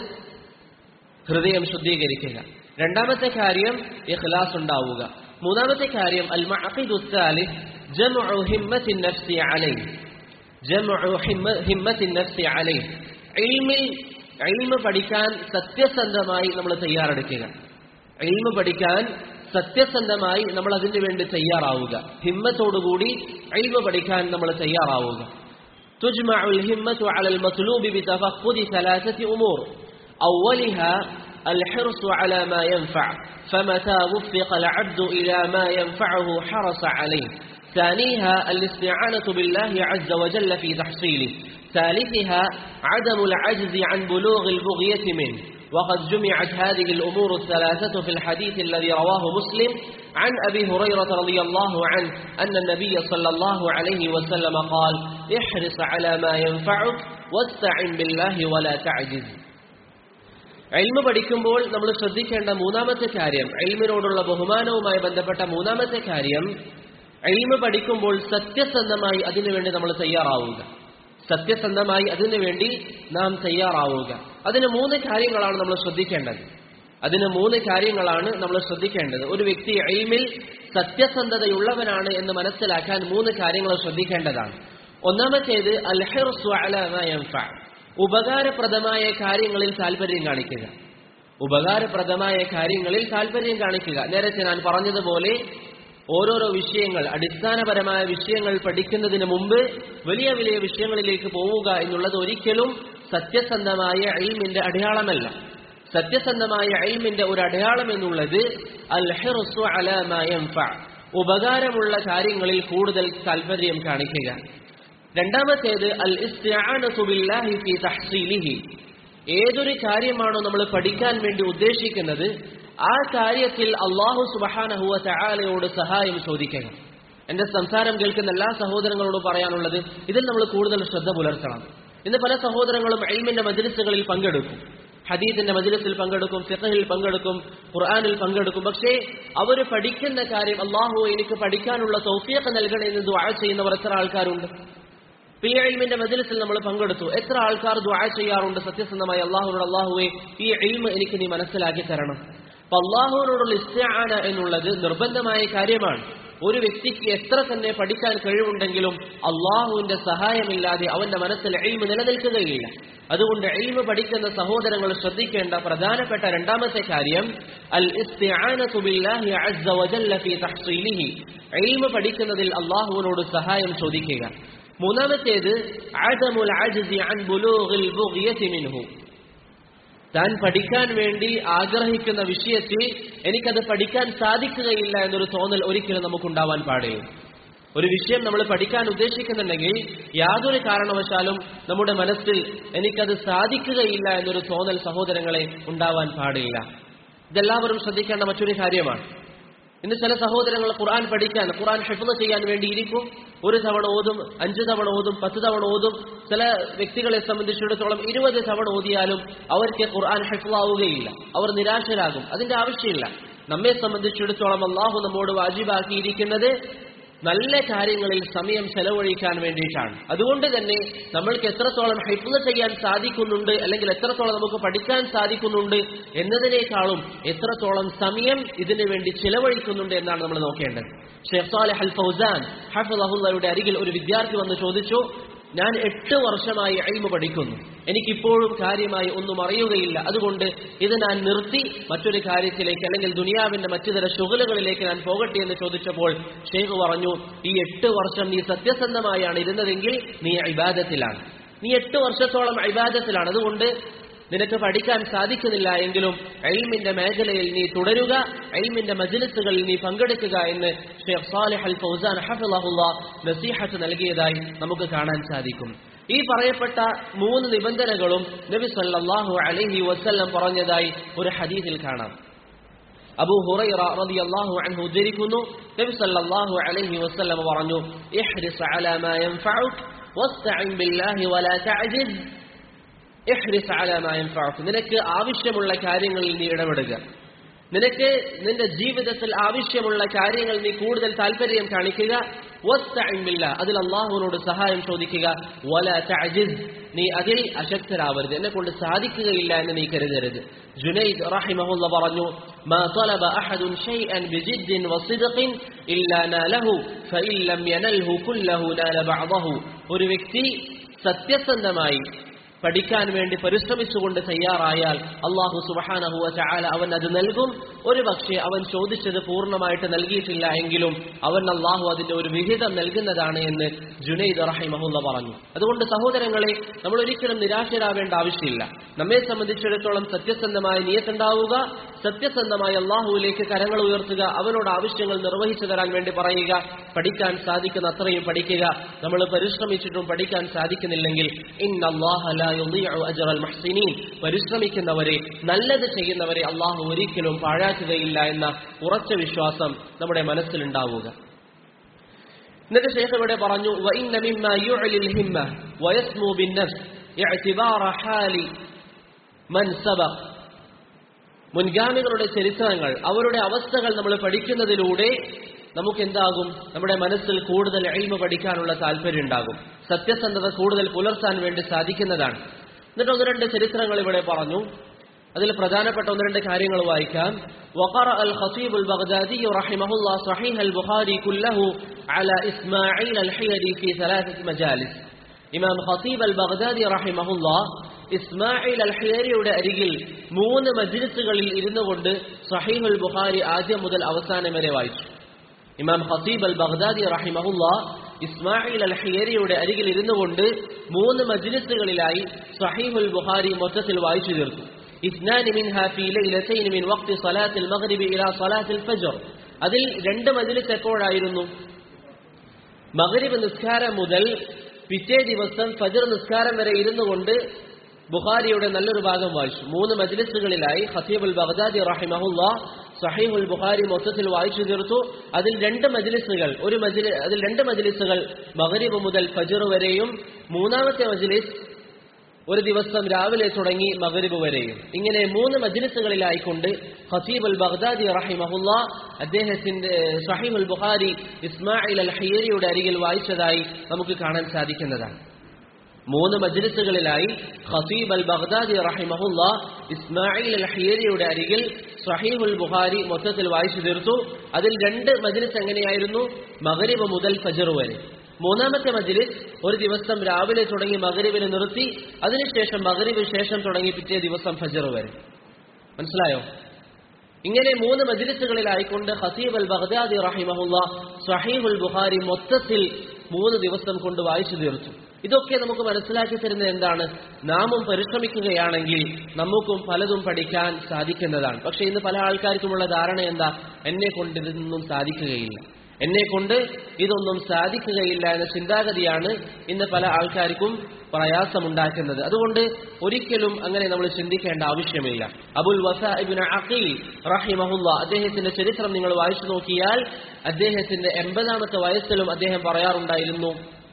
[SPEAKER 1] ഹൃദയം ശുദ്ധീകരിക്കുക രണ്ടാമത്തെ കാര്യം ഇഖ്ലാസ് ഉണ്ടാവുക മൂന്നാമത്തെ കാര്യം അൽ മഅഖിദുസ്സാലിഹ് ജംഉ ഹിമ്മത്തി നഫ്സി അലൈഹി ജംഉ ഹിമ്മത്തി നഫ്സി അലൈഹി ഇൽമിൽ ഇൽമ പഠിക്കാൻ സത്യസന്ധമായി നമ്മൾ തയ്യാറെടുക്കുക ഇൽമ പഠിക്കാൻ സത്യസന്ധമായി നമ്മൾ അതിനു വേണ്ടി തയ്യാറാവുക ഹിമ്മത്തോടുകൂടി ഇൽമ പഠിക്കാൻ നമ്മൾ തയ്യാറാവുക تجمع الهمة على المطلوب بتفقد ثلاثة أمور أولها الحرص على ما ينفع فمتى وفق العبد إلى ما ينفعه حرص عليه ثانيها الاستعانة بالله عز وجل في تحصيله ثالثها عدم العجز عن بلوغ البغية منه وقد جمعت هذه الأمور الثلاثة في الحديث الذي رواه مسلم عن أبي هريرة رضي الله عنه أن النبي صلى الله عليه وسلم قال احرص على ما ينفعك واستعن بالله ولا تعجز എൽമ പഠിക്കുമ്പോൾ നമ്മൾ ശ്രദ്ധിക്കേണ്ട മൂന്നാമത്തെ കാര്യം എൽമിനോടുള്ള ബഹുമാനവുമായി ബന്ധപ്പെട്ട മൂന്നാമത്തെ കാര്യം എൽമ പഠിക്കുമ്പോൾ സത്യസന്ധമായി അതിനുവേണ്ടി നമ്മൾ തയ്യാറാവുക സത്യസന്ധമായി അതിനുവേണ്ടി നാം തയ്യാറാവുക അതിന് മൂന്ന് കാര്യങ്ങളാണ് നമ്മൾ ശ്രദ്ധിക്കേണ്ടത് അതിന് മൂന്ന് കാര്യങ്ങളാണ് നമ്മൾ ശ്രദ്ധിക്കേണ്ടത് ഒരു വ്യക്തി എൽമിൽ സത്യസന്ധതയുള്ളവനാണ് എന്ന് മനസ്സിലാക്കാൻ മൂന്ന് കാര്യങ്ങൾ ശ്രദ്ധിക്കേണ്ടതാണ് ഒന്നാമത്തേത് അൽഹിർസു അല മാ യൻഫഅ ഉപകാരപ്രദമായ കാര്യങ്ങളിൽ താല്പര്യം കാണിക്കുക ഉപകാരപ്രദമായ കാര്യങ്ങളിൽ താല്പര്യം കാണിക്കുക നേരത്തെ ഞാൻ പറഞ്ഞതുപോലെ ഓരോരോ വിഷയങ്ങൾ അടിസ്ഥാനപരമായ വിഷയങ്ങൾ പഠിക്കുന്നതിന് മുമ്പ് വലിയ വലിയ വിഷയങ്ങളിലേക്ക് പോവുക എന്നുള്ളത് ഒരിക്കലും സത്യസന്ധമായ അയിമിന്റെ അടയാളമല്ല സത്യസന്ധമായ അയിമിന്റെ ഒരു അടയാളം എന്നുള്ളത് അൽ ഹിർസു അല മാ യൻഫഅ ഉപകാരമുള്ള കാര്യങ്ങളിൽ കൂടുതൽ താല്പര്യം കാണിക്കുക രണ്ടാമത്തേത് അൽ ഇസ്തിആനതു ബില്ലാഹി ഫീ തഹ്സീലിഹി ഏതൊരു കാര്യമാണോ നമ്മൾ പഠിക്കാൻ വേണ്ടി ഉദ്ദേശിക്കുന്നത് ആ കാര്യത്തിൽ അള്ളാഹു സുബ്ഹാനഹു വ തആലയോട് സഹായം ചോദിക്കുക എന്റെ സംസാരം കേൾക്കുന്ന എല്ലാ സഹോദരങ്ങളോടും പറയാനുള്ളത് ഇതിൽ നമ്മൾ കൂടുതൽ ശ്രദ്ധ പുലർത്തണം ഇന്ന് പല സഹോദരങ്ങളും എൽമിന്റെ മജ്ലിസുകളിൽ പങ്കെടുക്കും ഹദീദിന്റെ മജ്ലിസിൽ പങ്കെടുക്കും ഫിഖഹിൽ പങ്കെടുക്കും ഖുർആനിൽ പങ്കെടുക്കും പക്ഷേ അവർ പഠിക്കുന്ന കാര്യം അള്ളാഹു എനിക്ക് പഠിക്കാനുള്ള തൗഫീഖ് നൽകണേ എന്ന് ദുആ ചെയ്യുന്നവർ എത്ര ആൾക്കാരുണ്ട് ഈ ഇൽമിന്റെ മജ്ലിസിൽ നമ്മൾ പങ്കെടുത്തു എത്ര ആൾക്കാർ ദുആ ചെയ്യാറുണ്ട് സത്യസന്ധമായി അള്ളാഹുനോട് അള്ളാഹുവെ ഈ ഇൽമ് എനിക്ക് നീ മനസ്സിലാക്കി തരണം അപ്പൊ അള്ളാഹുവിനോടുള്ള ഇസ്തിആന എന്നുള്ളത് നിർബന്ധമായ കാര്യമാണ് ഒരു വ്യക്തിക്ക് എത്ര തന്നെ പഠിക്കാൻ കഴിവുണ്ടെങ്കിലും അള്ളാഹുവിന്റെ സഹായമില്ലാതെ അവന്റെ മനസ്സിൽ എൽമ് നിലനിൽക്കുകയില്ല അതുകൊണ്ട് എൽമ് പഠിക്കുന്ന സഹോദരങ്ങൾ ശ്രദ്ധിക്കേണ്ട പ്രധാനപ്പെട്ട രണ്ടാമത്തെ കാര്യം അൽ ഇസ്തിആനതു ബില്ലാഹി അസ്സ വജല്ല ഫീ തഹ്സീലിഹി എൽമ് പഠിക്കുന്നതിൽ അള്ളാഹുവിനോട് സഹായം ചോദിക്കുക മൂന്നാമത്തേത് അദമുൽ അജ്സി അൻ ബുലൂഗിൽ ബുഗ്യതി മിൻഹു താൻ പഠിക്കാൻ വേണ്ടി ആഗ്രഹിക്കുന്ന വിഷയത്തിൽ എനിക്കത് പഠിക്കാൻ സാധിക്കുകയില്ല എന്നൊരു തോന്നൽ ഒരിക്കലും നമുക്കുണ്ടാവാൻ പാടില്ല ഒരു വിഷയം നമ്മൾ പഠിക്കാൻ ഉദ്ദേശിക്കുന്നുണ്ടെങ്കിൽ യാതൊരു കാരണവശാലും നമ്മുടെ മനസ്സിൽ എനിക്കത് സാധിക്കുകയില്ല എന്നൊരു തോന്നൽ സഹോദരങ്ങളെ ഉണ്ടാവാൻ പാടില്ല ഇതെല്ലാവരും ശ്രദ്ധിക്കേണ്ട മറ്റൊരു കാര്യമാണ് ഇന്ന് ചില സഹോദരങ്ങൾ ഖുർആൻ പഠിക്കാൻ ഖുർആൻ ഹിഫ്ള് ചെയ്യാൻ വേണ്ടി ഇരിക്കും ഒരു തവണ ഓതും അഞ്ചു തവണ ഓതും പത്ത് തവണ ഓതും ചില വ്യക്തികളെ സംബന്ധിച്ചിടത്തോളം ഇരുപത് തവണ ഓതിയാലും അവർക്ക് ഖുർആൻ ഹിഫ്ളാവുകയില്ല അവർ നിരാശരാകും അതിന്റെ ആവശ്യമില്ല നമ്മെ സംബന്ധിച്ചിടത്തോളം അള്ളാഹു നമ്മോട് വാജിബാക്കിയിരിക്കുന്നത് നല്ല കാര്യങ്ങളിൽ സമയം ചെലവഴിക്കാൻ വേണ്ടിയിട്ടാണ് അതുകൊണ്ട് തന്നെ നമ്മൾക്ക് എത്രത്തോളം ഹൈഫ്ള് ചെയ്യാൻ സാധിക്കുന്നുണ്ട് അല്ലെങ്കിൽ എത്രത്തോളം നമുക്ക് പഠിക്കാൻ സാധിക്കുന്നുണ്ട് എന്നതിനേക്കാളും എത്രത്തോളം സമയം ഇതിനു വേണ്ടി ചിലവഴിക്കുന്നുണ്ട് എന്നാണ് നമ്മൾ നോക്കേണ്ടത് ഷെയ്ഖ് സാലിഹ് അൽ ഫൗസാൻ ഹഫിളഹുല്ലയുടെ അരികിൽ ഒരു വിദ്യാർത്ഥി വന്ന് ചോദിച്ചു ഞാൻ എട്ട് വർഷമായി അയിമ പഠിക്കുന്നു എനിക്കിപ്പോഴും കാര്യമായി ഒന്നും അറിയുകയില്ല അതുകൊണ്ട് ഇത് ഞാൻ നിർത്തി മറ്റൊരു കാര്യത്തിലേക്ക് അല്ലെങ്കിൽ ദുനിയാവിന്റെ മറ്റു തര ശുഗലുകളിലേക്ക് ഞാൻ പോകട്ടെ എന്ന് ചോദിച്ചപ്പോൾ ഷെയ്ഖ് പറഞ്ഞു ഈ എട്ട് വർഷം നീ സത്യസന്ധമായാണ് ഇരുന്നതെങ്കിൽ നീ ഇബാദത്തിലാണ് നീ എട്ട് വർഷത്തോളം ഇബാദത്തിലാണ് അതുകൊണ്ട് നിനക്ക് പഠിക്കാൻ സാധിക്കുന്നില്ല എങ്കിലും എൽമിന്റെ മേഖലയിൽ നീ തുടരുക എൽമിന്റെ മജ്ലിസുകളിൽ നീ പങ്കെടുക്കുക എന്ന് ഷെയ്ഖ് സാലിഹ് അൽ ഫൗസാൻ ഹഫിളഹുല്ല നസീഹത്ത് നൽകിയതായി നമുക്ക് കാണാൻ സാധിക്കും ഈ പറയപ്പെട്ട മൂന്ന് നിബന്ധനകളും നബി സല്ലല്ലാഹു അലൈഹി വസല്ലം പറഞ്ഞതായി ഒരു ഹദീസിൽ കാണാം അബൂ ഹുറൈറ റളിയല്ലാഹു അൻഹു ഉദ്ധരിക്കുന്നു നബി സല്ലല്ലാഹു അലൈഹി വസല്ലം പറഞ്ഞു ഇഹ്രിസ് അലാ മാ യൻഫഉക് വസ്തഇൻ ബില്ലാഹി വലാ തഅജിസ് ഇഹ്രിസ് അലാ മാ യൻഫഉക് നിനക്ക് ആവശ്യമുള്ള കാര്യങ്ങളിൽ നീ ഇടപെടുക നിനക്ക് നിന്റെ ജീവിതത്തിൽ ആവശ്യമുള്ള കാര്യങ്ങൾ നീ കൂടുതൽ താല്പര്യം കാണിക്കുക വസ്തഇൻ ബില്ലാ അതിൽ അള്ളാഹുവിനോട് സഹായം ചോദിക്കുക വലാ തഅജിസ് നീ അതിൽ അശക്തരാവരുത് എന്നെ കൊണ്ട് സാധിക്കുകയില്ല എന്ന് നീ കരുതരുത് ജുനൈദ് റഹിമഹുല്ല പറഞ്ഞു ما طلب أحد شيئا بجد وصدق إلا ناله فإن لم ينله كله نال بعضه ഒരു വ്യക്തി സത്യസന്ധമായി പഠിക്കാൻ വേണ്ടി പരിശ്രമിച്ചുകൊണ്ട് തയ്യാറായാൽ അള്ളാഹു സുബഹാനഹുവ ചാല അവൻ അത് നൽകും ഒരു പക്ഷേ അവൻ ചോദിച്ചത് പൂർണ്ണമായിട്ട് നൽകിയിട്ടില്ല എങ്കിലും അവൻ അള്ളാഹു അതിന്റെ ഒരു വിഹിതം നൽകുന്നതാണ് എന്ന് ജുനൈദ് റഹിമഹുല്ല പറഞ്ഞു അതുകൊണ്ട് സഹോദരങ്ങളെ നമ്മൾ ഒരിക്കലും നിരാശരാവേണ്ട ആവശ്യമില്ല നമ്മെ സംബന്ധിച്ചിടത്തോളം സത്യസന്ധമായ നിയത്തുണ്ടാവുക സത്യസന്ധമായി അള്ളാഹുവിലേക്ക് കരങ്ങൾ ഉയർത്തുക അവനോട് ആവശ്യങ്ങൾ നിർവഹിച്ചു തരാൻ വേണ്ടി പറയുക പഠിക്കാൻ സാധിക്കുന്ന അത്രയും പഠിക്കുക നമ്മൾ പരിശ്രമിച്ചിട്ടും പഠിക്കാൻ സാധിക്കുന്നില്ലെങ്കിൽ ഇന്നല്ലാഹ ലാ യുളീഉ അജ്റൽ മുഹ്സിനീൻ പരിശ്രമിക്കുന്നവരെ നല്ലത് ചെയ്യുന്നവരെ അള്ളാഹു ഒരിക്കലും പാഴാക്കുകയില്ല എന്ന ഉറച്ച വിശ്വാസം നമ്മുടെ മനസ്സിലുണ്ടാവുക എന്നിട്ട് ശേഖ് ഇവിടെ പറഞ്ഞു وَإِنَّ مِمَّا يُعْلِي الْهِمَّةِ وَيَسْمُو بِالنَّفْسِ اعْتِبَارَ حَالِ مَنْ سَبَقَ മുൻഗാമികളുടെ ചരിത്രങ്ങൾ അവരുടെ അവസ്ഥകൾ നമ്മൾ പഠിക്കുന്നതിലൂടെ നമുക്ക് എന്താകും നമ്മുടെ മനസ്സിൽ കൂടുതൽ എൽമ പഠിക്കാനുള്ള താല്പര്യം ഉണ്ടാകും സത്യസന്ധത കൂടുതൽ പുലർത്താൻ വേണ്ടി സാധിക്കുന്നതാണ് എന്നിട്ട് ഒന്ന് രണ്ട് ചരിത്രങ്ങൾ ഇവിടെ പറഞ്ഞു അതിൽ പ്രധാനപ്പെട്ട ഒന്ന് രണ്ട് കാര്യങ്ങൾ വായിക്കാം وقرأ الخطيب البغدادي رحمه الله صحيح البخاري كله على إسماعيل الحيري في ثلاثة مجالس ഇമാം ഖത്തീബ് അൽ ബഗ്ദാദി റഹിമഹുല്ല ഇസ്മായിൽ അൽ ഹിയരിയുടെ അരികിൽ മൂന്ന് മജ്ലിസുകളിൽ ഇരുന്നു കൊണ്ട് സഹീഹുൽ ബുഖാരി ആദ്യം മുതൽ അവസാനം വരെ വായിച്ചു ഇമാം ഖത്തീബ് അൽ ബഗ്ദാദി റഹിമഹുല്ല ഇസ്മായിൽ അൽ ഹിയരിയുടെ അരികിൽ ഇരുന്നു കൊണ്ട് മൂന്ന് മജ്ലിസുകളിലായി സഹീഹുൽ ബുഖാരി മൊത്തത്തിൽ വായിച്ചു തീർത്തു اثنان منها في ليلتين من وقت صلاة المغرب إلى صلاة الفجر അതിൽ രണ്ട് മജ്ലിസ് എപ്പോഴായിരുന്നു മഗ്രിബ് നിസ്കാരം മുതൽ പിറ്റേ ദിവസം ഫജർ നിസ്കാരം വരെ ഇരുന്നു കൊണ്ട് ബുഖാരിയുടെ നല്ലൊരു ഭാഗം വായിച്ചു മൂന്ന് മജ്ലിസുകളിലായി ഖത്തീബുൽ ബഗ്ദാദി റഹിമഹുല്ല സഹീഹുൽ ബുഖാരി മൊത്തത്തിൽ വായിച്ചു തീർത്തു അതിൽ രണ്ട് മജ്ലിസുകൾ ഒരു മജ്ലി അതിൽ രണ്ട് മജ്ലിസുകൾ മഗ്രിബ് മുതൽ ഫജർ വരെയും മൂന്നാമത്തെ മജ്ലിസ് ഒരു ദിവസം രാവിലെ തുടങ്ങി മഗ്രിബ് വരെയും ഇങ്ങനെ മൂന്ന് മജ്ലിസുകളിലായിക്കൊണ്ട് ഖസീബ് അൽ ബഗ്ദാദി റഹിമഹുല്ല അദ്ദേഹത്തിന്റെ സഹീബുൽ ബുഖാരി ഇസ്മായിൽ അൽ ഹയ്യരിയുടെ അരികിൽ വായിച്ചതായി നമുക്ക് കാണാൻ സാധിക്കുന്നതാണ് മൂന്ന് മജ്ലിസുകളിലായി ഖസീബ് അൽ ബഗ്ദാദി റഹിമഹുല്ല ഇസ്മായിൽ അൽ ഹയ്യരിയുടെ അരികിൽ സഹീഹുൽ ബുഖാരി മൊത്തത്തിൽ വായിച്ചു തീർത്തു അതിൽ രണ്ട് മജ്ലിസ് എങ്ങനെയായിരുന്നു മഗ്രിബ് മുതൽ ഫജർ വരെ മൂന്നാമത്തെ മജ്ലിസ് ഒരു ദിവസം രാവിലെ തുടങ്ങി മകരിവിന് നിർത്തി അതിനുശേഷം മകരിവിന് ശേഷം തുടങ്ങി പിറ്റേ ദിവസം ഫജർ വരെ മനസ്സിലായോ ഇങ്ങനെ മൂന്ന് മജ്ലിസുകളിലായിക്കൊണ്ട് ഹസീബ് അൽ ബഗ്ദാദി റഹിമഹുല്ല സഹീബുൽ ബുഖാരി മൊത്തത്തിൽ മൂന്ന് ദിവസം കൊണ്ട് വായിച്ചു തീർത്തു ഇതൊക്കെ നമുക്ക് മനസ്സിലാക്കി തരുന്നത് എന്താണ് നാമും പരിശ്രമിക്കുകയാണെങ്കിൽ നമുക്കും പലതും പഠിക്കാൻ സാധിക്കുന്നതാണ് പക്ഷെ ഇന്ന് പല ആൾക്കാർക്കുമുള്ള ധാരണ എന്താ എന്നെ കൊണ്ട് ഇതൊന്നും സാധിക്കുകയില്ല എന്നെ കൊണ്ട് ഇതൊന്നും സാധിക്കുകയില്ല എന്ന ചിന്താഗതിയാണ് ഇന്ന് പല ആൾക്കാർക്കും പ്രയാസമുണ്ടാക്കുന്നത് അതുകൊണ്ട് ഒരിക്കലും അങ്ങനെ നമ്മൾ ചിന്തിക്കേണ്ട ആവശ്യമില്ല അബുൽ വസാഇബിൻ അഖീൽ റഹിമഹുല്ല അദ്ദേഹത്തിന്റെ ചരിത്രം നിങ്ങൾ വായിച്ചു നോക്കിയാൽ അദ്ദേഹത്തിന്റെ എൺപതാമത്തെ വയസ്സിലും അദ്ദേഹം പറയാറുണ്ടായിരുന്നു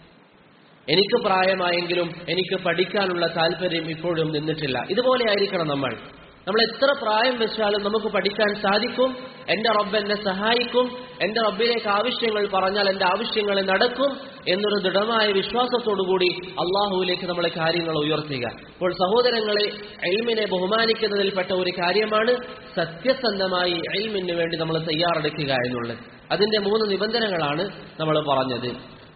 [SPEAKER 1] എനിക്ക് പ്രായമായെങ്കിലും എനിക്ക് പഠിക്കാനുള്ള താല്പര്യം ഇപ്പോഴും നിന്നിട്ടില്ല ഇതുപോലെ ആയിരിക്കണം നമ്മൾ നമ്മൾ എത്ര പ്രായം വെച്ചാലും നമുക്ക് പഠിക്കാൻ സാധിക്കും എന്റെ റബ്ബ് എന്നെ സഹായിക്കും എന്റെ റബ്ബിലേക്ക് ആവശ്യങ്ങൾ പറഞ്ഞാൽ എന്റെ ആവശ്യങ്ങൾ നടക്കും എന്നൊരു ദൃഢമായ വിശ്വാസത്തോടുകൂടി അള്ളാഹുവിലേക്ക് നമ്മളെ കാര്യങ്ങൾ ഉയർത്തുക അപ്പോൾ സഹോദരങ്ങളെ എൽമിനെ ബഹുമാനിക്കുന്നതിൽപ്പെട്ട ഒരു കാര്യമാണ് സത്യസന്ധമായി എൽമിന് വേണ്ടി നമ്മൾ തയ്യാറെടുക്കുക എന്നുള്ളത് അതിന്റെ മൂന്ന് നിബന്ധനകളാണ് നമ്മൾ പറഞ്ഞത്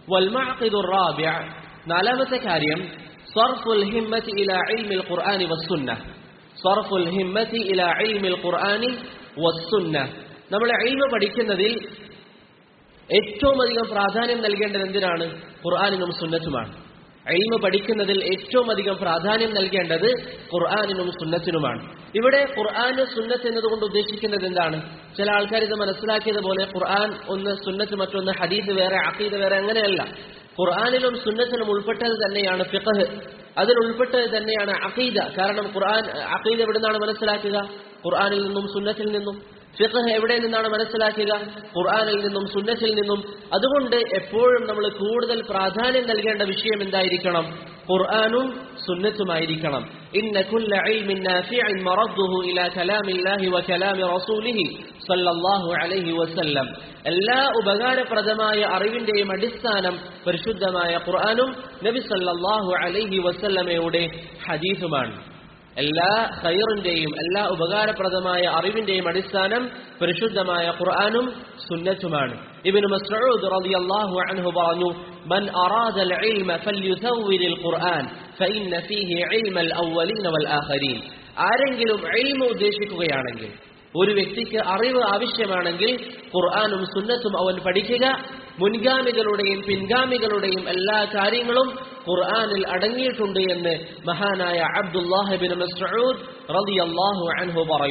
[SPEAKER 1] നാലാമത്തെ കാര്യം സർഫുൽ ഹിമ്മത്ത് ഇല ഇൽമിൽ ഖുർആനി വസ്സുന്ന സർഫുൽ ഹിമ്മത്തി ഇല ഇൽമിൽ ഖുർആനി വസ്സുന്ന നമ്മൾ ഇൽമ പഠിക്കുന്നതിൽ ഏറ്റവും അധികം പ്രാധാന്യം നൽകേണ്ടത് എന്തിനാണ് ഖുർആാനിനും സുന്നത്തുമാണ് ഇൽമ പഠിക്കുന്നതിൽ ഏറ്റവും അധികം പ്രാധാന്യം നൽകേണ്ടത് ഖുർആാനിനും സുന്നത്തിനുമാണ് ഇവിടെ ഖുർആാന് സുന്നത്ത് എന്നതുകൊണ്ട് ഉദ്ദേശിക്കുന്നത് എന്താണ് ചില ആൾക്കാർ ഇത് മനസ്സിലാക്കിയത് പോലെ ഖുർആൻ ഒന്ന് സുന്നത്ത് മറ്റൊന്ന് ഹദീദ് വേറെ അഖീദ് വേറെ അങ്ങനെയല്ല ഖുർആാനിലും സുന്നത്തിനും ഉൾപ്പെട്ടത് തന്നെയാണ് ഫിഖഹ് അതിൽ ഉൾപ്പെട്ടത് തന്നെയാണ് അഖീദ കാരണം ഖുർആൻ അഖീദ എവിടെ നിന്നാണ് മനസ്സിലാക്കുക ഖുർആനിൽ നിന്നും സുന്നത്തിൽ നിന്നും ഫിഖഹ് എവിടെ നിന്നാണ് മനസ്സിലാക്കുക ഖുർആനിൽ നിന്നും സുന്നത്തിൽ നിന്നും അതുകൊണ്ട് എപ്പോഴും നമ്മൾ കൂടുതൽ പ്രാധാന്യം നൽകേണ്ട വിഷയം എന്തായിരിക്കണം ഖുർആനും സുന്നത്തുമായിരിക്കണം ഇന്ന കുല്ല ഇൽമിൻ നാഫിഇൻ മറദ്ദുഹു ഇലാ കലാമില്ലാഹി വ കലാമി റസൂലിഹി സല്ലല്ലാഹു അലൈഹി വസല്ലം എല്ലാ ഉപകാരപ്രദമായ അറിവിന്റെയും അടിസ്ഥാനം പരിശുദ്ധമായ ഖുർആനും നബി സല്ലല്ലാഹു അലൈഹി വസല്ലമയുടെ ഹദീസുമാണ് എല്ലാ ഖൈറിന്റെയും എല്ലാ ഉപകാരപ്രദമായ അറിവിന്റെയും അടിസ്ഥാനം പരിശുദ്ധമായ ഖുർആനും സുന്നത്തുമാണ് ഇബ്നു മസ്ഊദ് റളിയല്ലാഹു അൻഹു പറഞ്ഞു മൻ അറാദ العلم فليثور القرآن فإن فيه علم الأولين والآخرين ആരെങ്കിലും ഇൽമ ഉദ്ദേശിക്കുകയാണെങ്കിൽ ഒരു വ്യക്തിക്ക് അറിവ് ആവശ്യമാണെങ്കിൽ ഖുർആാനും സുന്നത്തും അവൻ പഠിക്കുക മുൻഗാമികളുടെയും പിൻഗാമികളുടെയും എല്ലാ കാര്യങ്ങളും ഖുർആാനിൽ അടങ്ങിയിട്ടുണ്ട് എന്ന് മഹാനായ അബ്ദുല്ലാഹിബിൻ മസ്ഊദ് റളിയല്ലാഹു അൻഹു പറയുന്നു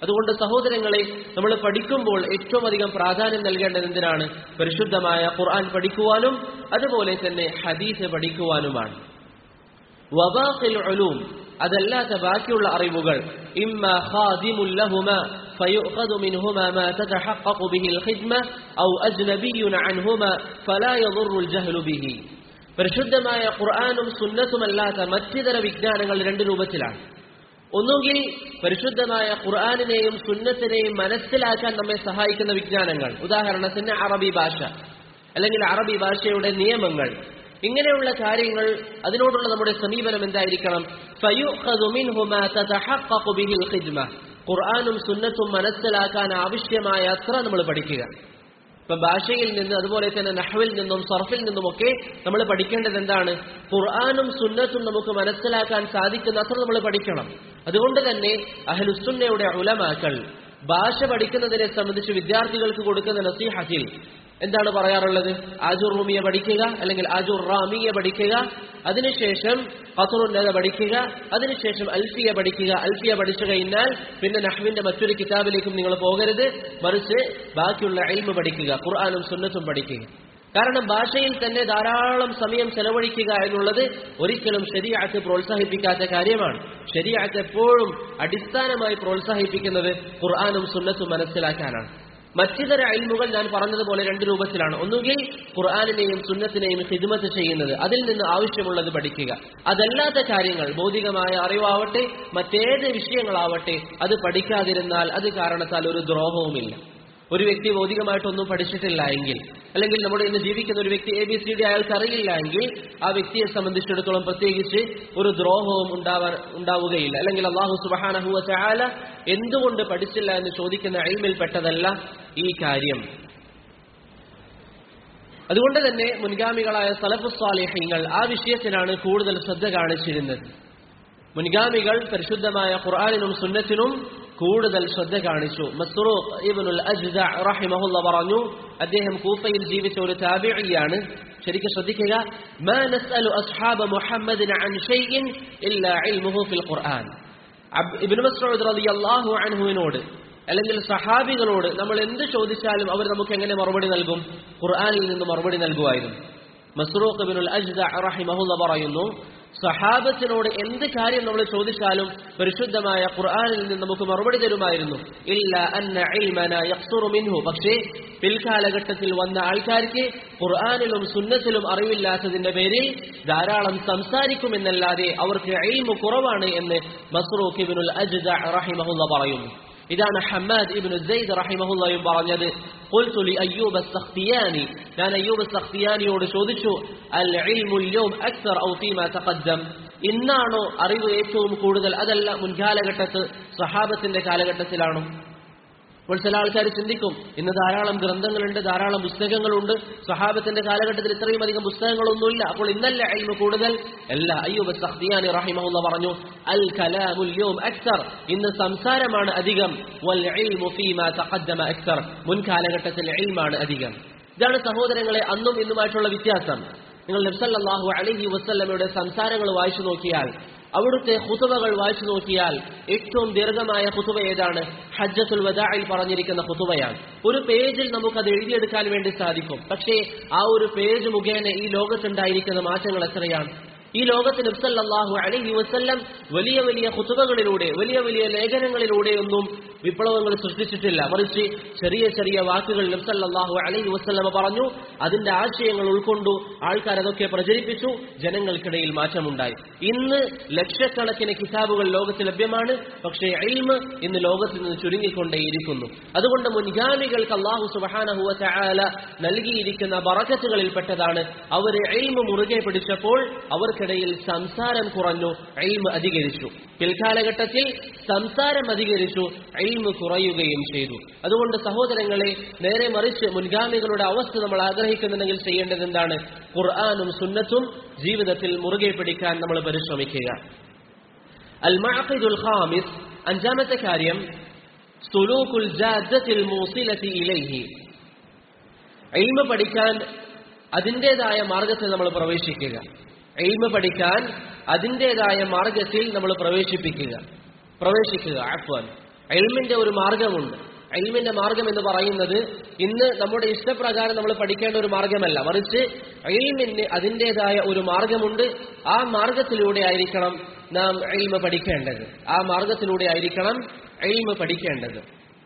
[SPEAKER 1] അതുകൊണ്ട് സഹോദരങ്ങളെ നമ്മൾ പഠിക്കുമ്പോൾ ഏറ്റവും അധികം പ്രാധാന്യം നൽകേണ്ടത് എന്തിനാണ് പരിശുദ്ധമായ ഖുർആൻ പഠിക്കുവാനും അതുപോലെ തന്നെ ഹദീസ് പഠിക്കുവാനുമാണ് വബാഖിൽ ഉലൂം അതല്ലാത്ത ബാക്കിയുള്ള അറിവുകൾ ഇമ്മ ഖാദിമുൽ ലഹുമ فيؤخذ منهما ما تتحقق به الخدمة أو أجنبي عنهما فلا يضر الجهل به പരിശുദ്ധമായ ഖുർആാനും സുന്നത്തുമല്ലാത്ത മറ്റിതര വിജ്ഞാനങ്ങൾ രണ്ട് രൂപത്തിലാണ് ഒന്നുകിൽ പരിശുദ്ധമായ ഖുർആാനിനെയും സുന്നത്തിനെയും മനസ്സിലാക്കാൻ നമ്മെ സഹായിക്കുന്ന വിജ്ഞാനങ്ങൾ ഉദാഹരണത്തിന് അറബി ഭാഷ അല്ലെങ്കിൽ അറബി ഭാഷയുടെ നിയമങ്ങൾ ഇങ്ങനെയുള്ള കാര്യങ്ങൾ അതിനോടുള്ള നമ്മുടെ സമീപനം എന്തായിരിക്കണം ഖുർആാനും സുന്നത്തും മനസ്സിലാക്കാൻ ആവശ്യമായ അത്ര നമ്മൾ പഠിക്കുക ഇപ്പൊ ഭാഷയിൽ നിന്ന് അതുപോലെ തന്നെ നഹ്വിൽ നിന്നും സർഫിൽ നിന്നുമൊക്കെ നമ്മൾ പഠിക്കേണ്ടത് എന്താണ് ഖുർആാനും സുന്നത്തും നമുക്ക് മനസ്സിലാക്കാൻ സാധിക്കുന്ന അത്ര നമ്മൾ പഠിക്കണം അതുകൊണ്ട് തന്നെ അഹ്ലുസുന്നയുടെ ഉലമാക്കൾ ഭാഷ പഠിക്കുന്നതിനെ സംബന്ധിച്ച് വിദ്യാർത്ഥികൾക്ക് കൊടുക്കുന്ന നസീഹത്തിൽ എന്താണ് പറയാറുള്ളത് ആജുർ റൂമിയ പഠിക്കുക അല്ലെങ്കിൽ ആജുർ റാമിയ പഠിക്കുക അതിനുശേഷം ഖത്തുറുന്നത പഠിക്കുക അതിനുശേഷം അൽഫിയ പഠിക്കുക അൽഫിയ പഠിച്ചു കഴിഞ്ഞാൽ പിന്നെ നഹ്വിന്റെ മറ്റൊരു കിതാബിലേക്കും നിങ്ങൾ പോകരുത് മറിച്ച് ബാക്കിയുള്ള എൽമ പഠിക്കുക ഖുർആാനും സുന്നത്തും പഠിക്കുക കാരണം ഭാഷയിൽ തന്നെ ധാരാളം സമയം ചെലവഴിക്കുക എന്നുള്ളത് ഒരിക്കലും ശരിയാക്ക് പ്രോത്സാഹിപ്പിക്കാത്ത കാര്യമാണ് ശരിയാക്ക് എപ്പോഴും അടിസ്ഥാനമായി പ്രോത്സാഹിപ്പിക്കുന്നത് ഖുർആാനും സുന്നത്തും മനസ്സിലാക്കാനാണ് മറ്റിതര അയൽമുകൾ ഞാൻ പറഞ്ഞതുപോലെ രണ്ട് രൂപത്തിലാണ് ഒന്നുകിൽ ഖുർആാനിനെയും സുന്നത്തിനെയും ഹിദ്മത്ത് ചെയ്യുന്നത് അതിൽ നിന്ന് ആവശ്യമുള്ളത് പഠിക്കുക അതല്ലാത്ത കാര്യങ്ങൾ ഭൗതികമായ അറിവാവട്ടെ മറ്റേത് വിഷയങ്ങളാവട്ടെ അത് പഠിക്കാതിരുന്നാൽ അത് കാരണത്താൽ ഒരു ദ്രോഹവുമില്ല ഒരു വ്യക്തി ഭൗതികമായിട്ടൊന്നും പഠിച്ചിട്ടില്ല എങ്കിൽ അല്ലെങ്കിൽ നമ്മുടെ ഇന്ന് ജീവിക്കുന്ന ഒരു വ്യക്തി എ ബി സി ഡി അയാൾക്ക് അറിയില്ല എങ്കിൽ ആ വ്യക്തിയെ സംബന്ധിച്ചിടത്തോളം പ്രത്യേകിച്ച് ഒരു ദ്രോഹവും ഉണ്ടാവാൻ ഉണ്ടാവുകയില്ല അല്ലെങ്കിൽ അള്ളാഹു സുബാനഹുവ ചാല എന്തുകൊണ്ട് പഠിച്ചില്ല എന്ന് ചോദിക്കുന്ന അയിമിൽ പെട്ടതല്ല ഈ കാര്യം അതുകൊണ്ട് തന്നെ മുൻഗാമികളായ സലഫുസ്വാലേഹ്യങ്ങൾ ആ വിഷയത്തിലാണ് കൂടുതൽ ശ്രദ്ധ കാണിച്ചിരുന്നത് മുൻഗാമികൾ പരിശുദ്ധമായ ഖുർആാനിനും സുന്നത്തിനും കൂടുതൽ ശ്രദ്ധ കാണിച്ചു മസ്റൂഖ് ഇബ്നുൽ അജ്ദ റഹിമഹുല്ല പറഞ്ഞു അദ്ദേഹം കൂഫയിൽ ജീവിച്ച ഒരു താബിഇയാണ് ശരിക്കും ശ്രദ്ധിക്കുക മാ നസ്അലു അസ്ഹാബ മുഹമ്മദിൻ അൻ ഷൈഇൻ ഇല്ലാ ഇൽമുഹു ഫിൽ ഖുർആൻ ഇബ്നു മസ്ഊദ് റളിയല്ലാഹു അൻഹുവിനോട് അല്ലെങ്കിൽ സഹാബികളോട് നമ്മൾ എന്ത് ചോദിച്ചാലും അവർ നമുക്ക് എങ്ങനെ മറുപടി നൽകും ഖുർആനിൽ നിന്ന് മറുപടി നൽകുമായിരുന്നു മസ്റൂഖ് ഇബ്നുൽ അജ്ദ റഹിമഹുല്ല പറയുന്നു സഹാബത്തിനോട് എന്ത് കാര്യം നമ്മൾ ചോദിച്ചാലും പരിശുദ്ധമായ ഖുർആനിൽ നിന്ന് നമുക്ക് മറുപടി തരുമായിരുന്നു ഇല്ല അന്ന ഇൽമന യഖ്സുറു മിൻഹു പക്ഷേ പിൽക്കാലഘട്ടത്തിൽ വന്ന ആൾക്കാർക്ക് ഖുർആനിലും സുന്നത്തിലും അറിവില്ലാത്തതിന്റെ പേരിൽ ധാരാളം സംസാരിക്കുമെന്നല്ലാതെ അവർക്ക് ഇൽമു കുറവാണ് എന്ന് മസ്റൂഖ് ഇബ്നുൽ അജ്ദ റഹിമഹുല്ല പറയുന്നു ഇതാണ് ഹമ്മാദ് ഇബ്നു സെയ്ദ് റഹിമഹുല്ലയും പറഞ്ഞത് قلت لأيوب السختياني كان أيوب السختياني യോട് ചോദിച്ചു അൽ ഇൽമു اليوم أكثر أو فيما تقدم ഇന്നാണോ അറിവ് ഏറ്റവും കൂടുതൽ അതല്ല മുൻകാലഘട്ടത്ത് സഹാബത്തിന്റെ കാലഘട്ടത്തിലാണോ അപ്പോൾ ചില ആൾക്കാർ ചിന്തിക്കും ഇന്ന് ധാരാളം ഗ്രന്ഥങ്ങളുണ്ട് ധാരാളം പുസ്തകങ്ങളുണ്ട് സഹാബത്തിന്റെ കാലഘട്ടത്തിൽ ഇത്രയും അധികം പുസ്തകങ്ങളൊന്നുമില്ല അപ്പോൾ ഇന്നല്ല അയിമ കൂടുതൽ അല്ല അയ്യൂബ് സഖ്തിയാനി റഹിമഹുല്ല പറഞ്ഞു അൽ കലാമുൽ യൗം അക്സർ ഇന്ന് സംസാരമാണ് അധികം വൽ ഇൽമു ഫീമാ തഖദ്ദമ അക്സർ മുൻ കാലഘട്ടത്തിൽ ഇൽമാണ് അധികം ഇതാണ് സഹോദരങ്ങളെ അന്നും ഇന്നുമായിട്ടുള്ള വ്യത്യാസം നിങ്ങൾ നബ്സല്ലാഹു അലഹി വസ്ല്ലമയുടെ സംസാരങ്ങൾ വായിച്ചു നോക്കിയാൽ അവിടുത്തെ ഹുതുബകൾ വായിച്ചു നോക്കിയാൽ ഏറ്റവും ദീർഘമായ ഹുതുബ ഏതാണ് ഹജ്ജത്തുൽ വദായിൽ പറഞ്ഞിരിക്കുന്ന ഹുതുബയാണ് ഒരു പേജിൽ നമുക്കത് എഴുതിയെടുക്കാൻ വേണ്ടി സാധിക്കും പക്ഷേ ആ ഒരു പേജ് മുഖേന ഈ ലോകത്തുണ്ടായിരിക്കുന്ന മാറ്റങ്ങൾ എത്രയാണ് ഈ ലോകത്ത് നബ്സല്ലാഹു അലഹി വസ്ല്ലം വലിയ വലിയ ഹുതുബകളിലൂടെ വലിയ വലിയ ലേഖനങ്ങളിലൂടെയൊന്നും വിപ്ലവങ്ങൾ സൃഷ്ടിച്ചിട്ടില്ല മറിച്ച് ചെറിയ ചെറിയ വാക്കുകൾ നബ്സല്ലാഹു അലഹി വസ്ല്ലമ പറഞ്ഞു അതിന്റെ ആശയങ്ങൾ ഉൾക്കൊണ്ടു ആൾക്കാർ അതൊക്കെ പ്രചരിപ്പിച്ചു ജനങ്ങൾക്കിടയിൽ മാറ്റമുണ്ടായി ഇന്ന് ലക്ഷക്കണക്കിന് കിതാബുകൾ ലോകത്ത് ലഭ്യമാണ് പക്ഷേ എൽമ് ഇന്ന് ലോകത്ത് നിന്ന് ചുരുങ്ങിക്കൊണ്ടേയിരിക്കുന്നു അതുകൊണ്ട് മുൻഗാമികൾക്ക് അള്ളാഹു സുബാനഹുവ ചായാല നൽകിയിരിക്കുന്ന ബറക്കത്തുകളിൽ പെട്ടതാണ് അവർ എൽമ് മുറുകെ പിടിച്ചപ്പോൾ അവർക്കിടയിൽ സംസാരം കുറഞ്ഞു എൽമ് അധികരിച്ചു പിൽക്കാലഘട്ടത്തിൽ സംസാരം അധികരിച്ചു എൽമ് കുറയുകയും ചെയ്തു അതുകൊണ്ട് സഹോദരങ്ങളെ നേരെ മറിച്ച് മുൻഗാമികളുടെ അവസ്ഥ നമ്മൾ ആഗ്രഹിക്കുന്നുണ്ടെങ്കിൽ ചെയ്യേണ്ടത് എന്താണ് ഖുർആാനും സുന്നത്തും ജീവിതത്തിൽ മുറുകെ പിടിക്കാൻ നമ്മൾ പരിശ്രമിക്കുക അൽ മഅഖിദുൽ ഖാമിസ് അഞ്ചാമത്തെ കാര്യം സുലൂക്കുൽ ജാദ്ദത്തിൽ മൂസിലത്തി ഇലൈഹി ഇൽമ പഠിക്കാൻ അതിൻ്റെതായ മാർഗത്തിൽ നമ്മൾ പ്രവേശിക്കുക ഇൽമ പഠിക്കാൻ അതിൻ്റെതായ മാർഗത്തിൽ നമ്മൾ പ്രവേശിപ്പിക്കുക പ്രവേശിക്കുക അഫ്വാൻ എൽമിന്റെ ഒരു മാർഗമുണ്ട് എൽമിന്റെ മാർഗം എന്ന് പറയുന്നത് ഇന്ന് നമ്മുടെ ഇഷ്ടപ്രകാരം നമ്മൾ പഠിക്കേണ്ട ഒരു മാർഗമല്ല മറിച്ച് എൽമിന് അതിൻ്റെതായ ഒരു മാർഗമുണ്ട് ആ മാർഗത്തിലൂടെ ആയിരിക്കണം നാം എൽമ പഠിക്കേണ്ടത് ആ മാർഗത്തിലൂടെ ആയിരിക്കണം എൽമ പഠിക്കേണ്ടത്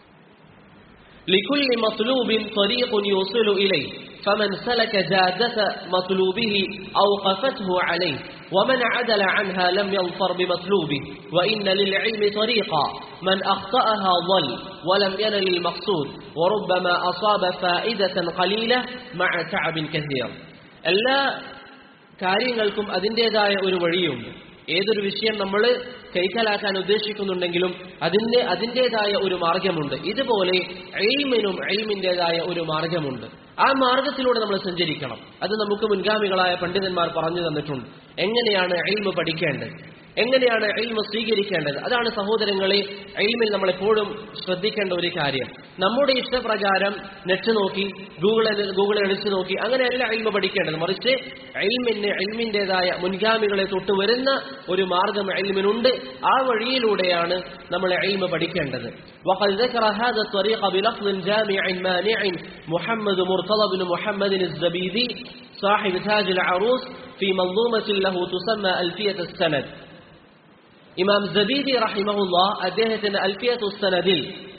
[SPEAKER 1] لكل مطلوب طريق يوصل إليه فمن سلك جادة مطلوبه أوقفته عليه ومن عدل عنها لم يظفر بمطلوبه وإن للعلم طريقا من أخطأها ضل ولم ينل المقصود وربما أصاب فائدة قليلة مع تعب كثير എല്ലാ കാര്യങ്ങൾക്കും അതിൻ്റെതായ ഒരു വഴിയുണ്ട് ഏതൊരു വിഷയം നമ്മൾ കൈക്കലാക്കാൻ ഉദ്ദേശിക്കുന്നുണ്ടെങ്കിലും അതിന്റെ അതിൻ്റെതായ ഒരു മാർഗമുണ്ട് ഇതുപോലെ എയിമിനും എയിമിൻ്റെതായ ഒരു മാർഗമുണ്ട് ആ മാർഗത്തിലൂടെ നമ്മൾ സഞ്ചരിക്കണം അത് നമുക്ക് മുൻഗാമികളായ പണ്ഡിതന്മാർ പറഞ്ഞു തന്നിട്ടുണ്ട് എങ്ങനെയാണ് എയിമ് പഠിക്കേണ്ടത് എങ്ങനെയാണ് എൽമ സ്വീകരിക്കേണ്ടത് അതാണ് സഹോദരങ്ങളെ എൽമിൽ നമ്മൾ എപ്പോഴും ശ്രദ്ധിക്കേണ്ട ഒരു കാര്യം നമ്മുടെ ഇഷ്ടപ്രകാരം നെറ്റ് നോക്കി ഗൂഗിളിൽ ഗൂഗിളിൽ അടിച്ചു നോക്കി അങ്ങനെയല്ല എൽമ പഠിക്കേണ്ടത് മറിച്ച് എൽമിന് എൽമിൻ്റെതായ മുൻഗാമികളെ തൊട്ട് വരുന്ന ഒരു മാർഗം എൽമിനുണ്ട് ആ വഴിയിലൂടെയാണ് നമ്മൾ എൽമ പഠിക്കേണ്ടത് وقد ذكر هذا الطريق بلفظ جامع مانع محمد مرتضى بن محمد الزبيدي صاحب تاج العروس في منظومة له تسمى ألفية السند ഇമാം ജബീദി റഹിമഹുല്ല അദ്ദേഹത്തിന്റെ അൽഫിയത്തു സനദിൽ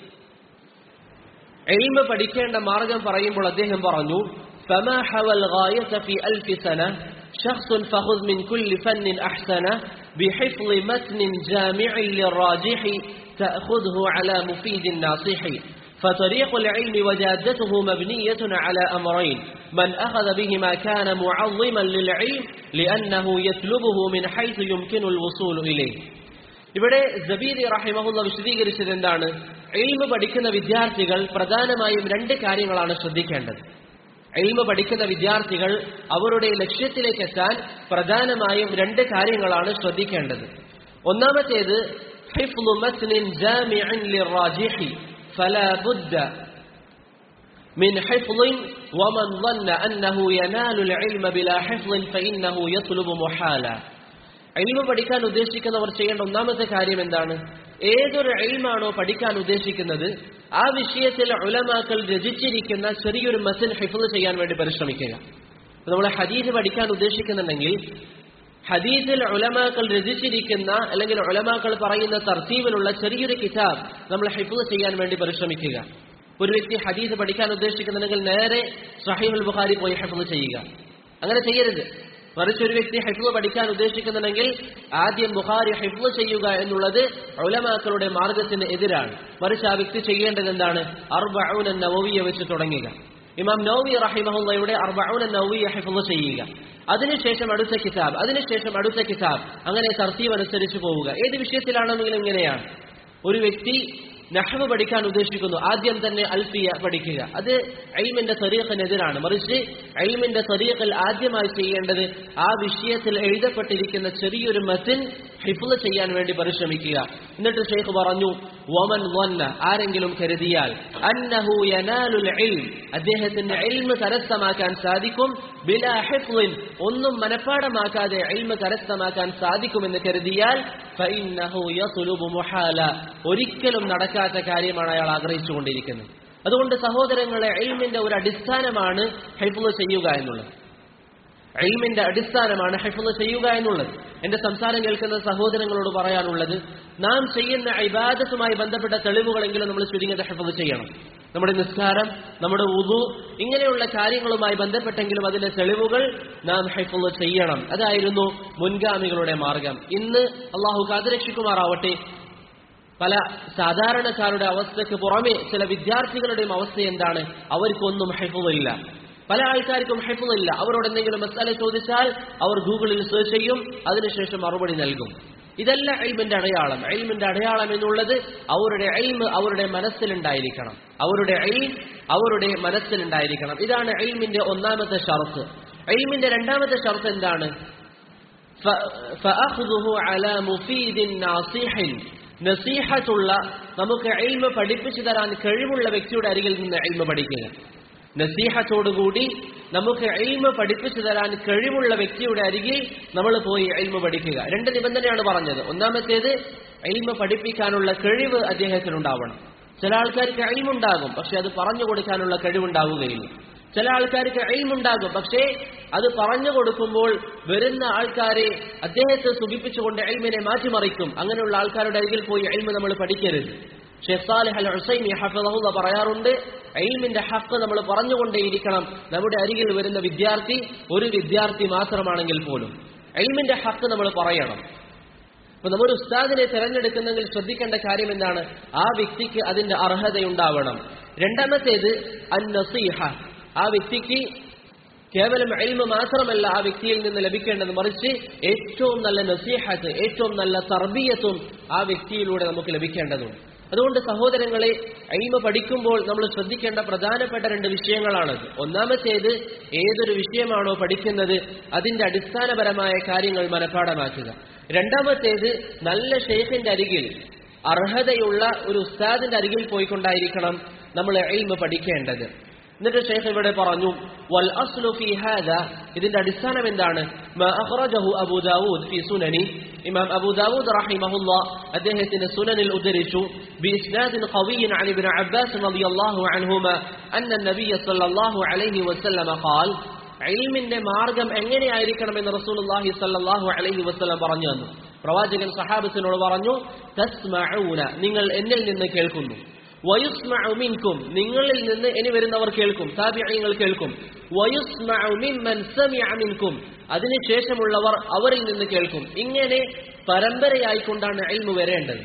[SPEAKER 1] എൽമ പഠിക്കേണ്ട മാർഗം പറയുമ്പോൾ അദ്ദേഹം പറഞ്ഞു فما حوى الغاية في ألف سنة شخص فخذ من كل فن أحسنه بحفظ متن جامع للراجح تأخذه على مفيد ناصح فطريق العلم وجادته مبنية على أمرين من أخذ بهما كان معظما للعلم لأنه يطلبه من حيث يمكن الوصول إليه ഇവിടെ ജബീദി റഹിമഹുല്ല വിശദീകരിച്ചത് എന്താണ് എൽമ പഠിക്കുന്ന വിദ്യാർത്ഥികൾ പ്രധാനമായും രണ്ട് കാര്യങ്ങളാണ് ശ്രദ്ധിക്കേണ്ടത് എൽമ പഠിക്കുന്ന വിദ്യാർത്ഥികൾ അവരുടെ ലക്ഷ്യത്തിലേക്ക് എത്താൻ പ്രധാനമായും രണ്ട് കാര്യങ്ങളാണ് ശ്രദ്ധിക്കേണ്ടത് ഒന്നാമത്തേത് حفظ متن جامع للراجح فلا بد من حفظ ومن ظن أنه ينال العلم بلا حفظ فإنه يطلب محالا എൽമ പഠിക്കാൻ ഉദ്ദേശിക്കുന്നവർ ചെയ്യേണ്ട ഒന്നാമത്തെ കാര്യം എന്താണ് ഏതൊരു എൽമാണോ പഠിക്കാൻ ഉദ്ദേശിക്കുന്നത് ആ വിഷയത്തിൽ ഉലമാക്കൾ രചിച്ചിരിക്കുന്ന ചെറിയൊരു മസിൻ ഹിഫുൾ ചെയ്യാൻ വേണ്ടി പരിശ്രമിക്കുക നമ്മൾ ഹദീസ് പഠിക്കാൻ ഉദ്ദേശിക്കുന്നുണ്ടെങ്കിൽ ഹദീസിൽ ഉലമാക്കൾ രചിച്ചിരിക്കുന്ന അല്ലെങ്കിൽ ഉലമാക്കൾ പറയുന്ന തർത്തീവിലുള്ള ചെറിയൊരു കിതാബ് നമ്മൾ ഹിഫുൾ ചെയ്യാൻ വേണ്ടി പരിശ്രമിക്കുക ഒരു വ്യക്തി ഹദീസ് പഠിക്കാൻ ഉദ്ദേശിക്കുന്നുണ്ടെങ്കിൽ നേരെ സഹീഹുൽ ബുഖാരി പോയി ഹിഫുൾ ചെയ്യുക അങ്ങനെ ചെയ്യരുത് മറിച്ച് ഒരു വ്യക്തി ഹിഫ്ള് പഠിക്കാൻ ഉദ്ദേശിക്കുന്നുണ്ടെങ്കിൽ ആദ്യം ബുഖാരി ഹിഫ്ള് ചെയ്യുക എന്നുള്ളത് ഉലമാക്കളുടെ മാർഗത്തിന് എതിരാണ് മറിച്ച് ആ വ്യക്തി ചെയ്യേണ്ടത് എന്താണ് അർബഊൻ നവവിയെ വെച്ച് തുടങ്ങുക ഇമാം നൗവി റഹിമഹുള്ളയുടെ അർബഊൻ നവവിയെ ഹിഫ്ള് ചെയ്യുക അതിനുശേഷം അടുത്ത കിതാബ് അതിനുശേഷം അടുത്ത കിതാബ് അങ്ങനെ തർത്തീവ് അനുസരിച്ച് പോവുക ഏത് വിഷയത്തിലാണെങ്കിലും ഇങ്ങനെയാണ് ഒരു വ്യക്തി നഹ്വ് പഠിക്കാൻ ഉദ്ദേശിക്കുന്നു ആദ്യം തന്നെ അൽഫിയ പഠിക്കുക അത് അയിമിന്റെ തരീഖിനെതിരാണ് മറിച്ച് അയിമിന്റെ തരീഖിൽ ആദ്യമായി ചെയ്യേണ്ടത് ആ വിഷയത്തിൽ എഴുതപ്പെട്ടിരിക്കുന്ന ചെറിയൊരു മസിൻ ഹിഫ്ള് ചെയ്യാൻ വേണ്ടി പരിശ്രമിക്കുക എന്നിട്ട് ഷെയ്ഖ് പറഞ്ഞു വമൻ വന്ന ആരെങ്കിലും കരുതിയാൽ അന്നഹു യനാലുൽ ഇൽം അദ്ദേഹത്തിന് ഇൽമ് കരസ്ഥമാക്കാൻ സാധിക്കും ബിലാ ഹിഫ്ളിൻ ഒന്നും മനഃപ്പാടമാക്കാതെ ഇൽമ് കരസ്ഥമാക്കാൻ സാധിക്കുമെന്ന് കരുതിയാൽ ഫഇന്നഹു യത്ലുബു മുഹാല ഒരിക്കലും നടക്കാത്ത കാര്യമാണ് അയാൾ ആഗ്രഹിച്ചുകൊണ്ടിരിക്കുന്നത് അതുകൊണ്ട് സഹോദരങ്ങളെ എൽമിന്റെ ഒരു അടിസ്ഥാനമാണ് ഹൈഫുള് ചെയ്യുക എന്നുള്ളത് എൽമിന്റെ അടിസ്ഥാനമാണ് ഹൈഫുള് ചെയ്യുക എന്നുള്ളത് എന്റെ സംസാരം കേൾക്കുന്ന സഹോദരങ്ങളോട് പറയാനുള്ളത് നാം ചെയ്യുന്ന ഇബാദത്തുമായി ബന്ധപ്പെട്ട തെളിവുകളെങ്കിലും നമ്മൾ ചുരുങ്ങിയത് ഹൈഫുള് ചെയ്യണം നമ്മുടെ നിസ്കാരം നമ്മുടെ ഉദു ഇങ്ങനെയുള്ള കാര്യങ്ങളുമായി ബന്ധപ്പെട്ടെങ്കിലും അതിന്റെ തെളിവുകൾ നാം ഹൈഫുള് ചെയ്യണം അതായിരുന്നു മുൻഗാമികളുടെ മാർഗം ഇന്ന് അള്ളാഹു കാതുരക്ഷിക്കുമാറാവട്ടെ പല സാധാരണക്കാരുടെ അവസ്ഥയ്ക്ക് പുറമെ ചില വിദ്യാർത്ഥികളുടെയും അവസ്ഥ എന്താണ് അവർക്കൊന്നും ഹെഫുമില്ല പല ആൾക്കാർക്കും ഹെഫുമില്ല അവരോട് എന്തെങ്കിലും മസാല ചോദിച്ചാൽ അവർ ഗൂഗിളിൽ സെർച്ച് ചെയ്യും അതിനുശേഷം മറുപടി നൽകും ഇതല്ല എൽമിന്റെ അടയാളം എൽമിന്റെ അടയാളം എന്നുള്ളത് അവരുടെ എൽമ് അവരുടെ മനസ്സിലുണ്ടായിരിക്കണം അവരുടെ എൽ അവരുടെ മനസ്സിലുണ്ടായിരിക്കണം ഇതാണ് എൽമിന്റെ ഒന്നാമത്തെ ഷർത്ത് എൽമിന്റെ രണ്ടാമത്തെ ഷർത്ത് എന്താണ് فأخذه على مفيد ناصح നസീഹത്തുള്ള നമുക്ക് എൽമ പഠിപ്പിച്ചു തരാൻ കഴിവുള്ള വ്യക്തിയുടെ അരികിൽ നിന്ന് എൽമ പഠിക്കുക നസീഹത്തോടുകൂടി നമുക്ക് എൽമ പഠിപ്പിച്ചു തരാൻ കഴിവുള്ള വ്യക്തിയുടെ അരികിൽ നമ്മൾ പോയി എൽമ പഠിക്കുക രണ്ട് നിബന്ധനയാണ് പറഞ്ഞത് ഒന്നാമത്തേത് എൽമ പഠിപ്പിക്കാനുള്ള കഴിവ് അദ്ദേഹത്തിനുണ്ടാവണം ചില ആൾക്കാർക്ക് എൽമുണ്ടാകും പക്ഷെ അത് പറഞ്ഞു കൊടുക്കാനുള്ള കഴിവുണ്ടാവുകയില്ല ചില ആൾക്കാർക്ക് എൽമുണ്ടാകും പക്ഷേ അത് പറഞ്ഞു കൊടുക്കുമ്പോൾ വരുന്ന ആൾക്കാരെ അദ്ദേഹത്തെ സുഖിപ്പിച്ചുകൊണ്ട് എൽമിനെ മാറ്റിമറിക്കും അങ്ങനെയുള്ള ആൾക്കാരുടെ അരികിൽ പോയി എൽമ് നമ്മൾ പഠിക്കരുത് ഷെയ്ഖ് സാലിഹ് അൽ ഹുസൈമി ഹഫദഹുല്ല പറയാറുണ്ട് എൽമിന്റെ ഹക്ക് നമ്മൾ പറഞ്ഞുകൊണ്ടേയിരിക്കണം നമ്മുടെ അരികിൽ വരുന്ന വിദ്യാർത്ഥി ഒരു വിദ്യാർത്ഥി മാത്രമാണെങ്കിൽ പോലും എൽമിന്റെ ഹക്ക് നമ്മൾ പറയണം അപ്പൊ നമ്മൾ ഉസ്താദിനെ തിരഞ്ഞെടുക്കുന്നെങ്കിൽ ശ്രദ്ധിക്കേണ്ട കാര്യം എന്താണ് ആ വ്യക്തിക്ക് അതിന്റെ അർഹതയുണ്ടാവണം രണ്ടാമത്തേത് അൻ നസീഹ ആ വ്യക്തിക്ക് കേവലം എൽമ മാത്രമല്ല ആ വ്യക്തിയിൽ നിന്ന് ലഭിക്കേണ്ടത് മറിച്ച് ഏറ്റവും നല്ല നസീഹത്ത് ഏറ്റവും നല്ല തർബീയത്തും ആ വ്യക്തിയിലൂടെ നമുക്ക് ലഭിക്കേണ്ടതുണ്ട് അതുകൊണ്ട് സഹോദരങ്ങളെ എൽമ പഠിക്കുമ്പോൾ നമ്മൾ ശ്രദ്ധിക്കേണ്ട പ്രധാനപ്പെട്ട രണ്ട് വിഷയങ്ങളാണത് ഒന്നാമത്തേത് ഏതൊരു വിഷയമാണോ പഠിക്കുന്നത് അതിന്റെ അടിസ്ഥാനപരമായ കാര്യങ്ങൾ മനഃപ്പാടമാക്കുക രണ്ടാമത്തേത് നല്ല ഷെയ്ഖിന്റെ അരികിൽ അർഹതയുള്ള ഒരു ഉസ്താദിന്റെ അരികിൽ പോയിക്കൊണ്ടായിരിക്കണം നമ്മൾ എൽമ പഠിക്കേണ്ടത് എന്നിട്ട് ഷെയ്ഖ് ഇവിടെ പറഞ്ഞു വൽ അസ്ലു ഫി ഹാദ ഇതിന്റെ അടിസ്ഥാനം എന്താണ് മാ അഖ്റജഹു അബൂ ദാവൂദ് ഫി സുനനി ഇമാം അബൂ ദാവൂദ് റഹിമഹുല്ലാ അദ്ദേഹത്തിന്റെ സുനനിൽ ഉദ്ധരിച്ചു ബിഇസ്നാദിൻ ഖവിയ്യിൻ അൻ ഇബ്നു അബ്ബാസ് റളിയല്ലാഹു അൻഹുമ അന്ന നബിയ സല്ലല്ലാഹു അലൈഹി വസല്ലമ ഖാൽ ഇൽമിന്റെ മാർഗം എങ്ങനെയായിരിക്കണമെന്ന് റസൂലുള്ളാഹി സല്ലല്ലാഹു അലൈഹി വസല്ലം പറഞ്ഞു തന്നു പ്രവാചകൻ സഹാബത്തിനോട് പറഞ്ഞു തസ്മഊന നിങ്ങൾ എന്നിൽ നിന്ന് കേൾക്കുന്നു വയുസ്മഉ മിൻകും നിങ്ങളിൽ നിന്ന് ഇനി വരുന്നവർ കേൾക്കും താബിഈങ്ങൾ കേൾക്കും വയുസ്മഉ മിമ്മൻ സമിഅ മിൻകും അതിനുശേഷമുള്ളവർ അവരിൽ നിന്ന് കേൾക്കും ഇങ്ങനെ പരമ്പരയായിക്കൊണ്ടാണ് ഇൽമു വരേണ്ടത്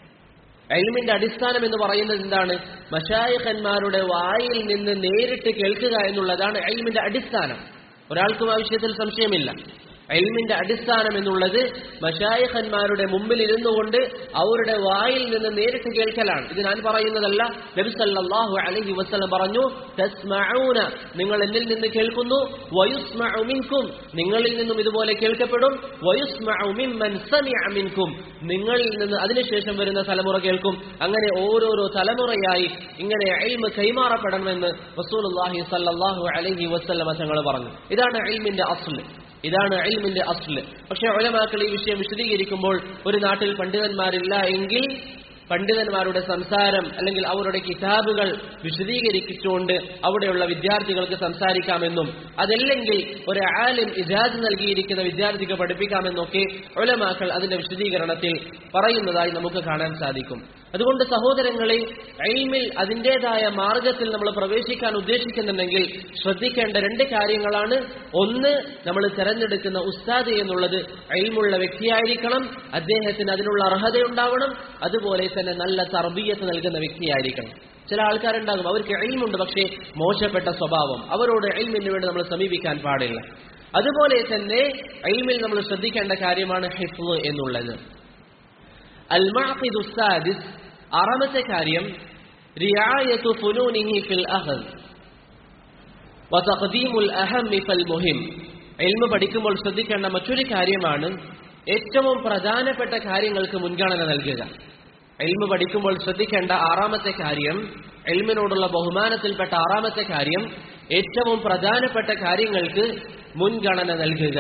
[SPEAKER 1] എൽമിന്റെ അടിസ്ഥാനം എന്ന് പറയുന്നത് എന്താണ് മഷായഖന്മാരുടെ വായിൽ നിന്ന് നേരിട്ട് കേൾക്കുക എന്നുള്ളതാണ് എൽമിന്റെ അടിസ്ഥാനം ഒരാൾക്കും ആ വിഷയത്തിൽ സംശയമില്ല എൽമിന്റെ അടിസ്ഥാനം എന്നുള്ളത് മഷായഖന്മാരുടെ മുമ്പിൽ ഇരുന്നു കൊണ്ട് അവരുടെ വായിൽ നിന്ന് നേരിട്ട് കേൾക്കലാണ് ഇത് ഞാൻ പറയുന്നതല്ല നബി സല്ലല്ലാഹു അലൈഹി വസല്ലം പറഞ്ഞു തസ്മഊന നിങ്ങൾ എന്നിൽ നിന്ന് കേൾക്കുന്നു വയുസ്മഉ മിൻകും നിങ്ങളിൽ നിന്നും ഇതുപോലെ കേൾക്കപ്പെടും വയുസ്മഉ മിമ്മൻ സമിഅ മിൻകും നിങ്ങളിൽ നിന്ന് അതിനുശേഷം വരുന്ന തലമുറ കേൾക്കും അങ്ങനെ ഓരോരോ തലമുറയായി ഇങ്ങനെ എൽമ് കൈമാറപ്പെടണമെന്ന് റസൂലുള്ളാഹി സല്ലല്ലാഹു അലൈഹി വസല്ലം തങ്ങൾ പറഞ്ഞു ഇതാണ് എൽമിന്റെ അസ്ല് ഇതാണ് ഇൽമിന്റെ അസ്ല് പക്ഷെ ഒലമാക്കൾ ഈ വിഷയം വിശദീകരിക്കുമ്പോൾ ഒരു നാട്ടിൽ പണ്ഡിതന്മാരില്ല എങ്കിൽ പണ്ഡിതന്മാരുടെ സംസാരം അല്ലെങ്കിൽ അവരുടെ കിതാബുകൾ വിശദീകരിച്ചുകൊണ്ട് അവിടെയുള്ള വിദ്യാർത്ഥികൾക്ക് സംസാരിക്കാമെന്നും അതല്ലെങ്കിൽ ഒരു ആലിം ഇജാദ് നൽകിയിരിക്കുന്ന വിദ്യാർത്ഥിക്ക് പഠിപ്പിക്കാമെന്നൊക്കെ ഒലമാക്കൾ അതിന്റെ വിശദീകരണത്തിൽ പറയുന്നതായി നമുക്ക് കാണാൻ സാധിക്കും അതുകൊണ്ട് സഹോദരങ്ങളെ എൽമിൽ അതിൻ്റെതായ മാർഗത്തിൽ നമ്മൾ പ്രവേശിക്കാൻ ഉദ്ദേശിക്കുന്നുണ്ടെങ്കിൽ ശ്രദ്ധിക്കേണ്ട രണ്ട് കാര്യങ്ങളാണ് ഒന്ന് നമ്മൾ തെരഞ്ഞെടുക്കുന്ന ഉസ്താദ് എന്നുള്ളത് എൽമുള്ള വ്യക്തിയായിരിക്കണം അദ്ദേഹത്തിന് അതിനുള്ള അർഹതയുണ്ടാവണം അതുപോലെ തന്നെ നല്ല തർബീയത്ത് നൽകുന്ന വ്യക്തിയായിരിക്കണം ചില ആൾക്കാരുണ്ടാകും അവർക്ക് എൽമുണ്ട് പക്ഷേ മോശപ്പെട്ട സ്വഭാവം അവരോട് എൽമിന് വേണ്ടി നമ്മൾ സമീപിക്കാൻ പാടില്ല അതുപോലെ തന്നെ എൽമിൽ നമ്മൾ ശ്രദ്ധിക്കേണ്ട കാര്യമാണ് ഹിഫ് എന്നുള്ളത് അൽമാഖിദ് ഉസ്താദിസ് ആറാമത്തെ കാര്യം റിയായത്തു ഫുനൂനിഹി ഫിൽ അഹദ് വതഖദീമുൽ അഹമ്മി ഫൽ മുഹിം ഇൽമ പഠിക്കുമ്പോൾ ശ്രദ്ധിക്കേണ്ട മറ്റൊരു കാര്യമാണ് ഏറ്റവും പ്രധാനപ്പെട്ട കാര്യങ്ങൾക്ക് മുൻഗണന നൽകുക എൽമ പഠിക്കുമ്പോൾ ശ്രദ്ധിക്കേണ്ട ആറാമത്തെ കാര്യം എൽമിനോടുള്ള ബഹുമാനത്തിൽപ്പെട്ട ആറാമത്തെ കാര്യം ഏറ്റവും പ്രധാനപ്പെട്ട കാര്യങ്ങൾക്ക് മുൻഗണന നൽകുക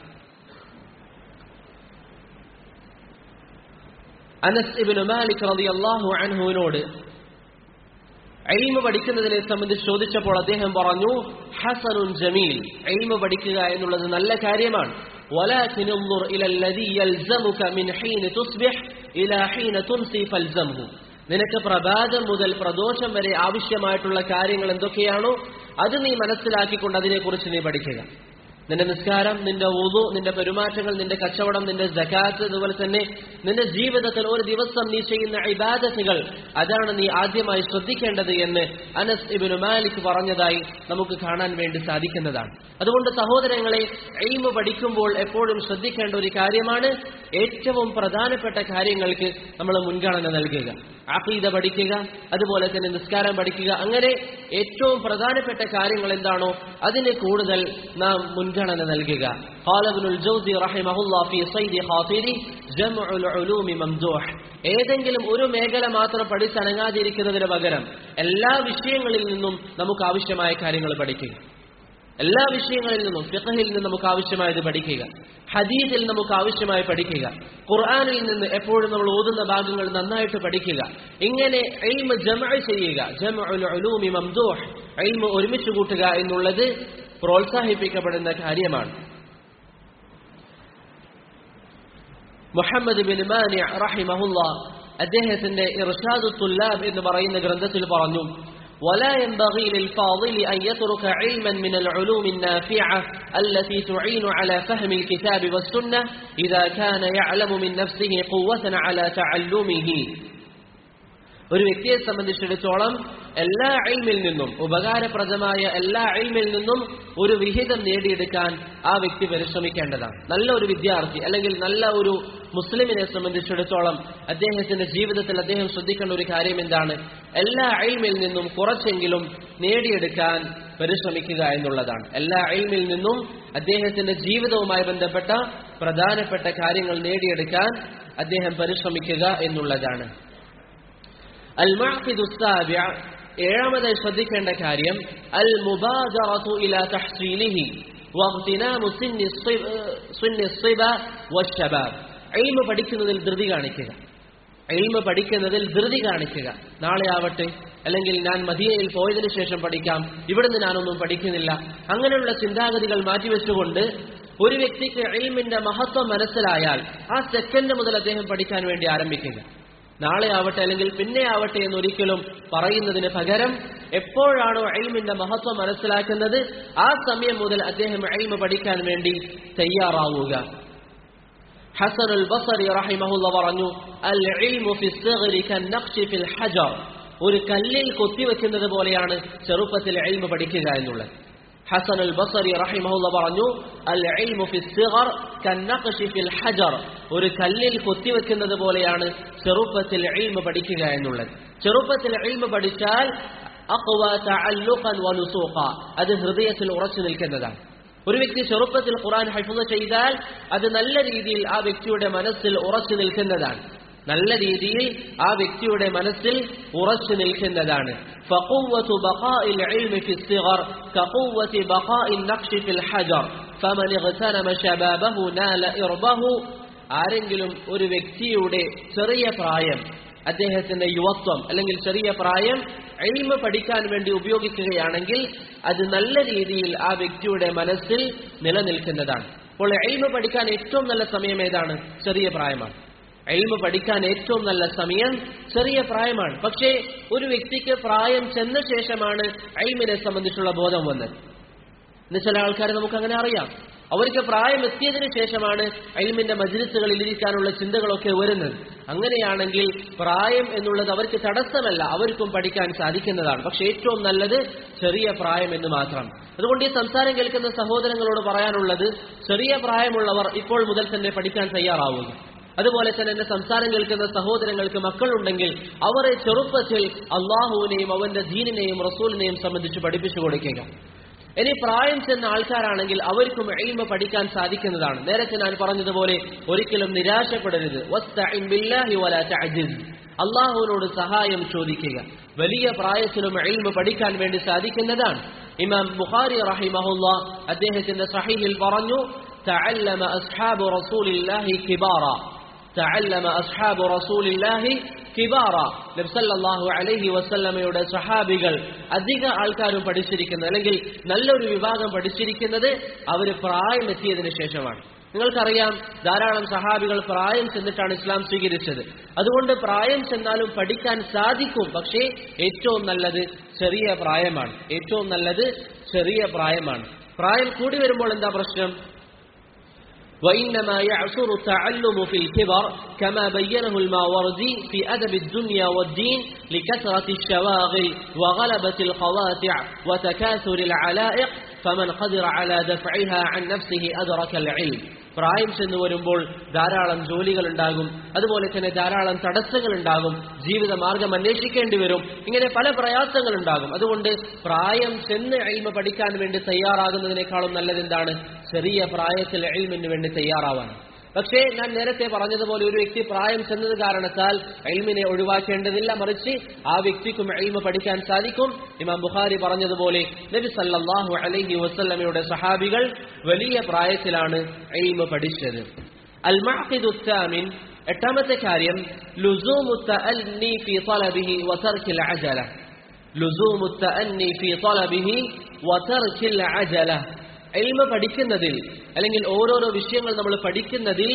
[SPEAKER 1] അനസ് ഇബിന് മാലിക് റളിയല്ലാഹു അൻഹുവിനോട് എൽമ പഠിക്കുന്നതിനെ സംബന്ധിച്ച് ചോദിച്ചപ്പോൾ അദ്ദേഹം പറഞ്ഞു ഹസനുൻ ജമീൽ എൽമ പഠിക്കുക എന്നുള്ളത് നല്ല കാര്യമാണ് ولكن انظر إلى الذي يلزمك من حين تصبح إلى حين تمسي فالزمه നിനക്ക് പ്രഭാതം മുതൽ പ്രദോഷം വരെ ആവശ്യമായിട്ടുള്ള കാര്യങ്ങൾ എന്തൊക്കെയാണോ അത് നീ മനസ്സിലാക്കിക്കൊണ്ട് അതിനെക്കുറിച്ച് നീ പഠിക്കുക നിന്റെ നിസ്കാരം നിന്റെ വുതു നിന്റെ പെരുമാറ്റങ്ങൾ നിന്റെ കച്ചവടം നിന്റെ ജക്കാത്ത് അതുപോലെ തന്നെ നിന്റെ ജീവിതത്തിൽ ഒരു ദിവസം നീ ചെയ്യുന്ന ഇബാദത്തുകൾ അതാണ് നീ ആദ്യമായി ശ്രദ്ധിക്കേണ്ടത് എന്ന് അനസ് ഇബിന് മാലിക് പറഞ്ഞതായി നമുക്ക് കാണാൻ വേണ്ടി സാധിക്കുന്നതാണ് അതുകൊണ്ട് സഹോദരങ്ങളെ എയിമ് പഠിക്കുമ്പോൾ എപ്പോഴും ശ്രദ്ധിക്കേണ്ട ഒരു കാര്യമാണ് ഏറ്റവും പ്രധാനപ്പെട്ട കാര്യങ്ങൾക്ക് നമ്മൾ മുൻഗണന നൽകുക അഖീദ പഠിക്കുക അതുപോലെ തന്നെ നിസ്കാരം പഠിക്കുക അങ്ങനെ ഏറ്റവും പ്രധാനപ്പെട്ട കാര്യങ്ങൾ എന്താണോ അതിന് കൂടുതൽ നാം മുൻഗണന നൽകുക قال ابن الجوزي رحمه الله في صيد خاطري جمع العلوم ممدوح ഏതെങ്കിലും ഒരു മേഖല മാത്രം പഠിച്ചനങ്ങാതിരിക്കുന്നതിന് പകരം എല്ലാ വിഷയങ്ങളിൽ നിന്നും നമുക്ക് ആവശ്യമായ കാര്യങ്ങൾ പഠിക്കുക എല്ലാ വിഷയങ്ങളിൽ നിന്നും ഫിഖഹിൽ നിന്ന് നമുക്ക് ആവശ്യമായത് പഠിക്കുക ഹദീദിൽ നമുക്ക് ആവശ്യമായി പഠിക്കുക ഖുർആനിൽ നിന്ന് എപ്പോഴും നമ്മൾ ഓതുന്ന ഭാഗങ്ങൾ നന്നായിട്ട് പഠിക്കുക ഇങ്ങനെ ഇൽമ ജമഅ ചെയ്യുക ജമഉൽ ഉലൂമി മംദൂഹ് ഇൽമ ഒരുമിച്ച് കൂട്ടുക എന്നുള്ളത് പ്രോത്സാഹിപ്പിക്കപ്പെടുന്ന കാര്യമാണ് മുഹമ്മദ് ബിൻ മാനി റഹിമഹുല്ല അദ്ദേഹത്തിന്റെ ഇർഷാദു തുല്ലാബ് എന്ന് പറയുന്ന ഗ്രന്ഥത്തിൽ പറഞ്ഞു ولا ينبغي للفاضل أن يترك علما من العلوم النافعة التي تعين على فهم الكتاب والسنة إذا كان يعلم من نفسه قوة على تعلمه ഒരു വ്യക്തിയെ സംബന്ധിച്ചിടത്തോളം എല്ലാ ഇൽമിൽ നിന്നും ഉപകാരപ്രദമായ എല്ലാ ഇൽമിൽ നിന്നും ഒരു വിഹിതം നേടിയെടുക്കാൻ ആ വ്യക്തി പരിശ്രമിക്കേണ്ടതാണ് നല്ല ഒരു വിദ്യാർത്ഥി അല്ലെങ്കിൽ നല്ല ഒരു മുസ്ലിമിനെ സംബന്ധിച്ചിടത്തോളം അദ്ദേഹത്തിന്റെ ജീവിതത്തിൽ അദ്ദേഹം ശ്രദ്ധിക്കേണ്ട ഒരു കാര്യം എന്താണ് എല്ലാ ഇൽമിൽ നിന്നും കുറച്ചെങ്കിലും നേടിയെടുക്കാൻ പരിശ്രമിക്കുക എന്നുള്ളതാണ് എല്ലാ ഇൽമിൽ നിന്നും അദ്ദേഹത്തിന്റെ ജീവിതവുമായി ബന്ധപ്പെട്ട പ്രധാനപ്പെട്ട കാര്യങ്ങൾ നേടിയെടുക്കാൻ അദ്ദേഹം പരിശ്രമിക്കുക എന്നുള്ളതാണ് المعقد السابع ഏഴാമതായി ശ്രദ്ധിക്കേണ്ട കാര്യം അൽ മുബാദറത്തു ഇലാ തഹ്സീലിഹി വഗ്തിനാമു സിന്നി സിന്നി സിബ വശബാബ് ഇൽമ പഠിക്കുന്നതിൽ ധൃതി കാണിക്കുക ഇൽമ പഠിക്കുന്നതിൽ ധൃതി കാണിക്കുക നാളെ ആവട്ടെ അല്ലെങ്കിൽ ഞാൻ മദീനയിൽ പോയതിനു ശേഷം പഠിക്കാം ഇവിടുന്ന് ഞാനൊന്നും പഠിക്കുന്നില്ല അങ്ങനെയുള്ള ചിന്താഗതികൾ മാറ്റിവെച്ചുകൊണ്ട് ഒരു വ്യക്തിക്ക് ഇൽമിന്റെ മഹത്വം മനസ്സിലായാൽ ആ സെക്കൻഡ് മുതൽ അദ്ദേഹം പഠിക്കാൻ വേണ്ടി ആരംഭിക്കുക നാളെ ആവട്ടെ അല്ലെങ്കിൽ പിന്നെ ആവട്ടെ എന്നൊരിക്കലും പറയുന്നതിന് പകരം എപ്പോഴാണോ എൽമിന്റെ മഹത്വം മനസ്സിലാക്കുന്നത് ആ സമയം മുതൽ അദ്ദേഹം എൽമ പഠിക്കാൻ വേണ്ടി തയ്യാറാവുക ഹസനുൽ ബസറി റഹിമഹുല്ല പറഞ്ഞു അൽ ഇൽമു ഫി الصغر كالنقش في الحجر ഒരു കല്ലിൽ കൊത്തിവെക്കുന്നത് പോലെയാണ് ചെറുപ്പത്തിൽ എൽമ പഠിക്കുക എന്നുള്ളത് ഹസൻ അൽ ബസറി റഹിമഹുല്ല പറഞ്ഞു അൽ ഇൽമു ഫി الصغر كالنقش في الحجر ഒരു കല്ലിൽ കൊത്തിവെക്കുന്നത് പോലെയാണ് ചെറുപ്പത്തിൽ ഇൽമ പഠിക്കുക എന്നുള്ളത് ചെറുപ്പത്തിൽ ഇൽമ പഠിച്ചാൽ അഖ്വ തഅല്ലുഖൻ വനുസൂഖ അത് ഹൃദയത്തിൽ ഉറച്ചു നിൽക്കുന്നതാണ് ഒരു വ്യക്തി ചെറുപ്പത്തിൽ ഖുർആൻ ഹൈഫുള്ള ചെയ്താൽ അത് നല്ല രീതിയിൽ ആ വ്യക്തിയുടെ മനസ്സിൽ ഉറച്ചു നിൽക്കുന്നതാണ് നല്ല രീതിയിൽ ആ വ്യക്തിയുടെ മനസ്സിൽ ഉറച്ചു നിൽക്കുന്നതാണ് فقوة بقاء العلم في الصغر كقوة بقاء النقش في الحجر فمن اغتنم شبابه نال إربه ആരെങ്കിലും ഒരു വ്യക്തിയുടെ ചെറിയ പ്രായം അദ്ദേഹത്തിന്റെ യുവത്വം അല്ലെങ്കിൽ ചെറിയ പ്രായം എൽമ പഠിക്കാൻ വേണ്ടി ഉപയോഗിക്കുകയാണെങ്കിൽ അത് നല്ല രീതിയിൽ ആ വ്യക്തിയുടെ മനസ്സിൽ നിലനിൽക്കുന്നതാണ് അപ്പോൾ എൽമ പഠിക്കാൻ ഏറ്റവും നല്ല സമയം ഏതാണ് ചെറിയ പ്രായമാണ് എൽമ പഠിക്കാൻ ഏറ്റവും നല്ല സമയം ചെറിയ പ്രായമാണ് പക്ഷേ ഒരു വ്യക്തിക്ക് പ്രായം ചെന്ന ശേഷമാണ് എൽമിനെ സംബന്ധിച്ചുള്ള ബോധം വന്നത് ഇന്ന് ചില ആൾക്കാരെ നമുക്ക് അങ്ങനെ അറിയാം അവർക്ക് പ്രായം എത്തിയതിനു ശേഷമാണ് അയിൽമിന്റെ മജ്ലിസുകളിൽ ഇരിക്കാനുള്ള ചിന്തകളൊക്കെ വരുന്നത് അങ്ങനെയാണെങ്കിൽ പ്രായം എന്നുള്ളത് അവർക്ക് തടസ്സമല്ല അവർക്കും പഠിക്കാൻ സാധിക്കുന്നതാണ് പക്ഷെ ഏറ്റവും നല്ലത് ചെറിയ പ്രായം എന്ന് മാത്രം അതുകൊണ്ട് ഈ സംസാരം കേൾക്കുന്ന സഹോദരങ്ങളോട് പറയാനുള്ളത് ചെറിയ പ്രായമുള്ളവർ ഇപ്പോൾ മുതൽ തന്നെ പഠിക്കാൻ തയ്യാറാവുക അതുപോലെ തന്നെ എന്റെ സംസാരം കേൾക്കുന്ന സഹോദരങ്ങൾക്ക് മക്കളുണ്ടെങ്കിൽ അവരെ ചെറുപ്പത്തിൽ അള്ളാഹുവിനെയും അവന്റെ ദീനിനെയും റസൂലിനെയും സംബന്ധിച്ച് പഠിപ്പിച്ചു കൊടുക്കുക ഇനി പ്രായം ചെന്ന ആൾക്കാരാണെങ്കിൽ അവർക്കും എയിമ പഠിക്കാൻ സാധിക്കുന്നതാണ് നേരത്തെ ഞാൻ പറഞ്ഞതുപോലെ ഒരിക്കലും നിരാശപ്പെടരുത് വസ്തഇൻ ബില്ലാഹി വലാ തഅജിസ് അള്ളാഹുവിനോട് സഹായം ചോദിക്കുക വലിയ പ്രായത്തിലും എയിമ പഠിക്കാൻ വേണ്ടി സാധിക്കുന്നതാണ് ഇമാം ബുഖാരി റഹിമഹുല്ല അദ്ദേഹത്തിന്റെ സഹീഹിൽ പറഞ്ഞു തഅല്ലമ അസ്ഹാബു റസൂലില്ലാഹി കിബാറ തഅല്ലമ അസ്ഹാബു റസൂലില്ലാഹി കിബാറ നബ്സല്ലാഹു അലൈഹി വസല്ലമയുടെ സഹാബികൾ അധിക ആൾക്കാരും പഠിച്ചിരിക്കുന്നത് അല്ലെങ്കിൽ നല്ലൊരു വിഭാഗം പഠിച്ചിരിക്കുന്നത് അവർ പ്രായം എത്തിയതിനു ശേഷമാണ് നിങ്ങൾക്കറിയാം ധാരാളം സഹാബികൾ പ്രായം ചെന്നിട്ടാണ് ഇസ്ലാം സ്വീകരിച്ചത് അതുകൊണ്ട് പ്രായം ചെന്നാലും പഠിക്കാൻ സാധിക്കും പക്ഷേ ഏറ്റവും നല്ലത് ചെറിയ പ്രായമാണ് ഏറ്റവും നല്ലത് ചെറിയ പ്രായമാണ് പ്രായം കൂടി വരുമ്പോൾ എന്താ പ്രശ്നം وإنما يعثر التعلم في الكبر كما بينه الماوردي في أدب الدنيا والدين لكثرة الشواغل وغلبة القواطع وتكاثر العلائق فمن قدر على دفعها عن نفسه أدرك العلم പ്രായം ചെന്ന് വരുമ്പോൾ ധാരാളം ജോലികൾ ഉണ്ടാകും അതുപോലെ തന്നെ ധാരാളം തടസ്സങ്ങൾ ഉണ്ടാകും ജീവിത മാർഗം അന്വേഷിക്കേണ്ടി വരും ഇങ്ങനെ പല പ്രയാസങ്ങൾ ഉണ്ടാകും അതുകൊണ്ട് പ്രായം ചെന്ന് എൽമ പഠിക്കാൻ വേണ്ടി തയ്യാറാകുന്നതിനേക്കാളും നല്ലത് എന്താണ് ചെറിയ പ്രായത്തിൽ എൽമിന് വേണ്ടി തയ്യാറാവാൻ പക്ഷേ ഞാൻ നേരത്തെ പറഞ്ഞതുപോലെ ഒരു വ്യക്തി പ്രായം ചെന്നത് കാരണത്താൽ എൽമിനെ ഒഴിവാക്കേണ്ടതില്ല മറിച്ച് ആ വ്യക്തിക്കും എൽമ പഠിക്കാൻ സാധിക്കും ഇമാം ബുഖാരി പറഞ്ഞതുപോലെ നബി സല്ലല്ലാഹു അലൈഹി വസല്ലമയുടെ സഹാബികൾ വലിയ പ്രായത്തിലാണ് എൽമ പഠിച്ചത് അൽ മഅഖിദു الثامن എട്ടാമത്തെ കാര്യം ലുസൂമു തഅന്നി ഫീ തലബിഹി വതർക്കിൽ അജല ലുസൂമു തഅന്നി ഫീ തലബിഹി വതർക്കിൽ അജല എൽമ പഠിക്കുന്നതിൽ അല്ലെങ്കിൽ ഓരോരോ വിഷയങ്ങൾ നമ്മൾ പഠിക്കുന്നതിൽ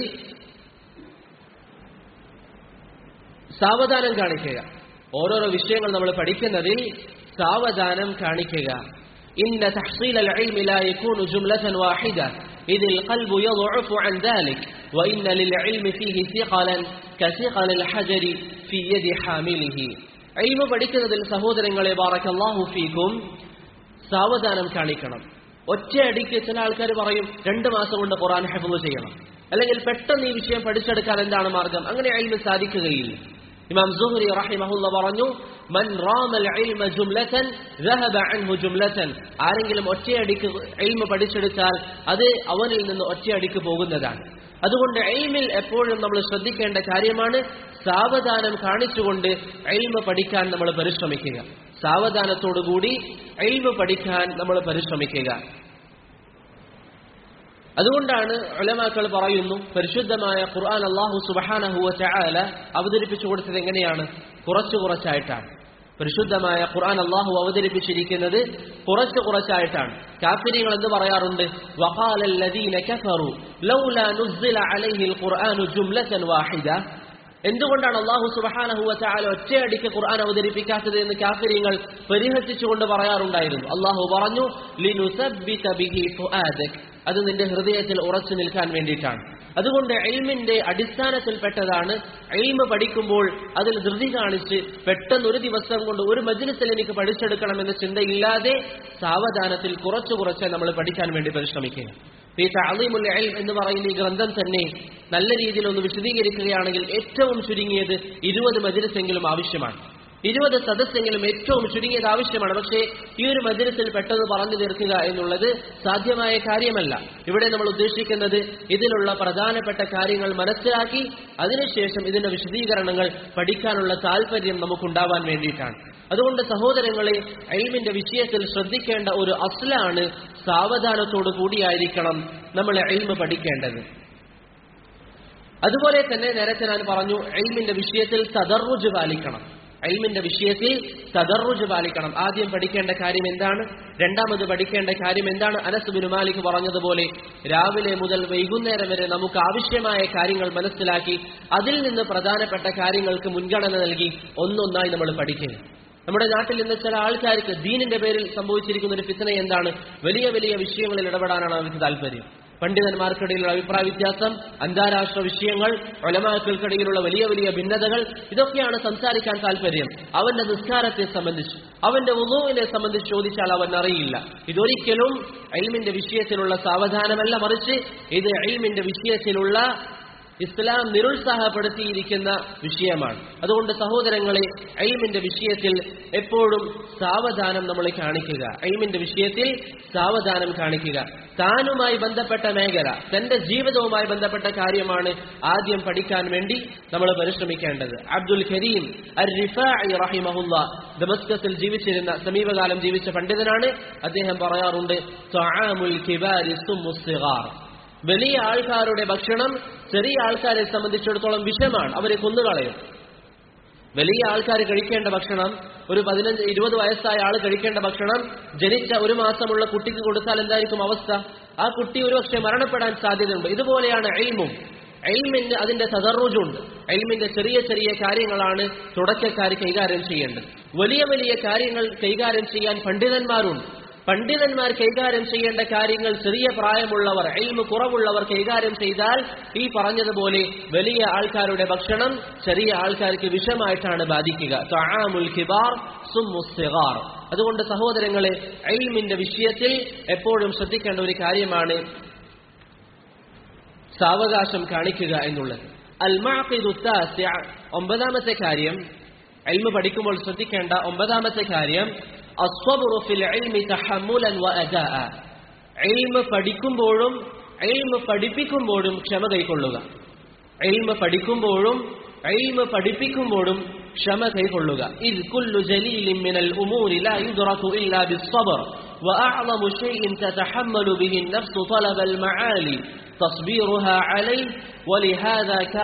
[SPEAKER 1] സാവധാനം കാണിക്കുക ഓരോരോ വിഷയങ്ങൾ നമ്മൾ പഠിക്കുന്നതിൽ സാവധാനം കാണിക്കുക إن تحصيل العلم لا يكون جملة واحدة إذ القلب يضعف عن ذلك وإن للعلم فيه ثقلا كثقل الحجر في يد حامله علم പഠിക്കുന്നതിൽ സഹോദരങ്ങളെ ബാറക്കല്ലാഹു ഫീക്കും സാവധാനം കാണിക്കണം ഒറ്റയടിക്ക് ചില ആൾക്കാർ പറയും രണ്ട് മാസം കൊണ്ട് ഖുറാൻ ഹെഫുള്ള് ചെയ്യണം അല്ലെങ്കിൽ പെട്ടെന്ന് ഈ വിഷയം പഠിച്ചെടുക്കാൻ എന്താണ് മാർഗം അങ്ങനെ അയിൽമ സാധിക്കുകയില്ല ഇമാം സുഹരി റഹിമഹുല്ല പറഞ്ഞു മൻ റാമൽ ഇൽമ ജുംലതൻ ذهب عنه ജുംലതൻ ആരെങ്കിലും ഒറ്റയടിക്ക് ഇൽമ പഠിച്ചെടുത്താൽ അത് അവനിൽ നിന്ന് ഒറ്റയടിക്ക് പോകുന്നതാണ് അതുകൊണ്ട് എൽമിൽ എപ്പോഴും നമ്മൾ ശ്രദ്ധിക്കേണ്ട കാര്യമാണ് സാവധാനം കാണിച്ചുകൊണ്ട് എൽമ പഠിക്കാൻ നമ്മൾ പരിശ്രമിക്കുക സാവധാനത്തോടുകൂടി എൽമ പഠിക്കാൻ നമ്മൾ പരിശ്രമിക്കുക അതുകൊണ്ടാണ് ഉലമാക്കൾ പറയുന്നു പരിശുദ്ധമായ ഖുർആൻ അള്ളാഹു സുബഹാനഹുവ ചായാല അവതരിപ്പിച്ചു കൊടുത്തത് എങ്ങനെയാണ് കുറച്ചു കുറച്ചായിട്ടാണ് പരിശുദ്ധമായ ഖുർആൻ അള്ളാഹു അവതരിപ്പിച്ചിരിക്കുന്നത് കുറച്ച് കുറച്ചായിട്ടാണ് കാഫിരികൾ എന്ന് പറയാറുണ്ട് വഖാലല്ലദീന കഫറു ലൗലാ നുസ്സില അലൈഹിൽ ഖുർആനു ജുംലതൻ വാഹിദ എന്തുകൊണ്ടാണ് അള്ളാഹു സുബഹാനഹുവ ചാല ഒറ്റയടിക്ക് ഖുർആൻ അവതരിപ്പിക്കാത്തത് എന്ന് കാഫിര്യങ്ങൾ പരിഹസിച്ചുകൊണ്ട് പറയാറുണ്ടായിരുന്നു അള്ളാഹു പറഞ്ഞു ലിനുസബ്ബിത ബിഹി ഫുആദക് അത് നിന്റെ ഹൃദയത്തിൽ ഉറച്ചു നിൽക്കാൻ വേണ്ടിയിട്ടാണ് അതുകൊണ്ട് എൽമിന്റെ അടിസ്ഥാനത്തിൽപ്പെട്ടതാണ് എൽമ പഠിക്കുമ്പോൾ അതിൽ ധൃതി കാണിച്ച് പെട്ടെന്ന് ഒരു ദിവസം കൊണ്ട് ഒരു മജ്ലിസിൽ എനിക്ക് പഠിച്ചെടുക്കണമെന്ന ചിന്തയില്ലാതെ സാവധാനത്തിൽ കുറച്ചു കുറച്ച് നമ്മൾ പഠിക്കാൻ വേണ്ടി പരിശ്രമിക്കുക ഈ തഅലീമുൽ ഇൽം എന്ന് പറയുന്ന ഈ ഗ്രന്ഥം തന്നെ നല്ല രീതിയിൽ ഒന്ന് വിശദീകരിക്കുകയാണെങ്കിൽ ഏറ്റവും ചുരുങ്ങിയത് ഇരുപത് മജ്ലിസെങ്കിലും ആവശ്യമാണ് ഇരുപത് സദസ്സെങ്കിലും ഏറ്റവും ചുരുങ്ങിയത് ആവശ്യമാണ് പക്ഷേ ഈ ഒരു മജ്ലിസിൽ പെട്ടെന്ന് പറഞ്ഞു തീർക്കുക എന്നുള്ളത് സാധ്യമായ കാര്യമല്ല ഇവിടെ നമ്മൾ ഉദ്ദേശിക്കുന്നത് ഇതിലുള്ള പ്രധാനപ്പെട്ട കാര്യങ്ങൾ മനസ്സിലാക്കി അതിനുശേഷം ഇതിന്റെ വിശദീകരണങ്ങൾ പഠിക്കാനുള്ള താല്പര്യം നമുക്കുണ്ടാവാൻ വേണ്ടിയിട്ടാണ് അതുകൊണ്ട് സഹോദരങ്ങളെ എൽമിന്റെ വിഷയത്തിൽ ശ്രദ്ധിക്കേണ്ട ഒരു അസ്ലാണ് സാവധാനത്തോടു കൂടിയായിരിക്കണം നമ്മൾ എൽമ പഠിക്കേണ്ടത് അതുപോലെ തന്നെ നേരത്തെ ഞാൻ പറഞ്ഞു എൽമിന്റെ വിഷയത്തിൽ തദർറുജ് പാലിക്കണം എൽമിന്റെ വിഷയത്തിൽ തദർറുജ് പാലിക്കണം ആദ്യം പഠിക്കേണ്ട കാര്യം എന്താണ് രണ്ടാമത് പഠിക്കേണ്ട കാര്യം എന്താണ് അനസ് ബിൻ മാലിക് പറഞ്ഞതുപോലെ രാവിലെ മുതൽ വൈകുന്നേരം വരെ നമുക്ക് ആവശ്യമായ കാര്യങ്ങൾ മനസ്സിലാക്കി അതിൽ നിന്ന് പ്രധാനപ്പെട്ട കാര്യങ്ങൾക്ക് മുൻഗണന നൽകി ഒന്നൊന്നായി നമ്മൾ പഠിക്കുക നമ്മുടെ നാട്ടിൽ ഇന്ന് ചില ആൾക്കാർക്ക് ദീനിന്റെ പേരിൽ സംഭവിച്ചിരിക്കുന്ന ഒരു ഫിത്തന എന്താണ് വലിയ വലിയ വിഷയങ്ങളിൽ ഇടപെടാനാണ് അവർക്ക് താല്പര്യം പണ്ഡിതന്മാർക്കിടയിലുള്ള അഭിപ്രായ വ്യത്യാസം അന്താരാഷ്ട്ര വിഷയങ്ങൾ ഒലമാക്കൾക്കിടയിലുള്ള വലിയ വലിയ ഭിന്നതകൾ ഇതൊക്കെയാണ് സംസാരിക്കാൻ താല്പര്യം അവന്റെ നിസ്കാരത്തെ സംബന്ധിച്ച് അവന്റെ ഉദുവിനെ സംബന്ധിച്ച് ചോദിച്ചാൽ അവൻ അറിയില്ല ഇതൊരിക്കലും എൽമിന്റെ വിഷയത്തിലുള്ള സാവധാനമല്ല മറിച്ച് ഇത് എൽമിന്റെ വിഷയത്തിലുള്ള ഇസ്ലാം നിരുത്സാഹപ്പെടുത്തിയിരിക്കുന്ന വിഷയമാണ് അതുകൊണ്ട് സഹോദരങ്ങളെ എൽമിന്റെ വിഷയത്തിൽ എപ്പോഴും സാവധാനം നമ്മൾ കാണിക്കുക എൽമിന്റെ വിഷയത്തിൽ സാവധാനം കാണിക്കുക താനുമായി ബന്ധപ്പെട്ട മേഖല തന്റെ ജീവിതവുമായി ബന്ധപ്പെട്ട കാര്യമാണ് ആദ്യം പഠിക്കാൻ വേണ്ടി നമ്മൾ പരിശ്രമിക്കേണ്ടത് അബ്ദുൽ കരീം അർ റിഫാഇ റഹിമഹുല്ല ദമസ്കസിൽ ജീവിച്ചിരുന്ന സമീപകാലം ജീവിച്ച പണ്ഡിതനാണ് അദ്ദേഹം പറയാറുണ്ട് ത്വആമുൽ കിബാരി സുമ്മുസ് സിഗാർ വലിയ ആൾക്കാരുടെ ഭക്ഷണം ചെറിയ ആൾക്കാരെ സംബന്ധിച്ചിടത്തോളം വിഷമാണ് അവരെ കൊന്നുകളയും വലിയ ആൾക്കാർ കഴിക്കേണ്ട ഭക്ഷണം ഒരു പതിനഞ്ച് ഇരുപത് വയസ്സായ ആൾ കഴിക്കേണ്ട ഭക്ഷണം ജനിച്ച ഒരു മാസമുള്ള കുട്ടിക്ക് കൊടുത്താൽ എന്തായിരിക്കും അവസ്ഥ ആ കുട്ടി ഒരുപക്ഷെ മരണപ്പെടാൻ സാധ്യതയുണ്ട് ഇതുപോലെയാണ് എൽമും എൽമിന് അതിന്റെ തദറുജുണ്ട് എൽമിന്റെ ചെറിയ ചെറിയ കാര്യങ്ങളാണ് തുടക്കക്കാർ കൈകാര്യം ചെയ്യേണ്ടത് വലിയ വലിയ കാര്യങ്ങൾ കൈകാര്യം ചെയ്യാൻ പണ്ഡിതന്മാരുണ്ട് പണ്ഡിതന്മാർ കൈകാര്യം ചെയ്യേണ്ട കാര്യങ്ങൾ ചെറിയ പ്രായമുള്ളവർ എൽമ് കുറവുള്ളവർ കൈകാര്യം ചെയ്താൽ ഈ പറഞ്ഞതുപോലെ വലിയ ആൾക്കാരുടെ ഭക്ഷണം ചെറിയ ആൾക്കാർക്ക് വിഷമായിട്ടാണ് ബാധിക്കുക ത്വആമുൽ കിബാർ സുമ്മുസ് സിഗാർ അതുകൊണ്ട് സഹോദരങ്ങളെ എൽമിന്റെ വിഷയത്തിൽ എപ്പോഴും ശ്രദ്ധിക്കേണ്ട ഒരു കാര്യമാണ് സാവകാശം കാണിക്കുക എന്നുള്ളത് അൽ മാഖിദു താസിഅ ഒമ്പതാമത്തെ കാര്യം എൽമ് പഠിക്കുമ്പോൾ ശ്രദ്ധിക്കേണ്ട ഒമ്പതാമത്തെ കാര്യം അസ്വബുറു ഫിൽ ഇൽമി തഹമ്മുലൻ വഅദാഅ ഇൽമ് പഠിക്കുമ്പോഴും എൽമ പഠിപ്പിക്കുമ്പോഴും ക്ഷമ കൈക്കൊള്ളുക എൽമ പഠിക്കുമ്പോഴും എൽമ പഠിപ്പിക്കുമ്പോഴും ക്ഷമ കൈക്കൊള്ളുക ഇത് കുല്ലു ജലീലിൻ മിനൽ ഉമൂരി ലാ യുദ്റകു ഇല്ലാ ബിസ്സബ്ർ وأعظم شيء تتحمل به النفس طلب المعالي تصبيرها عليه ولهذا كان